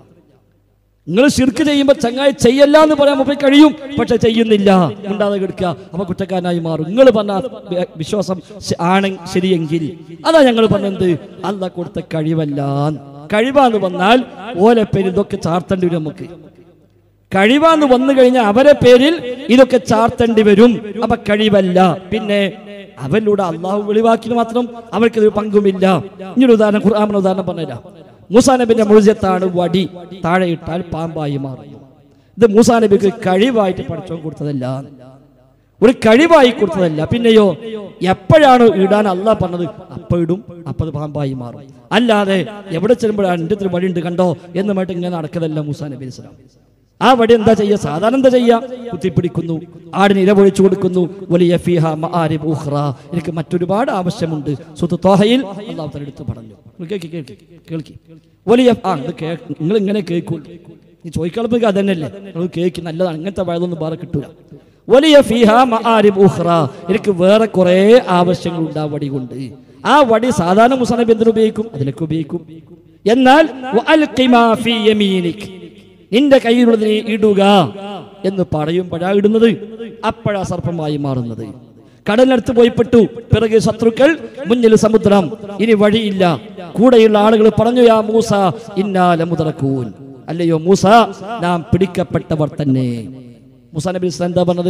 നിങ്ങൾ ശിർക്ക് ചെയ്യുമ്പോൾ ചങ്ങായി ചെയ്യല്ല എന്ന് പറയാൻ മുമ്പേ കഴിയും പക്ഷെ ചെയ്യുന്നില്ല ഉണ്ടാതെ കിടക്കുക അപ്പൊ കുറ്റക്കാരനായി മാറും നിങ്ങൾ പറഞ്ഞ വി- വിശ്വാസം ശ- ആണ് ശരിയെങ്കിൽ അതാ ഞങ്ങൾ പറഞ്ഞത് അല്ല കൊടുത്ത കഴിവല്ല കഴിവാന്ന് വന്നാൽ ഓലെ പേര് ഇതൊക്കെ ചാർത്തേണ്ടി വരും നമുക്ക് കഴിവാന്ന് വന്നു കഴിഞ്ഞാൽ അവരെ പേരിൽ ഇതൊക്കെ ചാർത്തേണ്ടി വരും അപ്പൊ കഴിവല്ല പിന്നെ അവരിലൂടെ അള്ളാഹു വെളിവാക്കിന് മാത്രം അവർക്ക് ഇത് പങ്കുമില്ല ഇനി ഒരു ഉദാഹരണം ഖുർആാമിന് ഉദാഹരണം പറഞ്ഞുതരാം മൂസാ നബിന്റെ മുഴുജത്താണ് വടി താഴെ ഇട്ടാൽ പാമ്പായി മാറുന്നു ഇത് മൂസാ നബിക്ക് കഴിവായിട്ട് പഠിച്ചോ കൊടുത്തതല്ല ഒരു കഴിവായി കൊടുത്തതല്ല പിന്നെയോ എപ്പോഴാണ് ഇടാൻ അല്ല പറഞ്ഞത് അപ്പ ഇടും അപ്പൊ അത് പാമ്പായി മാറും അല്ലാതെ എവിടെ ചെല്ലുമ്പോഴാണ് എൻ്റെ ഇത്തിരി വഴിയുണ്ട് കണ്ടോ എന്നുമായിട്ട് ഇങ്ങനെ നടക്കതല്ല മൂസാ നബി ഇസ്ലാം ആ വടി എന്താ ചെയ്യുക സാധാരണ എന്താ ചെയ്യുക കുത്തിപ്പിടിക്കുന്നു ആടിന് ഇരപൊഴിച്ചു കൊടുക്കുന്നു വലിയ ഫിഹ മആരിബ് ഉഖ്റ എനിക്ക് മറ്റൊരുപാട് ആവശ്യമുണ്ട് സുത്ത് തോഹയിൽ അള്ളാഹു തആല എടുത്ത് പറഞ്ഞു നിങ്ങൾ കേൾക്ക് കേൾക്ക് കേൾക്കി വലിയ ആ ഇത് കേ നിങ്ങൾ ഇങ്ങനെ കേൾക്കുള്ളൂ നീ ചോദിക്കാളുമ്പോൾ അത് തന്നെയല്ലേ നിങ്ങൾ കേൾക്ക് നല്ലതാണ് ഇങ്ങനത്തെ വയതൊന്നും വേറെ കിട്ടൂല വലിയ ഫിഹ മആരിബ് ഉഖ്റ എനിക്ക് വേറെ കുറേ ആവശ്യങ്ങളുണ്ട് ആ വടി കൊണ്ട് ആ വടി സാധാരണ മുസാനബി എന്തിനു ഉപയോഗിക്കും അതിലേക്ക് ഉപയോഗിക്കും എന്നാൽ വഅൽഖി മാ ഫീ യമീനിക് നിന്റെ കയ്യിലുള്ളത് നീ ഇടുക എന്ന് പറയുമ്പോഴാ ഇടുന്നത് അപ്പോഴാ സർപ്പമായി മാറുന്നത് കടലിനടുത്ത് പോയി പെട്ടു പിറകെ ശത്രുക്കൾ മുന്നിൽ സമുദ്രം ഇനി വഴിയില്ല കൂടെയുള്ള ആളുകൾ പറഞ്ഞു യാ മൂസ ഇന്നാല മുതറക്കൂൻ അല്ലയോ മൂസ നാം പിടിക്കപ്പെട്ടവർ തന്നെ മൂസ നബി ഇസ്ലാം എന്താ പറഞ്ഞത്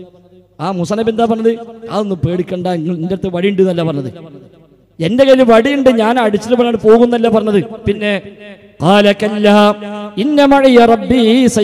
ആ മൂസ നബി എന്താ പറഞ്ഞത് അതൊന്നും പേടിക്കണ്ട നിന്റെ അടുത്ത് വഴിയുണ്ട് എന്നല്ല പറഞ്ഞത് എന്റെ കയ്യിൽ വടിയുണ്ട് ഞാൻ അടിച്ചിട്ട് പറഞ്ഞാണ് പോകുന്നല്ല പറഞ്ഞത് പിന്നെ قال كلا إن معي ربي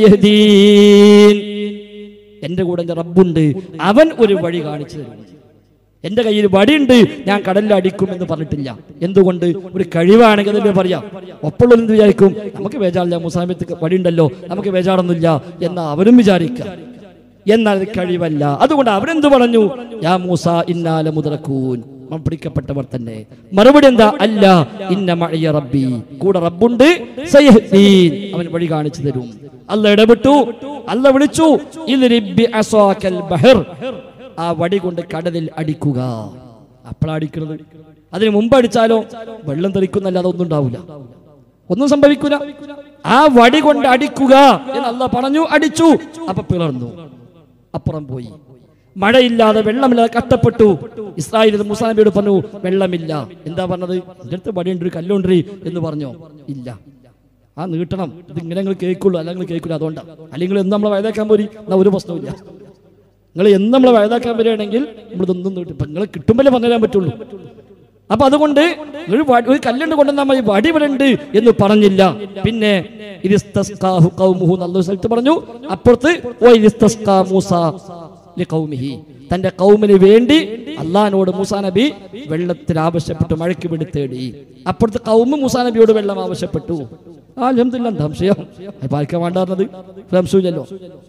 سيهدين എന്റെ കൂടെ എന്റെ റബ്ബുണ്ട് അവൻ ഒരു വഴി കാണിച്ചു തരും എന്റെ കയ്യിൽ വടിയുണ്ട് ഞാൻ കടലിൽ അടിക്കും എന്ന് പറഞ്ഞിട്ടില്ല എന്തുകൊണ്ട് ഒരു കഴിവാണെങ്കിൽ അതല്ലേ പറയാം ഒപ്പുള്ളവർ എന്ത് വിചാരിക്കും നമുക്ക് ബേജാറില്ല മുസാമിത്ത് വടിയുണ്ടല്ലോ നമുക്ക് ബേജാറൊന്നുമില്ല എന്ന് അവരും വിചാരിക്കുക എന്നാൽ അത് കഴിവല്ല അതുകൊണ്ട് അവരെന്ത് പറഞ്ഞു യാ മൂസ ഇന്നാല മുതറക്കൂൻ പിടിക്കപ്പെട്ടവർ തന്നെ മറുപടി എന്താ അല്ല ഇന്ന മഴയ റബ്ബി കൂടെ റബ്ബുണ്ട് സയഹ്ദീൻ. അവൻ വഴി കാണിച്ചു തരും അല്ല ഇടപെട്ടു അല്ല വിളിച്ചു ഇദ്രിബ് അസ്വാക്കൽ ബഹർ ആ വടി കൊണ്ട് കടലിൽ അടിക്കുക അപ്പോഴാ അടിക്കുന്നത് അതിന് മുമ്പ് അടിച്ചാലോ വെള്ളം തെറിക്കുന്നല്ലാതെ ഒന്നും ഉണ്ടാവില്ല ഒന്നും സംഭവിക്കൂല ആ വടി കൊണ്ട് അടിക്കുക എന്ന് അല്ല പറഞ്ഞു അടിച്ചു അപ്പൊ പിളർന്നു അപ്പുറം പോയി മഴയില്ലാതെ വെള്ളമില്ലാതെ കഷ്ടപ്പെട്ടു ഇസ്രായേൽ മുസാനബിയോട് പറഞ്ഞു വെള്ളമില്ല എന്താ പറഞ്ഞത് എൻ്റെ അടുത്ത് വടിയുണ്ട് ഒരു കല്ലുണ്ട് എന്ന് പറഞ്ഞോ ഇല്ല ആ നീട്ടണം ഇത് ഇങ്ങനെ നിങ്ങൾ കേൾക്കുള്ളൂ അല്ല നിങ്ങൾ കേൾക്കില്ല അതുകൊണ്ടാണ് അല്ലെങ്കിൽ എന്ന് നമ്മളെ വയതാക്കാൻ പോരി എന്നാ ഒരു പ്രശ്നമില്ല നിങ്ങൾ എന്ന് നമ്മളെ വയതാക്കാൻ വരികയാണെങ്കിൽ നമ്മളിതൊന്നും നീട്ടും ഇപ്പൊ നിങ്ങൾ കിട്ടുമ്പോഴേ പറഞ്ഞുതരാൻ പറ്റുള്ളൂ അപ്പൊ അതുകൊണ്ട് ഒരു വടി- ഒരു കല്ലുണ്ട് കൊണ്ടുവന്നാൽ മതി വടി ഇവിടെ ഉണ്ട് എന്ന് പറഞ്ഞില്ല പിന്നെ ഇരിസ്തസ്കാഹു ഖൗമുഹു എന്നുള്ള സ്ഥലത്ത് പറഞ്ഞു അപ്പുറത്ത് ഓ ഇരിസ്തസ്കാ മൂസ ലിഖൗമിഹി തന്റെ കൗമിന് വേണ്ടി അള്ളഹാനോട് മൂസാ നബി വെള്ളത്തിൽ ആവശ്യപ്പെട്ടു മഴയ്ക്ക് വേണ്ടി തേടി അപ്പുറത്ത് കൗമ് മൂസാ നബിയോട് വെള്ളം ആവശ്യപ്പെട്ടു ആ അലഹമില്ല എന്താ സംശയം അത് പാലിക്കാൻ വേണ്ടായിരുന്നത് സംശയമില്ലല്ലോ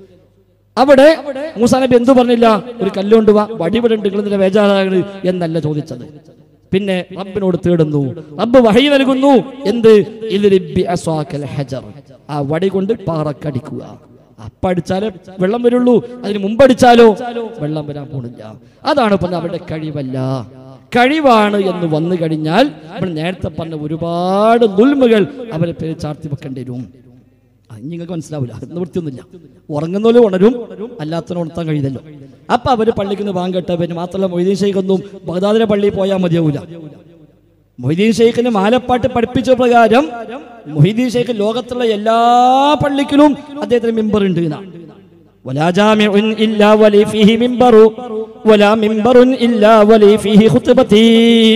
അവിടെ മൂസാ നബി എന്തു പറഞ്ഞില്ല ഒരു കല്ലുകൊണ്ട് വാ വടി ഇവിടെ ഉണ്ട് നിങ്ങൾ വേജാറാണ് എന്നല്ല ചോദിച്ചത് പിന്നെ റബ്ബിനോട് തേടുന്നു റബ്ബ് വഹി നൽകുന്നു എന്ത് ഇദ്രിബി അസ്വാക്കൽ ഹജർ ആ വടി കൊണ്ട് പാറക്കടിക്കുക അപ്പ അടിച്ചാലേ വെള്ളം വരുള്ളൂ അതിന് മുമ്പടിച്ചാലോ വെള്ളം വരാൻ പോണില്ല അതാണ് പറഞ്ഞ അവരുടെ കഴിവല്ല കഴിവാണ് എന്ന് വന്നു കഴിഞ്ഞാൽ നമ്മൾ നേരത്തെ പറഞ്ഞ ഒരുപാട് ദുൽമുകൾ അവരെ പേര് ചാർത്തി വെക്കേണ്ടി വരും അത് നിങ്ങൾക്ക് മനസ്സിലാവില്ല നിവൃത്തിയൊന്നുമില്ല ഉറങ്ങുന്നോലും ഉണരും അല്ലാത്തവനും ഉണർത്താൻ കഴിയില്ലല്ലോ അപ്പൊ അവര് പള്ളിക്ക് നിന്ന് വാങ്കെട്ട പിന്നെ മാത്രമല്ല മൊയ്തീൻ ഷെയ്ഖൊന്നും ബഗ്ദാദിലെ പള്ളിയിൽ പോയാൽ മതിയാവൂല മൊയ്തീൻ ഷെയ്ഖിന് മാലപ്പാട്ട് പഠിപ്പിച്ച പ്രകാരം മൊയ്തീൻ ഷെയ്ഖ് ലോകത്തുള്ള എല്ലാ പള്ളിക്കിലും അദ്ദേഹത്തിന് മെമ്പർ ഉണ്ട് എന്നാ. ولا جامع إلا ولي فيه منبر ولا منبر إلا ولي فيه خطبتي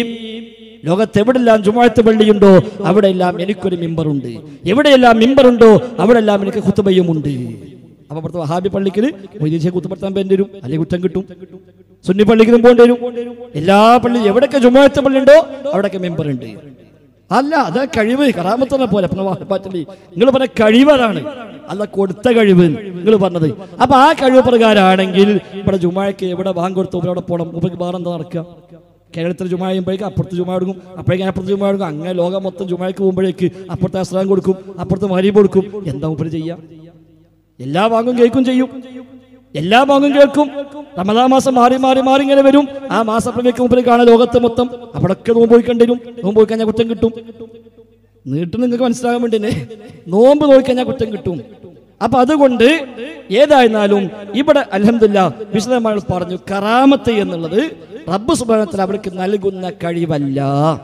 ലോകത്ത് എവിടെല്ലാം ജുമാഴത്ത് പള്ളിയുണ്ടോ അവിടെയെല്ലാം എനിക്കൊരു മിമ്പറുണ്ട് എവിടെയെല്ലാം മിമ്പറുണ്ടോ അവിടെല്ലാം എനിക്ക് കുത്തുബയുമുണ്ട് അപ്പൊ അവിടുത്തെ വഹാബി പള്ളിക്ക് മൊയ്തീശയെ കുത്തുപെടുത്താൻ വേണ്ടി വരും അല്ലെങ്കിൽ കുറ്റം കിട്ടും സുന്നി പള്ളിക്കും പോകേണ്ടി വരും എല്ലാ പള്ളി എവിടെയൊക്കെ ജുമാഴത്ത് പള്ളി ഉണ്ടോ അവിടെയൊക്കെ മെമ്പർ ഉണ്ട് അല്ല അത് കഴിവ് കറാമത്തിനെ പോലെ പറ്റില്ല നിങ്ങൾ പറഞ്ഞ കഴിവതാണ് അല്ല കൊടുത്ത കഴിവ് നിങ്ങൾ പറഞ്ഞത് അപ്പൊ ആ കഴിവ് പ്രകാരമാണെങ്കിൽ ഇവിടെ ജുമാഴക്ക് എവിടെ ബാങ്ക് കൊടുത്തു ഇവിടെ പോകണം ഉപക്ക് വേറെ എന്താ നടക്കുക കേരളത്തിൽ ജുമാ ചെയ്യുമ്പോഴേക്ക് അപ്പുറത്ത് ജുമാ എടുക്കും അപ്പോഴേക്കും അപ്പുറത്ത് ജുമാ എടുക്കും അങ്ങനെ ലോകം മൊത്തം ജുമായ്ക്ക് പോകുമ്പോഴേക്ക് അപ്പുറത്തെ അസ്രാം കൊടുക്കും അപ്പുറത്ത് മരീബ് കൊടുക്കും എന്താ മുപ്പര് ചെയ്യാം എല്ലാ ബാങ്കും കേൾക്കും ചെയ്യും എല്ലാ ബാങ്കും കേൾക്കും റമദാ മാസം മാറി മാറി മാറി ഇങ്ങനെ വരും ആ മാസപ്രമേക്ക് മുമ്പിൽ കാണാൻ ലോകത്ത് മൊത്തം അവിടൊക്കെ നോമ്പ് പോയി കണ്ടിരും നോമ്പ് പോയി കഴിഞ്ഞാൽ കുറ്റം കിട്ടും നീട്ട് നിങ്ങൾക്ക് മനസ്സിലാകാൻ വേണ്ടി തന്നെ നോമ്പ് നോക്കിക്കഴിഞ്ഞാൽ കുറ്റം കിട്ടും അപ്പൊ അതുകൊണ്ട് ഏതായിരുന്നാലും ഇവിടെ അലഹമില്ല വിശദമായി പറഞ്ഞു കറാമത്ത് എന്നുള്ളത് റബ്ബ് സുബാനത്തിൽ അവർക്ക് നൽകുന്ന കഴിവല്ല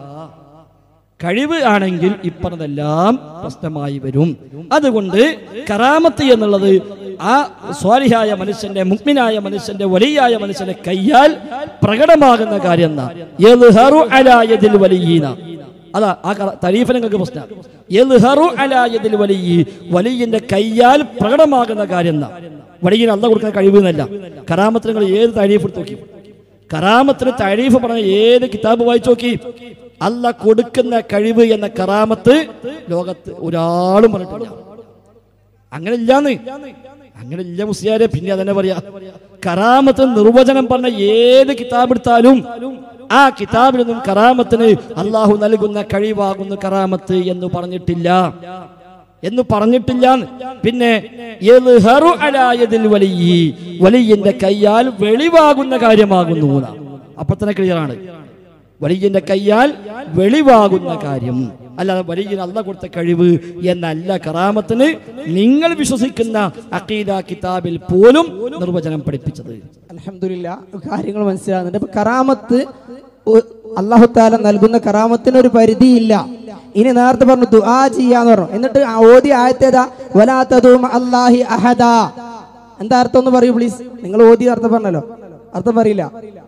കഴിവ് ആണെങ്കിൽ ഇപ്പറതെല്ലാം പ്രശ്നമായി വരും അതുകൊണ്ട് കറാമത്ത് എന്നുള്ളത് ആ സ്വാലിഹായ മനുഷ്യന്റെ മുഗ്മിനായ മനുഷ്യന്റെ വലിയായ മനുഷ്യന്റെ കയ്യാൽ പ്രകടമാകുന്ന കാര്യം എന്താ യദ്ഹറു അലാ യദിൽ വലിയീന അതാ ആ തരീഫ് നിങ്ങൾക്ക് പ്രശ്നം യദ്ഹറു അലാ യദിൽ വലിയി വലിയന്റെ കയ്യാൽ പ്രകടമാകുന്ന കാര്യം എന്താ വലിയന് അല്ല കൊടുക്കുന്ന കഴിവ് എന്നല്ല കറാമത്തിന് നിങ്ങൾ ഏത് തരീഫ് എടുത്ത് നോക്കി കറാമത്തിന് തഴീഫ് പറഞ്ഞ ഏത് കിതാബ് വായിച്ചു നോക്കി അല്ല കൊടുക്കുന്ന കഴിവ് എന്ന കറാമത്ത് ലോകത്ത് ഒരാളും പറഞ്ഞിട്ടില്ല അങ്ങനെ ഇല്ലാന്ന് അങ്ങനെ ഇല്ല മുസ്ലിയാരെ പിന്നെ അതന്നെ പറയാ കറാമത്തിന് നിർവചനം പറഞ്ഞ ഏത് കിതാബ് എടുത്താലും ആ കിതാബിലൊന്നും കറാമത്തിന് അള്ളാഹു നൽകുന്ന കഴിവാകുന്നു കറാമത്ത് എന്ന് പറഞ്ഞിട്ടില്ല എന്ന് പറഞ്ഞിട്ടില്ല പിന്നെ യദ്ഹറു അലാ യദിൽ വലിയ്യി. വലിയന്റെ കയ്യാൽ വെളിവാകുന്ന കാര്യമാകുന്നു എന്നാ. അപ്പൊ തന്നെ ക്ലിയർ ആണ് വലിയന്റെ കയ്യാൽ വെളിവാകുന്ന കാര്യം അല്ലാതെ വലിയ അല്ല കൊടുത്ത കഴിവ് എന്നല്ല കറാമത്തിന് നിങ്ങൾ വിശ്വസിക്കുന്ന അഖീദ കിതാബിൽ പോലും നിർവചനം പഠിപ്പിച്ചത് അലഹമില്ല കാര്യങ്ങൾ മനസ്സിലാകുന്നുണ്ട് അപ്പൊ കറാമത്ത് അള്ളാഹു താല നൽകുന്ന കറാമത്തിന് ഒരു പരിധിയില്ല ഇനി നേരത്തെ പറഞ്ഞു ദുആ ചെയ്യാന്ന് പറഞ്ഞു എന്നിട്ട് ആ ഓതി ആയത്തേതാ വലാത്തതും അല്ലാഹി അഹദ എന്താ അർത്ഥം ഒന്ന് പറയൂ പ്ലീസ് നിങ്ങൾ ഓതി അർത്ഥം പറഞ്ഞല്ലോ അർത്ഥം പറയില്ല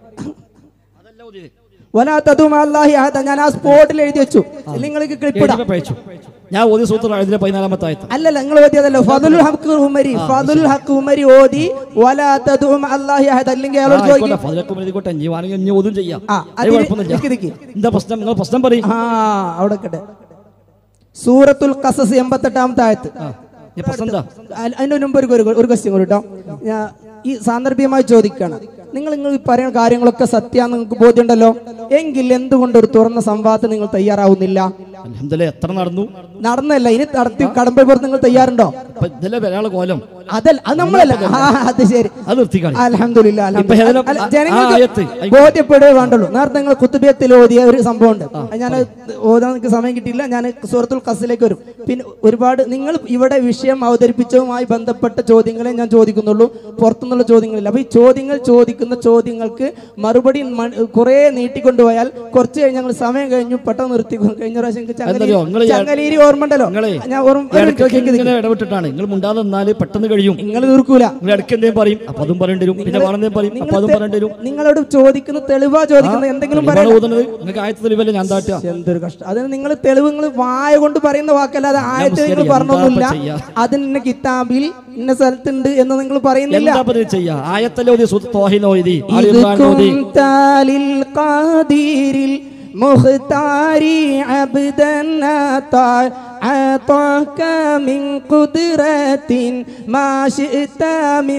വലാത്തതും അല്ലാഹി അഹദ ഞാൻ ആ സ്പോട്ടിൽ എഴുതി വെച്ചു നിങ്ങൾക്ക് ക്ലിപ്പ് ഇടാം എഴുതിയപ്പോ അയച്ചു. ഞാൻ ഓതിയ സൂത്രം അതിന്റെ പതിനാലാമത്തെ ആയത്ത് അല്ലല്ല നിങ്ങൾ ഓതിയതല്ലോ ഫതുൽ ഹക്ക് ഉമരി ഫതുൽ ഹക്ക് ഉമരി ഓതി വലാത്തതും അല്ലാഹി അഹദ അല്ലെങ്കിൽ അയാളോട് ചോദിക്കും ആയിക്കോട്ടെ, പതിനൊക്കെ എഴുതിക്കോട്ടെ ഇനി വേണമെങ്കിൽ ഇനി ഒതും ചെയ്യാം ആ, അത് അതിന് കുഴപ്പമൊന്നുമില്ല. നിക്ക് നിക്ക്. എന്താ പ്രശ്നം നിങ്ങൾ പ്രശ്നം പറയും ആ അവിടെ കേട്ടെ സൂറത്തുൽ ഖസസ് എൺപത്തെട്ടാമത്തെ ആയത്ത് ഈ പ്രശ്നം എന്താ അ- അതിന്റെ മുമ്പ് ഒരു ഒരു- ഒരു ക്വസ്റ്റ്യൻ കൂടി കേട്ടോ ഞാൻ ഈ സാന്ദർഭികമായി ചോദിക്കുകയാണ് നിങ്ങൾ നിങ്ങൾ ഈ പറയുന്ന കാര്യങ്ങളൊക്കെ സത്യാന്ന് നിങ്ങൾക്ക് ബോധ്യമുണ്ടല്ലോ എങ്കിൽ എന്തുകൊണ്ട് ഒരു തുറന്ന സംവാദത്തിന് നിങ്ങൾ തയ്യാറാവുന്നില്ല അലഹമില്ല എത്ര നടന്നു നടന്നല്ല ഇനി നടത്തി കടമ്പപ്പുറത്ത് നിങ്ങൾ തയ്യാറുണ്ടോ അപ്പൊ ഇതിലെ ഒരാളെ കോലം അതല്ല അത് നമ്മളല്ല ആ, അത് ശരി അത് നിർത്തിക്കളി അൽഹംദുലില്ലാ, ഇപ്പൊ അൽഹംദുലില്ലാ. ഏതെങ്കിലും- അല്ല, ആ ജനങ്ങൾക്ക് ആയത്ത് ബോധ്യപ്പെടുകയേ വേണ്ടുള്ളൂ നേരത്തെ നിങ്ങൾ കുത്തുബിയത്തിൽ ഓതിയ ഒരു സംഭവം ഉണ്ട് ഞാൻ ഓതാൻ എനിക്ക് സമയം കിട്ടിയില്ല ഞാൻ സൂറത്തുൽ കസിലേക്ക് വരും പിന്നെ ഒരുപാട് നിങ്ങൾ ഇവിടെ വിഷയം അവതരിപ്പിച്ചതുമായി ബന്ധപ്പെട്ട ചോദ്യങ്ങളെ ഞാൻ ചോദിക്കുന്നുള്ളൂ പുറത്തുനിന്നുള്ള ചോദ്യങ്ങളില്ല അപ്പൊ ഈ ചോദ്യങ്ങൾ ചോദിക്കുന്ന ചോദ്യങ്ങൾക്ക് മറുപടി മ- കുറേ നീട്ടിക്കൊണ്ടുപോയാൽ കുറച്ച് കഴിഞ്ഞ് ഞങ്ങൾ സമയം കഴിഞ്ഞു പെട്ടെന്ന് നിർത്തി കഴിഞ്ഞ പ്രാവശ്യം എനിക്ക് എന്തറിയോ, നിങ്ങള് ചങ്ങലീരി ചങ്ങലീരി ഓർമ്മ ഉണ്ടല്ലോ നിങ്ങളെ ഞാൻ ഓർമ്മ ഒരു മിനിറ്റ് ഇടയ്ക്ക് കേൾക്ക് ഇങ്ങനെ ഇടപെട്ടിട്ടാണ് നിങ്ങൾ മുണ്ടാതെ നിന്നാല് പെട്ടെന്ന് കഴിയും നിങ്ങൾ തീർക്കൂല നിങ്ങൾ ഇടയ്ക്ക് എന്തേലും പറയും അപ്പൊ അതും പറയേണ്ടി വരും പിന്നെ വേണമെന്നേലും പറയും അപ്പൊ അതും പറയേണ്ടി വരും നിങ്ങളോട് ചോദിക്കുന്ന തെളിവാ ചോദിക്കുന്നത് എന്തെങ്കിലും തെളിവാണ് പറയാം ഓതുന്നത് നിങ്ങൾക്ക് ആയത്ത് തെളിവല്ലേ ഞാൻ താട്ടുക എന്തൊരു കഷ്ടം അതിന് നിങ്ങൾ തെളിവ് നിങ്ങൾ വായ കൊണ്ട് പറയുന്ന വാക്കല്ലാതെ ആയത്തെ നിങ്ങൾ മുസ്ലിം പറഞ്ഞൊന്നുമില്ല എന്താ ചെയ്യാ? അതിന് കിതാബിൽ ഇന്ന സ്ഥലത്തുണ്ട് എന്ന് നിങ്ങൾ പറയുന്നില്ല എന്താ പതിവ് ചെയ്യാ ആയത്തല്ലേ ഓതി സൂത്ത് തോഹിൽ ഓതി ആലി ഇത് ഇമ്രാൻ ഓതി കുന്താലിൽ ഖാദിരിൽ മുഖ്താരി അബ്ദൻ അതാ أعطاك من قدرة ما شئت من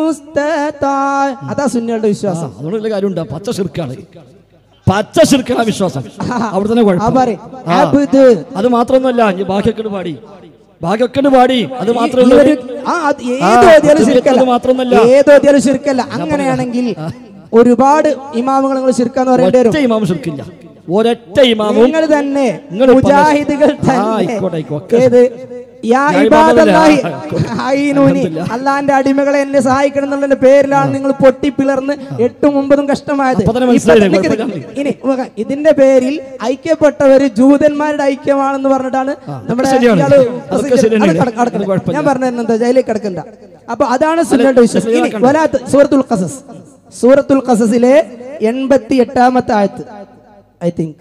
مستطاع അതാ സുന്നികളുടെ ആ, വിശ്വാസം അതുകൊണ്ട് വലിയ കാര്യമുണ്ട് പച്ച ശിർക്കാണ് പച്ച ശിർക്കാണ് വിശ്വാസം അവിടെ തന്നെ ആ കുഴപ്പം പറയും ആ. അബ്ദ് അത് മാത്രമൊന്നുമല്ല ഇനി ബാക്കിയൊക്കെ പാടി ബാക്കിയൊക്കെ പാടി അത് മാത്രമേ ഉള്ളൂ ഇവര് ആ അത് ഏത് ആ, ഓതിയാലും അത് ശിർക്കല്ല മാത്രമൊന്നല്ല. ഏത് ഓതിയാലും ശിർക്കല്ല അങ്ങനെയാണെങ്കിൽ ഒരുപാട് ഇമാമുകൾ നിങ്ങൾ ശിർക്കാന്ന് പറയേണ്ടി വരും ഒറ്റ ഇമാമും ശിർക്കില്ല ഒരൊറ്റ ഇമാമും നിങ്ങൾ തന്നെ നിങ്ങൾ പറഞ്ഞ- മുജാഹിദുകൾ ആ, തന്നെ ആയിക്കോട്ടെ, ആയിക്കോട്ടെ. ഏത് യാ ഞാൻ ഇബാദല്ലാഹി ഇബാദല്ല. ഹൈനൂനി അൽഹംദുലില്ലാ. അള്ളാന്റെ അടിമകളെ എന്നെ സഹായിക്കണം എന്നുള്ളതിന്റെ പേരിലാണ് നിങ്ങൾ പൊട്ടിപ്പിളർന്ന് എട്ടും ഒമ്പതും കഷ്ടമായത് അപ്പൊ തന്നെ ഇപ്പൊ- മനസ്സിലായില്ലേ, നിക്ക് കുഴപ്പമില്ല. ഇനി നോക്കാം. ഇതിന്റെ പേരിൽ ഐക്യപ്പെട്ടവര് ജൂതന്മാരുടെ ഐക്യമാണെന്ന് പറഞ്ഞിട്ടാണ് നമ്മുടെ ശരിയാണ്. ഇയാള് അതൊക്കെ ശരിയാണ്. അത് കട- കടക്കണ്ട. അത് കുഴപ്പമില്ല. ഞാൻ പറഞ്ഞു എന്താ ജയിലേക്ക് കിടക്കണ്ട അപ്പൊ അതാണ് സുന്നയുടെ വിശ്വാസം ഇനി ശരിയാക്കണ്ട. വലാത്ത് സൂറത്തുൽ ഖസസ് സൂറത്തുൽ ഖസസിലെ എൺപത്തി എട്ടാമത്തെ ആയത്ത് ഐ തിങ്ക്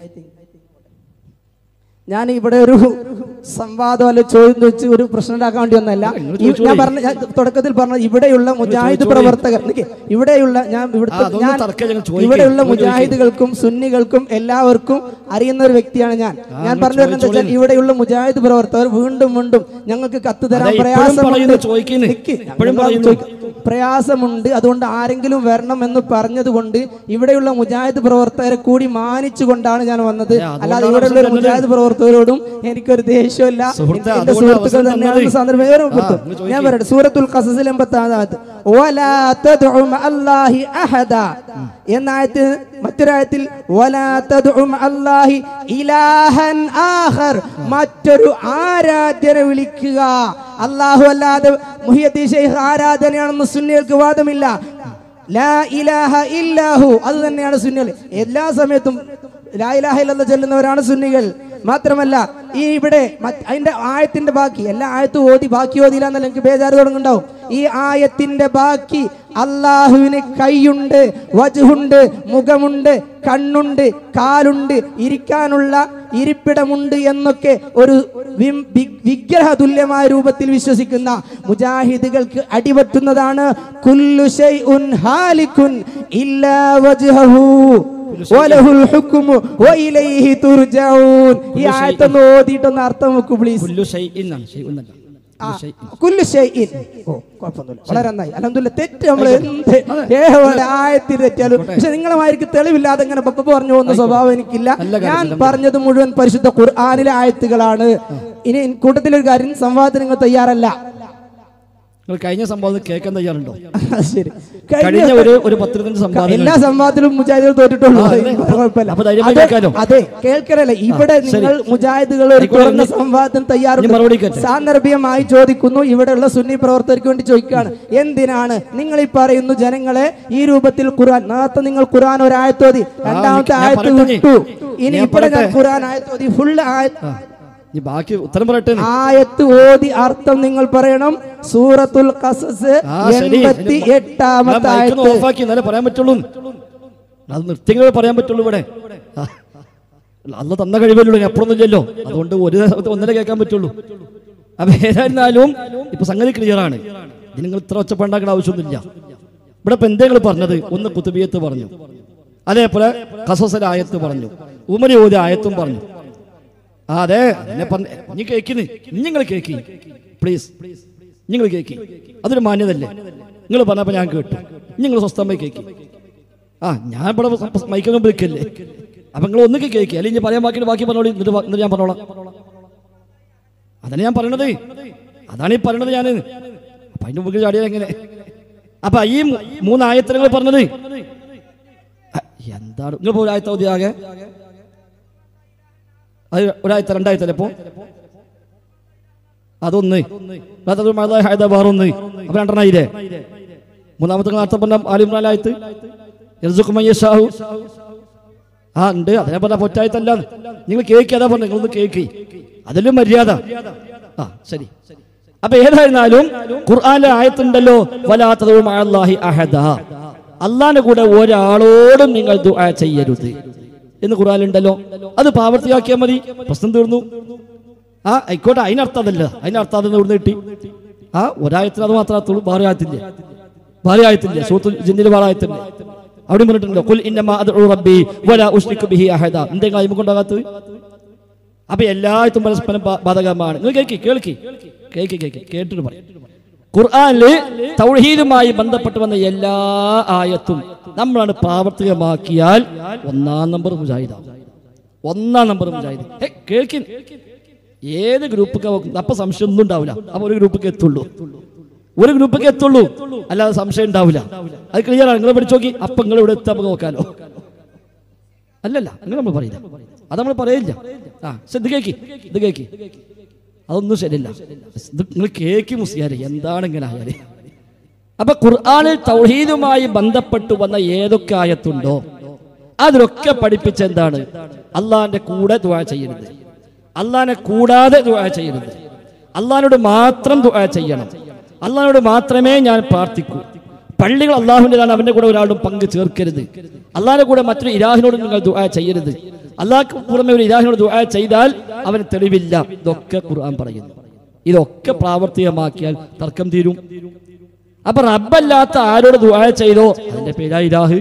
ഞാൻ ഇവിടെ ഒരു സംവാദം അല്ലെ ചോദ്യം വെച്ച് ഒരു പ്രശ്നം ഉണ്ടാക്കാൻ വേണ്ടി ഒന്നല്ല ഈ ഞാൻ പറഞ്ഞ ഞാൻ തുടക്കത്തിൽ പറഞ്ഞ ഇവിടെയുള്ള മുജാഹിദ് പ്രവർത്തകർ നിക്ക്, ഇവിടെയുള്ള ഞാൻ ഇവിടുത്തെ ആ, അതൊന്നും ഞാൻ തർക്കം ഞങ്ങൾ ചോദിക്കും. ഇവിടെയുള്ള നിങ്ങൾ ചോദിക്കും. മുജാഹിദുകൾക്കും സുന്നികൾക്കും എല്ലാവർക്കും അറിയുന്ന ഒരു വ്യക്തിയാണ് ഞാൻ ഞാൻ നിങ്ങൾ പറഞ്ഞു വരുന്നത് വെച്ചാൽ ഇവിടെയുള്ള മുജാഹിദ് പ്രവർത്തകർ വീണ്ടും വീണ്ടും ഞങ്ങൾക്ക് കത്ത് തരാൻ അതെ, ഇപ്പോഴും പ്രയാസമുണ്ട് പറയുന്നു, ചോദിക്കുന്നു. നിക്ക്, ഇപ്പോഴും ഞങ്ങൾ പറയുന്നു. ചോദിക്കും. പ്രയാസമുണ്ട് അതുകൊണ്ട് ആരെങ്കിലും വരണം എന്ന് പറഞ്ഞതുകൊണ്ട് ഇവിടെയുള്ള മുജാഹിദ് പ്രവർത്തകരെ കൂടി മാനിച്ചുകൊണ്ടാണ് ഞാൻ വന്നത് അതുകൊണ്ടാണ് അല്ലാതെ ഇവിടെയുള്ള ഒരു അവസരം മുജാഹിദ് പ്രവർത്തകരോടും എനിക്കൊരു ദേഷ്യമില്ല സുഹൃത്തേ, എന്റെ അതുകൊണ്ടാണ് സുഹൃത്തുക്കൾ അവസരം തന്നെയാണ് തന്നത്. സന്ദർഭം വേറെ ഒരിടത്ത്. നിങ്ങൾ ചോദിക്ക്. ഞാൻ പറയട്ടെ സൂറത്തുൽ ഖസസിൽ എൺപത്താമത് വലാ തദ്ഉ മഅല്ലാഹി അഹദ എന്നായത്ത് മറ്റൊരായത്തിൽ വലാ തദ്ഉ മഅല്ലാഹി ഇലാഹൻ ആഖർ മറ്റൊരു ആരാധ്യനെ വിളിക്കുക അല്ലാഹു അല്ലാതെ മുഹിയത്തി ശൈഖ് ആരാധനയാണെന്ന് സുന്നികൾക്ക് വാദമില്ല ലാ ഇലാഹ ഇല്ലാഹു അത് തന്നെയാണ് സുന്നികൾ എല്ലാ സമയത്തും ലാ ഇലാഹ ഇല്ലെന്ന് ചൊല്ലുന്നവരാണ് സുന്നികൾ മാത്രമല്ല ഈ ഇവിടെ മറ്റ് അതിന്റെ ആയത്തിന്റെ ബാക്കി എല്ലാ ആയത്തും ഓതി ബാക്കി ഓതിയില്ല എന്നല്ല എനിക്ക് ബേജാറ് തുടങ്ങുണ്ടാവും ഈ ആയത്തിന്റെ ബാക്കി അള്ളാഹുവിന് കൈയുണ്ട് വജുണ്ട് മുഖമുണ്ട് കണ്ണുണ്ട് കാലുണ്ട് ഇരിക്കാനുള്ള ഇരിപ്പിടമുണ്ട് എന്നൊക്കെ ഒരു വിം- വി- വിഗ്രഹ തുല്യമായ രൂപത്തിൽ വിശ്വസിക്കുന്ന മുജാഹിദുകൾക്ക് അടിപറ്റുന്നതാണ് കുല്ലു ശൈഉൻ ഹാലിക്കുൻ ഇല്ലാ വജ്ഹഹു വലഹുൽ ഹുക്മു വഇലൈഹി തുർജഊൻ ഈ ആയത്തൊന്ന് ഓതിയിട്ടൊന്ന് അർത്ഥം വെക്കൂ പ്ലീസ് കുല്ലു ഷൈഇൻ ആണ് ഷൈഉൻ എന്നല്ല. കുല്ലു ഷൈഇൻ. കുല്ലു ഷൈഇൻ ഓ കുഴപ്പമൊന്നുമില്ല വളരെ നന്നായി അലഹമില്ല തെറ്റ് നമ്മൾ എന്ത് ഏപോലെ ആയത്തിൽ തെറ്റിയാലും പക്ഷെ നിങ്ങളെ മാതിരിക്ക് തെളിവില്ലാതെ ഇങ്ങനെ പപ്പ പറഞ്ഞു പോകുന്ന സ്വഭാവം എനിക്കില്ല നല്ല കാര്യം, ഞാൻ നല്ല പറഞ്ഞത് മുഴുവൻ പരിശുദ്ധ ഖുർആാനിലെ ആയത്തുകളാണ് ഇനി കൂട്ടത്തിലൊരു കാര്യം സംവാദത്തിന് നിങ്ങൾ തയ്യാറല്ല നിങ്ങൾ കഴിഞ്ഞ സംഭവം കേൾക്കാൻ തയ്യാറുണ്ടോ ശരി കഴിഞ്ഞ ഒരു ഒരു പത്രത്തിന്റെ സംഭാവന എല്ലാ സംവാദത്തിലും മുജാഹിദുകൾ തോറ്റിട്ടുള്ളൂ ആ, അതെ. കുഴപ്പമില്ല അപ്പൊ ധൈര്യമായി അത് കേൾക്കാലോ? അതെ കേൾക്കണല്ലേ ഇവിടെ ശരി. നിങ്ങൾ മുജാഹിദുകൾ ഒരു ആയിക്കോട്ടെ, തുറന്ന ഇനി- സംവാദത്തിന് ഇനി മറുപടി കേട്ടെ. തയ്യാറുണ്ട് സാന്ദർഭികമായി ചോദിക്കുന്നു ഇവിടെയുള്ള സുന്നി പ്രവർത്തകർക്ക് വേണ്ടി ചോദിക്കുകയാണ് എന്തിനാണ് നിങ്ങൾ ഈ പറയുന്നു ജനങ്ങളെ ഈ രൂപത്തിൽ ഖുർആൻ നേരത്തെ നിങ്ങൾ ഖുർആൻ ഒരു ആയത്തോതി രണ്ടാമത്തെ ഞാൻ ആയത്ത് പറയട്ടെ ഇനി. വിട്ടു ഇനി ഞാൻ ഇവിടെ ഞാൻ പറയട്ടെ. ഖുർആൻ ആയത്തോതി ഫുൾ ആയത്ത് ഇനി ബാക്കി ഉത്തരം പറയട്ടെ നീ. ആയത്ത് ഓതി അർത്ഥം നിങ്ങൾ പറയണം സൂറത്തുൽ ഖസസ് ആ, ശരി. എൺപത്തി ഞാൻ എട്ടാമത്തെ mic ഒന്ന് ആയത്ത് ഓഫാക്കി എന്നാലേ പറയാൻ പറ്റുള്ളൂ അത് നിർത്തിയെങ്കിലേ പറയാൻ പറ്റുള്ളൂ ഇവിടെ ആ. അന്ന് തന്ന കഴിവല്ലോ എപ്പോഴൊന്നും ഇല്ലല്ലോ അതുകൊണ്ട് ഒരു ഒന്നര കേൾക്കാൻ പറ്റുള്ളൂ അപ്പൊ ഏതായിരുന്നാലും ഇപ്പൊ സംഗതി ക്ലിയർ ആണ് ഇത് നിങ്ങൾ ഇത്ര ഒച്ചപ്പാണ്ടാക്കേണ്ട ആവശ്യമൊന്നുമില്ല ഇവിടെ ഇപ്പൊ എന്താ നിങ്ങൾ പറഞ്ഞത് ഒന്ന് കുത്തുബിയത്ത് പറഞ്ഞു അതേപോലെ കസസല ആയത്ത് പറഞ്ഞു ഉമരി ഓതി ആയത്തും പറഞ്ഞു ആ, അതെ എന്നെ പറഞ്ഞ നീ കേക്കിന് നിങ്ങൾ കേക്കി പ്ലീസ് നിങ്ങൾ കേക്കി അതൊരു മാന്യതല്ലേ നിങ്ങൾ പറഞ്ഞപ്പോൾ ഞാൻ കേട്ടു നിങ്ങൾ സ്വസ്ഥമായി കേക്കി ആ ഞാൻ ഇവിടെ മൈക്കൊന്നും വിളിക്കല്ലേ അപ്പൊ നിങ്ങൾ ഒന്നൊക്കെ കേൾക്കുക അല്ലെങ്കിൽ ഇനി പറയാൻ ബാക്കി ബാക്കി പറഞ്ഞോളി എന്നിട്ട് പ- എന്നിട്ട് ഞാൻ പറഞ്ഞോളാം അതാണ് ഞാൻ പറയണത് അതാണ് ഈ പറയണത് ഞാൻ അപ്പൊ അതിന്റെ മുമ്പിൽ ചാടിയത് എങ്ങനെ അപ്പൊ ഈ മൂ- മൂന്ന് ആയത്തരങ്ങൾ പറഞ്ഞത് അ, എന്താണ് നിങ്ങൾ ഇപ്പോൾ ഒരായത്ത മതി ആകെ അത് ഒരായത്ത രണ്ടായത്തല്ലേ ഇപ്പോ അതൊന്ന് അത് മഴ ഹൈദ വേറൊന്ന് അപ്പൊ രണ്ടെണ്ണായില്ലേ മൂന്നാമത്തെ നേരത്തെ പറഞ്ഞ ആലിമ്രാലായത്ത് യർസുക്കുമയ്യഷാഹു ആ ഉണ്ട് അതേ പറഞ്ഞ പൊറ്റായത്തല്ല നിങ്ങൾ കേക്ക് അതാ പറഞ്ഞു നിങ്ങളൊന്ന് കേക്ക് അതിലും മര്യാദ ആ ശരി അപ്പൊ ഏതായിരുന്നാലും ഖുർആാനിലെ ആയത്തുണ്ടല്ലോ വലാത്തതും അള്ളാഹി അഹദ അള്ളാന്റെ കൂടെ ഒരാളോടും നിങ്ങൾ ദുആ ചെയ്യരുത് എന്ന് ഖുർആാനുണ്ടല്ലോ അത് പ്രാവർത്തിയാക്കിയാൽ മതി പ്രശ്നം തീർന്നു ആ ആയിക്കോട്ടെ അതിനർത്ഥം അതല്ല അതിനർത്ഥം അതെന്ന് ഇവിടുന്ന് കിട്ടി ആ ഒരായത്തിന് അത് മാത്രമേ വേറെ ആയത്തില്ല വേറെ ആയത്തില്ല സൂത്ത് ജിന്നിൽ വേറെ ആയത്തില്ല അവിടെ പറഞ്ഞിട്ടുണ്ടല്ലോ കുൽ ഇന്നമാ അദ്ഉ റബ്ബി വലാ ഉശ്രികു ബിഹി അഹദ എന്തെങ്കിലും അയിമ കൊണ്ടാകാത്തത് അപ്പൊ എല്ലായിടത്തും പരസ്പരം ബാ- ബാധകമാണ് നിങ്ങൾ കേൾക്കി കേൾക്കി കേൾക്കി കേൾക്കി കേട്ടിട്ട് പറയും ഖുർആനില് തൗഹീദുമായി ബന്ധപ്പെട്ട് വന്ന എല്ലാ ആയത്തും നമ്മളാണ് പ്രാവർത്തികമാക്കിയാൽ ഒന്നാം നമ്പർ മുജാഹിദാണ് ഒന്നാം നമ്പർ മുജാഹിദ് ഏ കേൾക്കി ഏത് ഗ്രൂപ്പൊക്കെ അപ്പൊ സംശയം ഒന്നും ഉണ്ടാവില്ല അപ്പൊ ഒരു ഗ്രൂപ്പൊക്കെ എത്തുള്ളൂ ഒരു ഗ്രൂപ്പൊക്കെ എത്തുള്ളൂ അല്ലാതെ സംശയം ഉണ്ടാവില്ല അത് ക്ലിയർ ആണ് നിങ്ങൾ പഠിച്ചു നോക്കി അപ്പൊ നിങ്ങൾ ഇവിടെ എത്താൻ നോക്കാലോ അല്ലല്ല അങ്ങനെ നമ്മൾ പറയില്ല അത് നമ്മൾ പറയില്ല ആ പക്ഷെ ഇത് കേക്ക് ഇത് കേക്ക് അതൊന്നും ശരിയല്ല ഇത് നിങ്ങൾ കേക്ക് മുസ്ലിയാരെ എന്താണ് ഇങ്ങനെ ആയാല് അപ്പൊ ഖുർആാനിൽ തൗഹീദുമായി ബന്ധപ്പെട്ട് വന്ന ഏതൊക്കെ ആയത്തുണ്ടോ അതിലൊക്കെ പഠിപ്പിച്ച എന്താണ് അള്ളാഹിന്റെ കൂടെ ദുആ ചെയ്യരുത് അള്ളാഹിനെ കൂടാതെ ദുആ ചെയ്യരുത് അള്ളാഹിനോട് മാത്രം ദുആ ചെയ്യണം അള്ളാഹിനോട് മാത്രമേ ഞാൻ പ്രാർത്ഥിക്കൂ പള്ളികൾ അള്ളാഹുവിൻ്റെതാണ് അവന്റെ കൂടെ ഒരാളും പങ്ക് ചേർക്കരുത് അള്ളാഹിന്റെ കൂടെ മറ്റൊരു ഇലാഹിനോട് നിങ്ങൾ ദുആ ചെയ്യരുത് അള്ളാഹ്ക്ക് പുറമെ ഒരു ഇലാഹിനോട് ദുആ ചെയ്താൽ അവന് തെളിവില്ല ഇതൊക്കെ ഖുർആൻ പറയുന്നു ഇതൊക്കെ പ്രാവർത്തികമാക്കിയാൽ തർക്കം തീരും അപ്പൊ റബ്ബല്ലാത്ത ആരോട് ദുആ ചെയ്തോ അതിന്റെ പേരാ ഇലാഹ്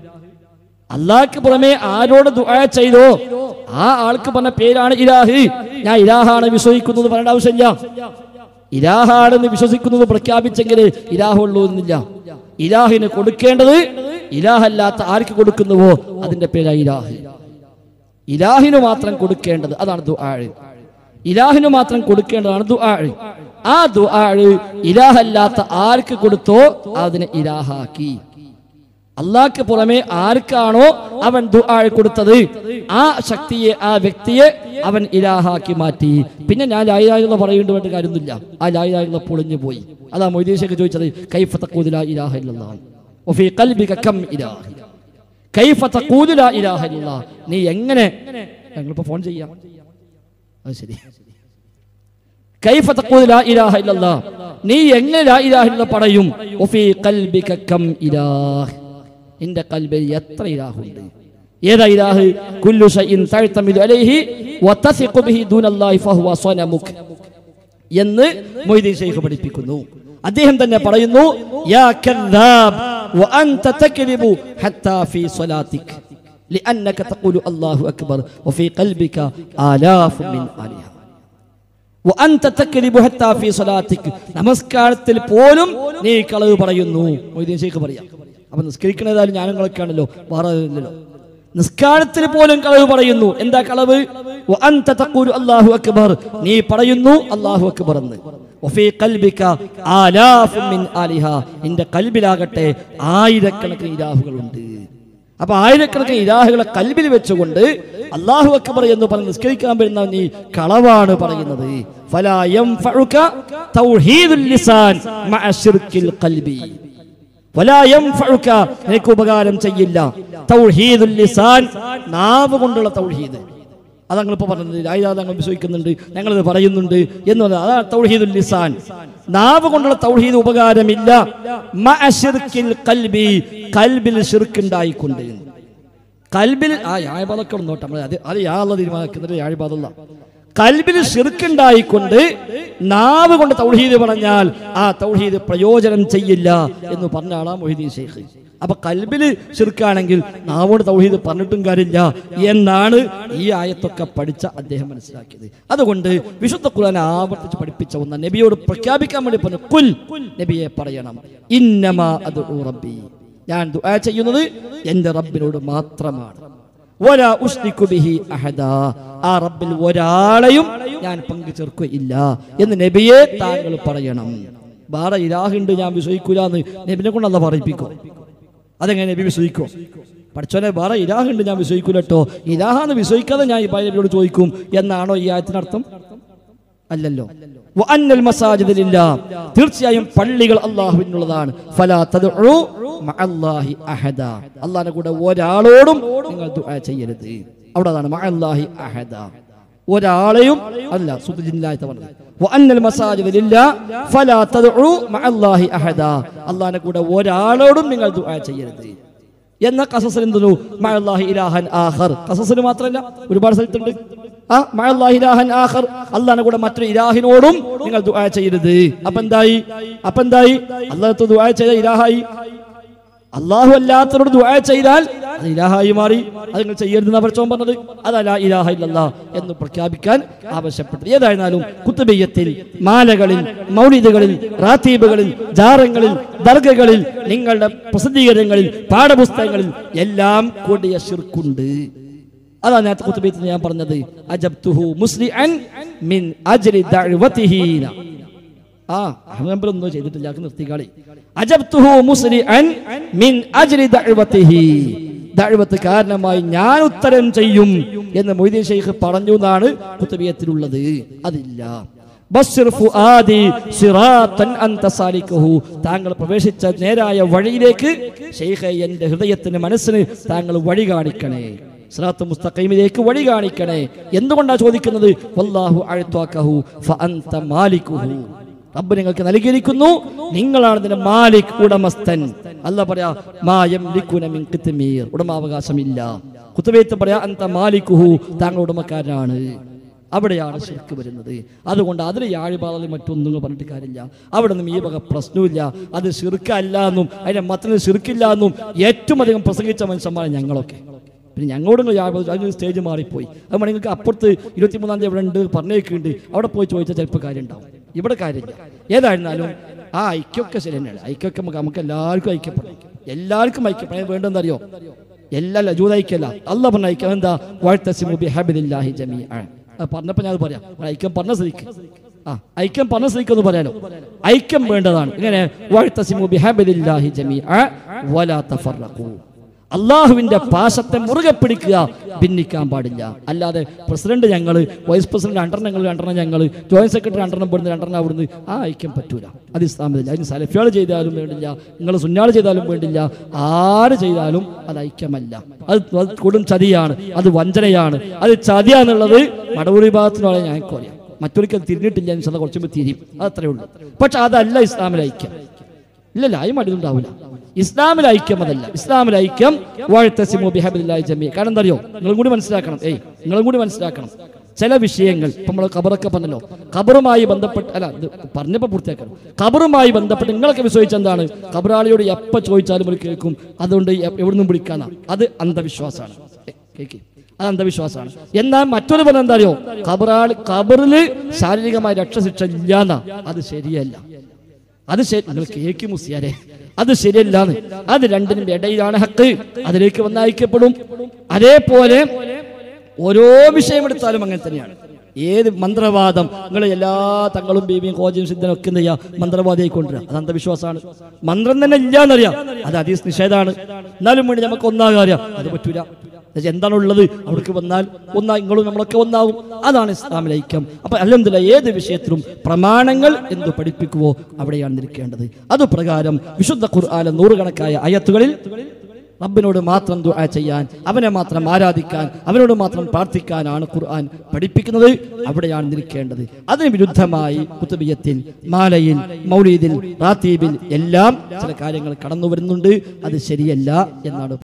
അള്ളാഹ്ക്ക് പുറമെ ആരോട് ദുആ ചെയ്തോ ആ ആൾക്ക് പറഞ്ഞ പേരാണ് ഇലാഹ് ഞാൻ ഇലാഹാണ് വിശ്വസിക്കുന്നത് പറയേണ്ട ആവശ്യമില്ല ഇലാഹാണെന്ന് വിശ്വസിക്കുന്നത് പ്രഖ്യാപിച്ചെങ്കിൽ ഇലാഹുള്ളൂ എന്നില്ല ഇലാഹിന് കൊടുക്കേണ്ടത് ഇലാഹല്ലാത്ത ആർക്ക് കൊടുക്കുന്നുവോ അതിന്റെ പേരാ ഇലാഹ് ഇലാഹിന് മാത്രം കൊടുക്കേണ്ടത് അതാണ് ദുആഴ് ഇലാഹിന് മാത്രം കൊടുക്കേണ്ടതാണ് ദുആഴ് ആ ദുആഴ് ഇലാഹല്ലാത്ത ആർക്ക് കൊടുത്തോ അതിനെ ഇലാഹാക്കി അള്ളാഹ്ക്ക് പുറമെ ആർക്കാണോ അവൻ ദുആഴ് കൊടുത്തത് ആ ശക്തിയെ ആ വ്യക്തിയെ അവൻ ഇലാഹാക്കി മാറ്റി പിന്നെ ഞാൻ ലായിലായുള്ള പറയേണ്ട വേണ്ട കാര്യമൊന്നുമില്ല ആ ലായിലായുള്ള പൊളിഞ്ഞു പോയി അതാ മൊയ്തീശൊക്കെ ചോദിച്ചത് കൈഫ തഖൂദു ലാ ഇലാഹ ഇല്ലല്ലാഹ് വഫീ ഖൽബിക കം ഇലാഹ കൈഫ തഖൂദു ലാ ഇലാഹ ഇല്ലല്ലാഹ് നീ എങ്ങനെ ഞങ്ങളിപ്പോ ഫോൺ ചെയ്യാം അത് ശരി കൈഫ തഖൂദു ലാ ഇലാഹ ഇല്ലല്ലാഹ് നീ എങ്ങനെ ലാ ഇലാഹ ഇല്ലല്ലാഹ് പറയും വഫീ ഖൽബിക കം ഇലാഹ് നിന്റെ കൽബിൽ എത്ര ഇലാഹുണ്ട് ഏതാ ഇലാഹ് കുല്ലു ഷൈഇൻ തഅ്തമിദു അലൈഹി വതസിഖു ബിഹി ദൂനല്ലാഹി ഫഹുവ സ്വനമുക് എന്ന് മൊയ്തീൻ ഷെയ്ഖ് പഠിപ്പിക്കുന്നു അദ്ദേഹം തന്നെ പറയുന്നു യാ കദ്ദാബ് വഅൻത തക്ദിബു ഹത്താ ഫീ സ്വലാത്തിക് لأنك تقول الله أكبر وفي قلبك آلاف من آلهة وأنت تكذب حتى في صلاتك നമസ്കാരത്തിൽ പോലും നീ കളവ് പറയുന്നു മൊയ്തീൻ ഷെയ്ഖ് പറയാം അപ്പൊ നിസ്കരിക്കണതായാലും ഞാനും കളക്കാണല്ലോ വേറെ ഇല്ലല്ലോ നിസ്കാരത്തിൽ പോലും കളവ് പറയുന്നു എന്താ കളവ് വഅൻത തഖൂലു അല്ലാഹു അക്ബർ നീ പറയുന്നു അല്ലാഹു അക്ബർ എന്ന് വഫീ ഖൽബിക ആലാഫും മിൻ ആലിഹ നിന്റെ കൽബിലാകട്ടെ ആയിരക്കണക്കിന് ഇലാഹുകളുണ്ട് അപ്പൊ ആയിരക്കണക്കിന് ഇലാഹുകളെ കൽബിൽ വെച്ചുകൊണ്ട് അല്ലാഹു അക്ബർ എന്ന് പറഞ്ഞ് നിസ്കരിക്കാൻ വരുന്ന നീ കളവാണ് പറയുന്നത് ഫലാ യൻഫഉക തൗഹീദുൽ ലിസാൻ മഅ ശിർക്കിൽ ഖൽബി വലാ യൻഫഉക നിനക്ക് ഉപകാരം ചെയ്യില്ല തൗഹീദുൽ ലിസാൻ നാവ് കൊണ്ടുള്ള തൗഹീദ് അത് ഞങ്ങൾ ഇപ്പോൾ പറഞ്ഞത് ആയിരം ഞങ്ങൾ വിശ്വസിക്കുന്നുണ്ട് ഞങ്ങളിത് പറയുന്നുണ്ട് എന്ന് പറഞ്ഞാൽ അതാണ് തൗഹീദുൽ ലിസാൻ നാവ് കൊണ്ടുള്ള തൗഹീദ് ഉപകാരമില്ല മഅ ശിർക്കിൽ ഖൽബി കൽബിൽ ഷിർക്ക് ഉണ്ടായിക്കൊണ്ട് കൽബിൽ ആ യാഴ്പാതൊക്കെ നോട്ടെ നമ്മൾ അത് അത് യാള്ള തീരുമാനിക്കുന്നത് യാഴ്പാതല്ല കൽബിൽ ഷിർക്കുണ്ടായിക്കൊണ്ട് നാവ് കൊണ്ട് തൗഹീദ് പറഞ്ഞാൽ ആ തൗഹീദ് പ്രയോജനം ചെയ്യില്ല എന്ന് പറഞ്ഞ ആളാ മൊഹീദീൻ ഷെയ്ഖ് അപ്പൊ കൽബിൽ ഷിർക്കാണെങ്കിൽ നാവോട് തൗഹീദ് പറഞ്ഞിട്ടും കാര്യമില്ല എന്നാണ് ഈ ആയത്തൊക്കെ പഠിച്ച അദ്ദേഹം മനസ്സിലാക്കിയത് അതുകൊണ്ട് വിശുദ്ധ ഖുർആൻ ആവർത്തിച്ച് പഠിപ്പിച്ച ഒന്ന് നബിയോട് പ്രഖ്യാപിക്കാൻ വേണ്ടി പറഞ്ഞു കുൽ നബിയെ പറയണം ഇന്നമാ അത് റബ്ബി ഞാൻ ദുആ ചെയ്യുന്നത് എൻ്റെ റബ്ബിനോട് മാത്രമാണ് വലാ ഉശ്രിക്കു ബിഹി അഹദാ. ആ റബ്ബിൽ ഒരാളെയും ഞാൻ പങ്കു ചേർക്കുകയില്ല എന്ന് നബിയെ താങ്കൾ പറയണം വേറെ ഇലാഹുണ്ട് ഞാൻ വിശ്വസിക്കൂല എന്ന് നബിനെ കൊണ്ട് അല്ല പറയിപ്പിക്കും അതെങ്ങനെ നബി വിശ്വസിക്കും പഠിച്ചോനെ വേറെ ഇലാഹുണ്ട് ഞാൻ വിശ്വസിക്കൂല കേട്ടോ ഇലാഹാന്ന് വിശ്വസിക്കാതെ ഞാൻ ഈ നബിയോട് ചോദിക്കും എന്നാണോ ഈ ആയത്തിനർത്ഥം അല്ലല്ലോ വഅന്നൽ മസാജിദ ലില്ലാ. തീർച്ചയായും പള്ളികൾ അള്ളാഹുവിനുള്ളതാണ് ഫലാ തദ്ഉ മഅല്ലാഹി അഹദ അള്ളാഹിന്റെ കൂടെ ഒരാളോടും നിങ്ങൾ ദുആ ചെയ്യരുത് അവിടെ അതാണ് മഅല്ലാഹി അഹദ ഒരാളെയും അല്ല സുദ്ദില്ലാത്ത പറഞ്ഞത് വഅന്നൽ മസാജിദ ലില്ലാ ഫലാ തദ്ഉ മഅല്ലാഹി അഹദ അള്ളാഹിന്റെ കൂടെ ഒരാളോടും നിങ്ങൾ ദുആ ചെയ്യരുത് എന്ന കസസിൽ എന്തു മഅല്ലാഹി ഇലാഹൻ ആഖർ കസസിന് മാത്രമല്ല ഒരുപാട് സ്ഥലത്തുണ്ട് ആ മഅല്ലാഹി ഇലാഹൻ ആഖർ അള്ളാഹിനെ കൂടെ മറ്റൊരു ഇലാഹിനോടും നിങ്ങൾ ദുആ ചെയ്യരുത് അപ്പൊ എന്തായി അപ്പൊ എന്തായി അള്ളാഹത്ത് ദുആ ചെയ്ത ഇലാഹായി അള്ളാഹു അല്ലാത്തവരോട് ദുആ ചെയ്താൽ അത് ഇലാഹായി മാറി അത് നിങ്ങൾ ചെയ്യരുതെന്ന് പഠിച്ചോൻ പറഞ്ഞത് അതല്ല ഇലാഹ ഇല്ലല്ലാ എന്ന് പ്രഖ്യാപിക്കാൻ ആവശ്യപ്പെട്ടത് ഏതായിരുന്നാലും കുത്തുബയ്യത്തിൽ മാലകളിൽ മൗലിദുകളിൽ റാത്തീബുകളിൽ ജാറങ്ങളിൽ ദർഗകളിൽ നിങ്ങളുടെ പ്രസിദ്ധീകരണങ്ങളിൽ പാഠപുസ്തകങ്ങളിൽ എല്ലാം കൂടിയ ശിർക്കുണ്ട് അതാണ് നേരത്തെ കുത്തുബയ്യത്തിൽ ഞാൻ പറഞ്ഞത് അജബ്തുഹു മുസ്ലിഅൻ മിൻ അജ്രി ദഅവതിഹീന ആ അഹമ്മദ് ഒന്നും ചെയ്തിട്ടില്ല ആൾക്ക് നിർത്തിക്കാളി അജബ്തുഹു മുസ്ലിഅൻ മിൻ അജ്രി ദഅവതിഹി ദഅവത്ത് കാരണമായി ഞാൻ ഉത്തരം ചെയ്യും എന്ന് മൊയ്തീൻ ഷെയ്ഖ് പറഞ്ഞു എന്നാണ് കുത്തുബിയത്തിലുള്ളത് അതില്ല ബസ്സിർ ഫുആദി സിറാത്തൻ അൻത സാലിക്കുഹു താങ്കൾ പ്രവേശിച്ച നേരായ വഴിയിലേക്ക് ഷെയ്ഖെ എൻ്റെ ഹൃദയത്തിന് മനസ്സിന് താങ്കൾ വഴി കാണിക്കണേ സിറാത്ത് മുസ്തഖീമിലേക്ക് വഴി കാണിക്കണേ എന്തുകൊണ്ടാണ് ചോദിക്കുന്നത് വല്ലാഹു അഴ്ത്വാക്കഹു ഫഅൻത മാലിക്കുഹു റബ്ബ് നിങ്ങൾക്ക് നൽകിയിരിക്കുന്നു നിങ്ങളാണ് ഇതിന്റെ മാലിക് ഉടമസ്ഥൻ അല്ല പറയാ മായം മിൻ കിത്മീർ ഉടമാവകാശമില്ല കുത്തുബേത്ത് പറയാ അന്ത മാലിക്കുഹു താങ്കൾ ഉടമക്കാരനാണ് അവിടെയാണ് ശിർക്ക് വരുന്നത് അതുകൊണ്ട് അതിന് യാഴിപാതയിൽ മറ്റൊന്നും പറഞ്ഞിട്ട് കാര്യമില്ല അവിടെ നിന്നും ഈ വക പ്രശ്നമില്ല അത് ശിർക്കല്ല എന്നും അതിന്റെ മത്തിന് ശിർക്കില്ല എന്നും ഏറ്റവും അധികം പ്രസംഗിച്ച മനുഷ്യന്മാരെ ഞങ്ങളൊക്കെ പിന്നെ ഞങ്ങളോട് നിങ്ങൾ യാതൊരു- അതിന് സ്റ്റേജ് മാറിപ്പോയി അത് വേണമെങ്കിൽ നിങ്ങൾക്ക് അപ്പുറത്ത് ഇരുപത്തിമൂന്നാം തീയതി ഇവിടെ ഉണ്ട് പറഞ്ഞേക്കുണ്ട് അവിടെ പോയി ചോദിച്ചാൽ ചിലപ്പോൾ കാര്യം ഉണ്ടാവും ഇവിടെ കാര്യമില്ല ഏതായിരുന്നാലും ആ ഐക്യമൊക്കെ ശരി തന്നെയാണ് ഐക്യമൊക്കെ നമുക്ക് നമുക്ക് എല്ലാവർക്കും ഐക്യപ്പെടാം എല്ലാവർക്കും ഐക്യപ്പെടാൻ വേണ്ടെന്നറിയോ എല്ലാ ജൂത ഐക്യമല്ല അല്ല പറഞ്ഞ ഐക്യം എന്താ വാഴ്ത്തസിമു ബിഹബിലില്ലാഹി ജമീഅൻ അത് പറഞ്ഞപ്പോൾ ഞാൻ അത് പറയാം ഒരു ഐക്യം പറഞ്ഞ സ്ഥിതിക്ക് ആ ഐക്യം പറഞ്ഞ സ്ഥിതിക്ക് ഒന്ന് പറയാലോ ഐക്യം വേണ്ടതാണ് ഇങ്ങനെ വാഴ്ത്തസിമു ബിഹബിലില്ലാഹി ജമീഅൻ വലാ തഫറഖൂ അള്ളാഹുവിന്റെ പാശത്തെ മുറുകെ പിടിക്കുക ഭിന്നിക്കാൻ പാടില്ല അല്ലാതെ പ്രസിഡന്റ് ഞങ്ങള് വൈസ് പ്രസിഡന്റ് രണ്ടെണ്ണം ഞങ്ങൾ രണ്ടെണ്ണം ഞങ്ങൾ ജോയിന്റ് സെക്രട്ടറി രണ്ടെണ്ണം ഇവിടുന്ന് രണ്ടെണ്ണം അവിടുന്ന് ആ ഐക്യം പറ്റൂല അത് ഇസ്ലാമില്ല അതിന് സലഫിയാൾ ചെയ്താലും വേണ്ടില്ല നിങ്ങൾ സുന്നാൾ ചെയ്താലും വേണ്ടില്ല ആര് ചെയ്താലും അത് ഐക്യമല്ല അത് അത് കൊടും ചതിയാണ് അത് വഞ്ചനയാണ് അത് ചതിയാന്നുള്ളത് മടവൂരി ഭാഗത്തിനുള്ള ഞങ്ങൾക്ക് അറിയാം മറ്റൊരിക്കൽ തിരിഞ്ഞിട്ടില്ല എന്ന് കുറച്ച് മുമ്പ് തിരിയും അത് അത്രേ ഉള്ളൂ പക്ഷെ അതല്ല ഇസ്ലാമിലെ ഐക്യം ഇല്ലല്ല അതിന് മടിയുണ്ടാവില്ല ഇസ്ലാമിൽ ഐക്യം അതല്ല ഇസ്ലാമിൽ ഐക്യം വാഴ്ത്തസിമു ബിഹബില്ലാഹി ജമീഅ കാരണം എന്താ അറിയോ നിങ്ങളും കൂടി മനസ്സിലാക്കണം ഏയ് നിങ്ങളും കൂടി മനസ്സിലാക്കണം ചില വിഷയങ്ങൾ ഇപ്പൊ നമ്മൾ ഖബറൊക്കെ പറഞ്ഞല്ലോ ഖബറുമായി ബന്ധപ്പെട്ട് അല്ല ഇത് പറഞ്ഞപ്പോ പൂർത്തിയാക്കണം ഖബറുമായി ബന്ധപ്പെട്ട് നിങ്ങളൊക്കെ വിശ്വസിച്ച എന്താണ് ഖബറാളിയോട് എപ്പോ ചോദിച്ചാലും ഒരു കേൾക്കും അതുകൊണ്ട് എ- എവിടുന്നും വിളിക്കാനാ അത് അന്ധവിശ്വാസമാണ് ഏ, കേക്ക് അത് അന്ധവിശ്വാസമാണ് എന്നാൽ മറ്റൊരു പദം എന്താ അറിയോ ഖബറാളി ഖബറില് ശാരീരികമായ രക്ഷശിക്ഷ ഇല്ലാന്നാ അത് ശരിയല്ല അത് ശരി നിങ്ങൾ കേക്ക് മുസിയാരെ അത് ശരിയല്ലാന്ന് അത് രണ്ടിനും ഇടയിലാണ് ഹക്ക് അതിലേക്ക് വന്ന് അയക്കപ്പെടും അതേപോലെ ഓരോ വിഷയം എടുത്താലും അങ്ങനെ തന്നെയാണ് ഏത് മന്ത്രവാദം നിങ്ങൾ എല്ലാ തങ്ങളും ബീബിയും കോജയും സിദ്ധനും ഒക്കെ എന്ത് ചെയ്യുക മന്ത്രവാദിയായി കൊണ്ടുവരിക അത് അന്ധവിശ്വാസമാണ് മന്ത്രം തന്നെ ഇല്ലാന്നറിയാം അത് അതീസ് നിഷേധാണ് എന്നാലും വേണ്ടി നമുക്ക് ഒന്നാകാൻ അറിയാം അത് പറ്റൂല എന്നുവെച്ചാ എന്താണ് ഉള്ളത് അവിടേക്ക് വന്നാൽ ഒന്നാ നിങ്ങളും നമ്മളൊക്കെ ഒന്നാകും അതാണ് ഇസ്ലാമിലെ ഐക്യം അപ്പൊ അല്ലെന്നില്ല ഏത് വിഷയത്തിലും പ്രമാണങ്ങൾ എന്ത് പഠിപ്പിക്കുവോ അവിടെയാണ് നിൽക്കേണ്ടത് അത് പ്രകാരം വിശുദ്ധ ഖുർആാന നൂറുകണക്കായ അയത്തുകളിൽ റബ്ബിനോട് മാത്രം ദുആ ചെയ്യാൻ അവനെ മാത്രം ആരാധിക്കാൻ അവനോട് മാത്രം പ്രാർത്ഥിക്കാനാണ് ഖുർആൻ പഠിപ്പിക്കുന്നത് അവിടെയാണ് നിൽക്കേണ്ടത് അതിന് വിരുദ്ധമായി കുത്തുബിയത്തിൽ മാലയിൽ മൗലീദിൽ റാത്തീബിൽ എല്ലാം ചില കാര്യങ്ങൾ കടന്നു വരുന്നുണ്ട് അത് ശരിയല്ല എന്നാണ്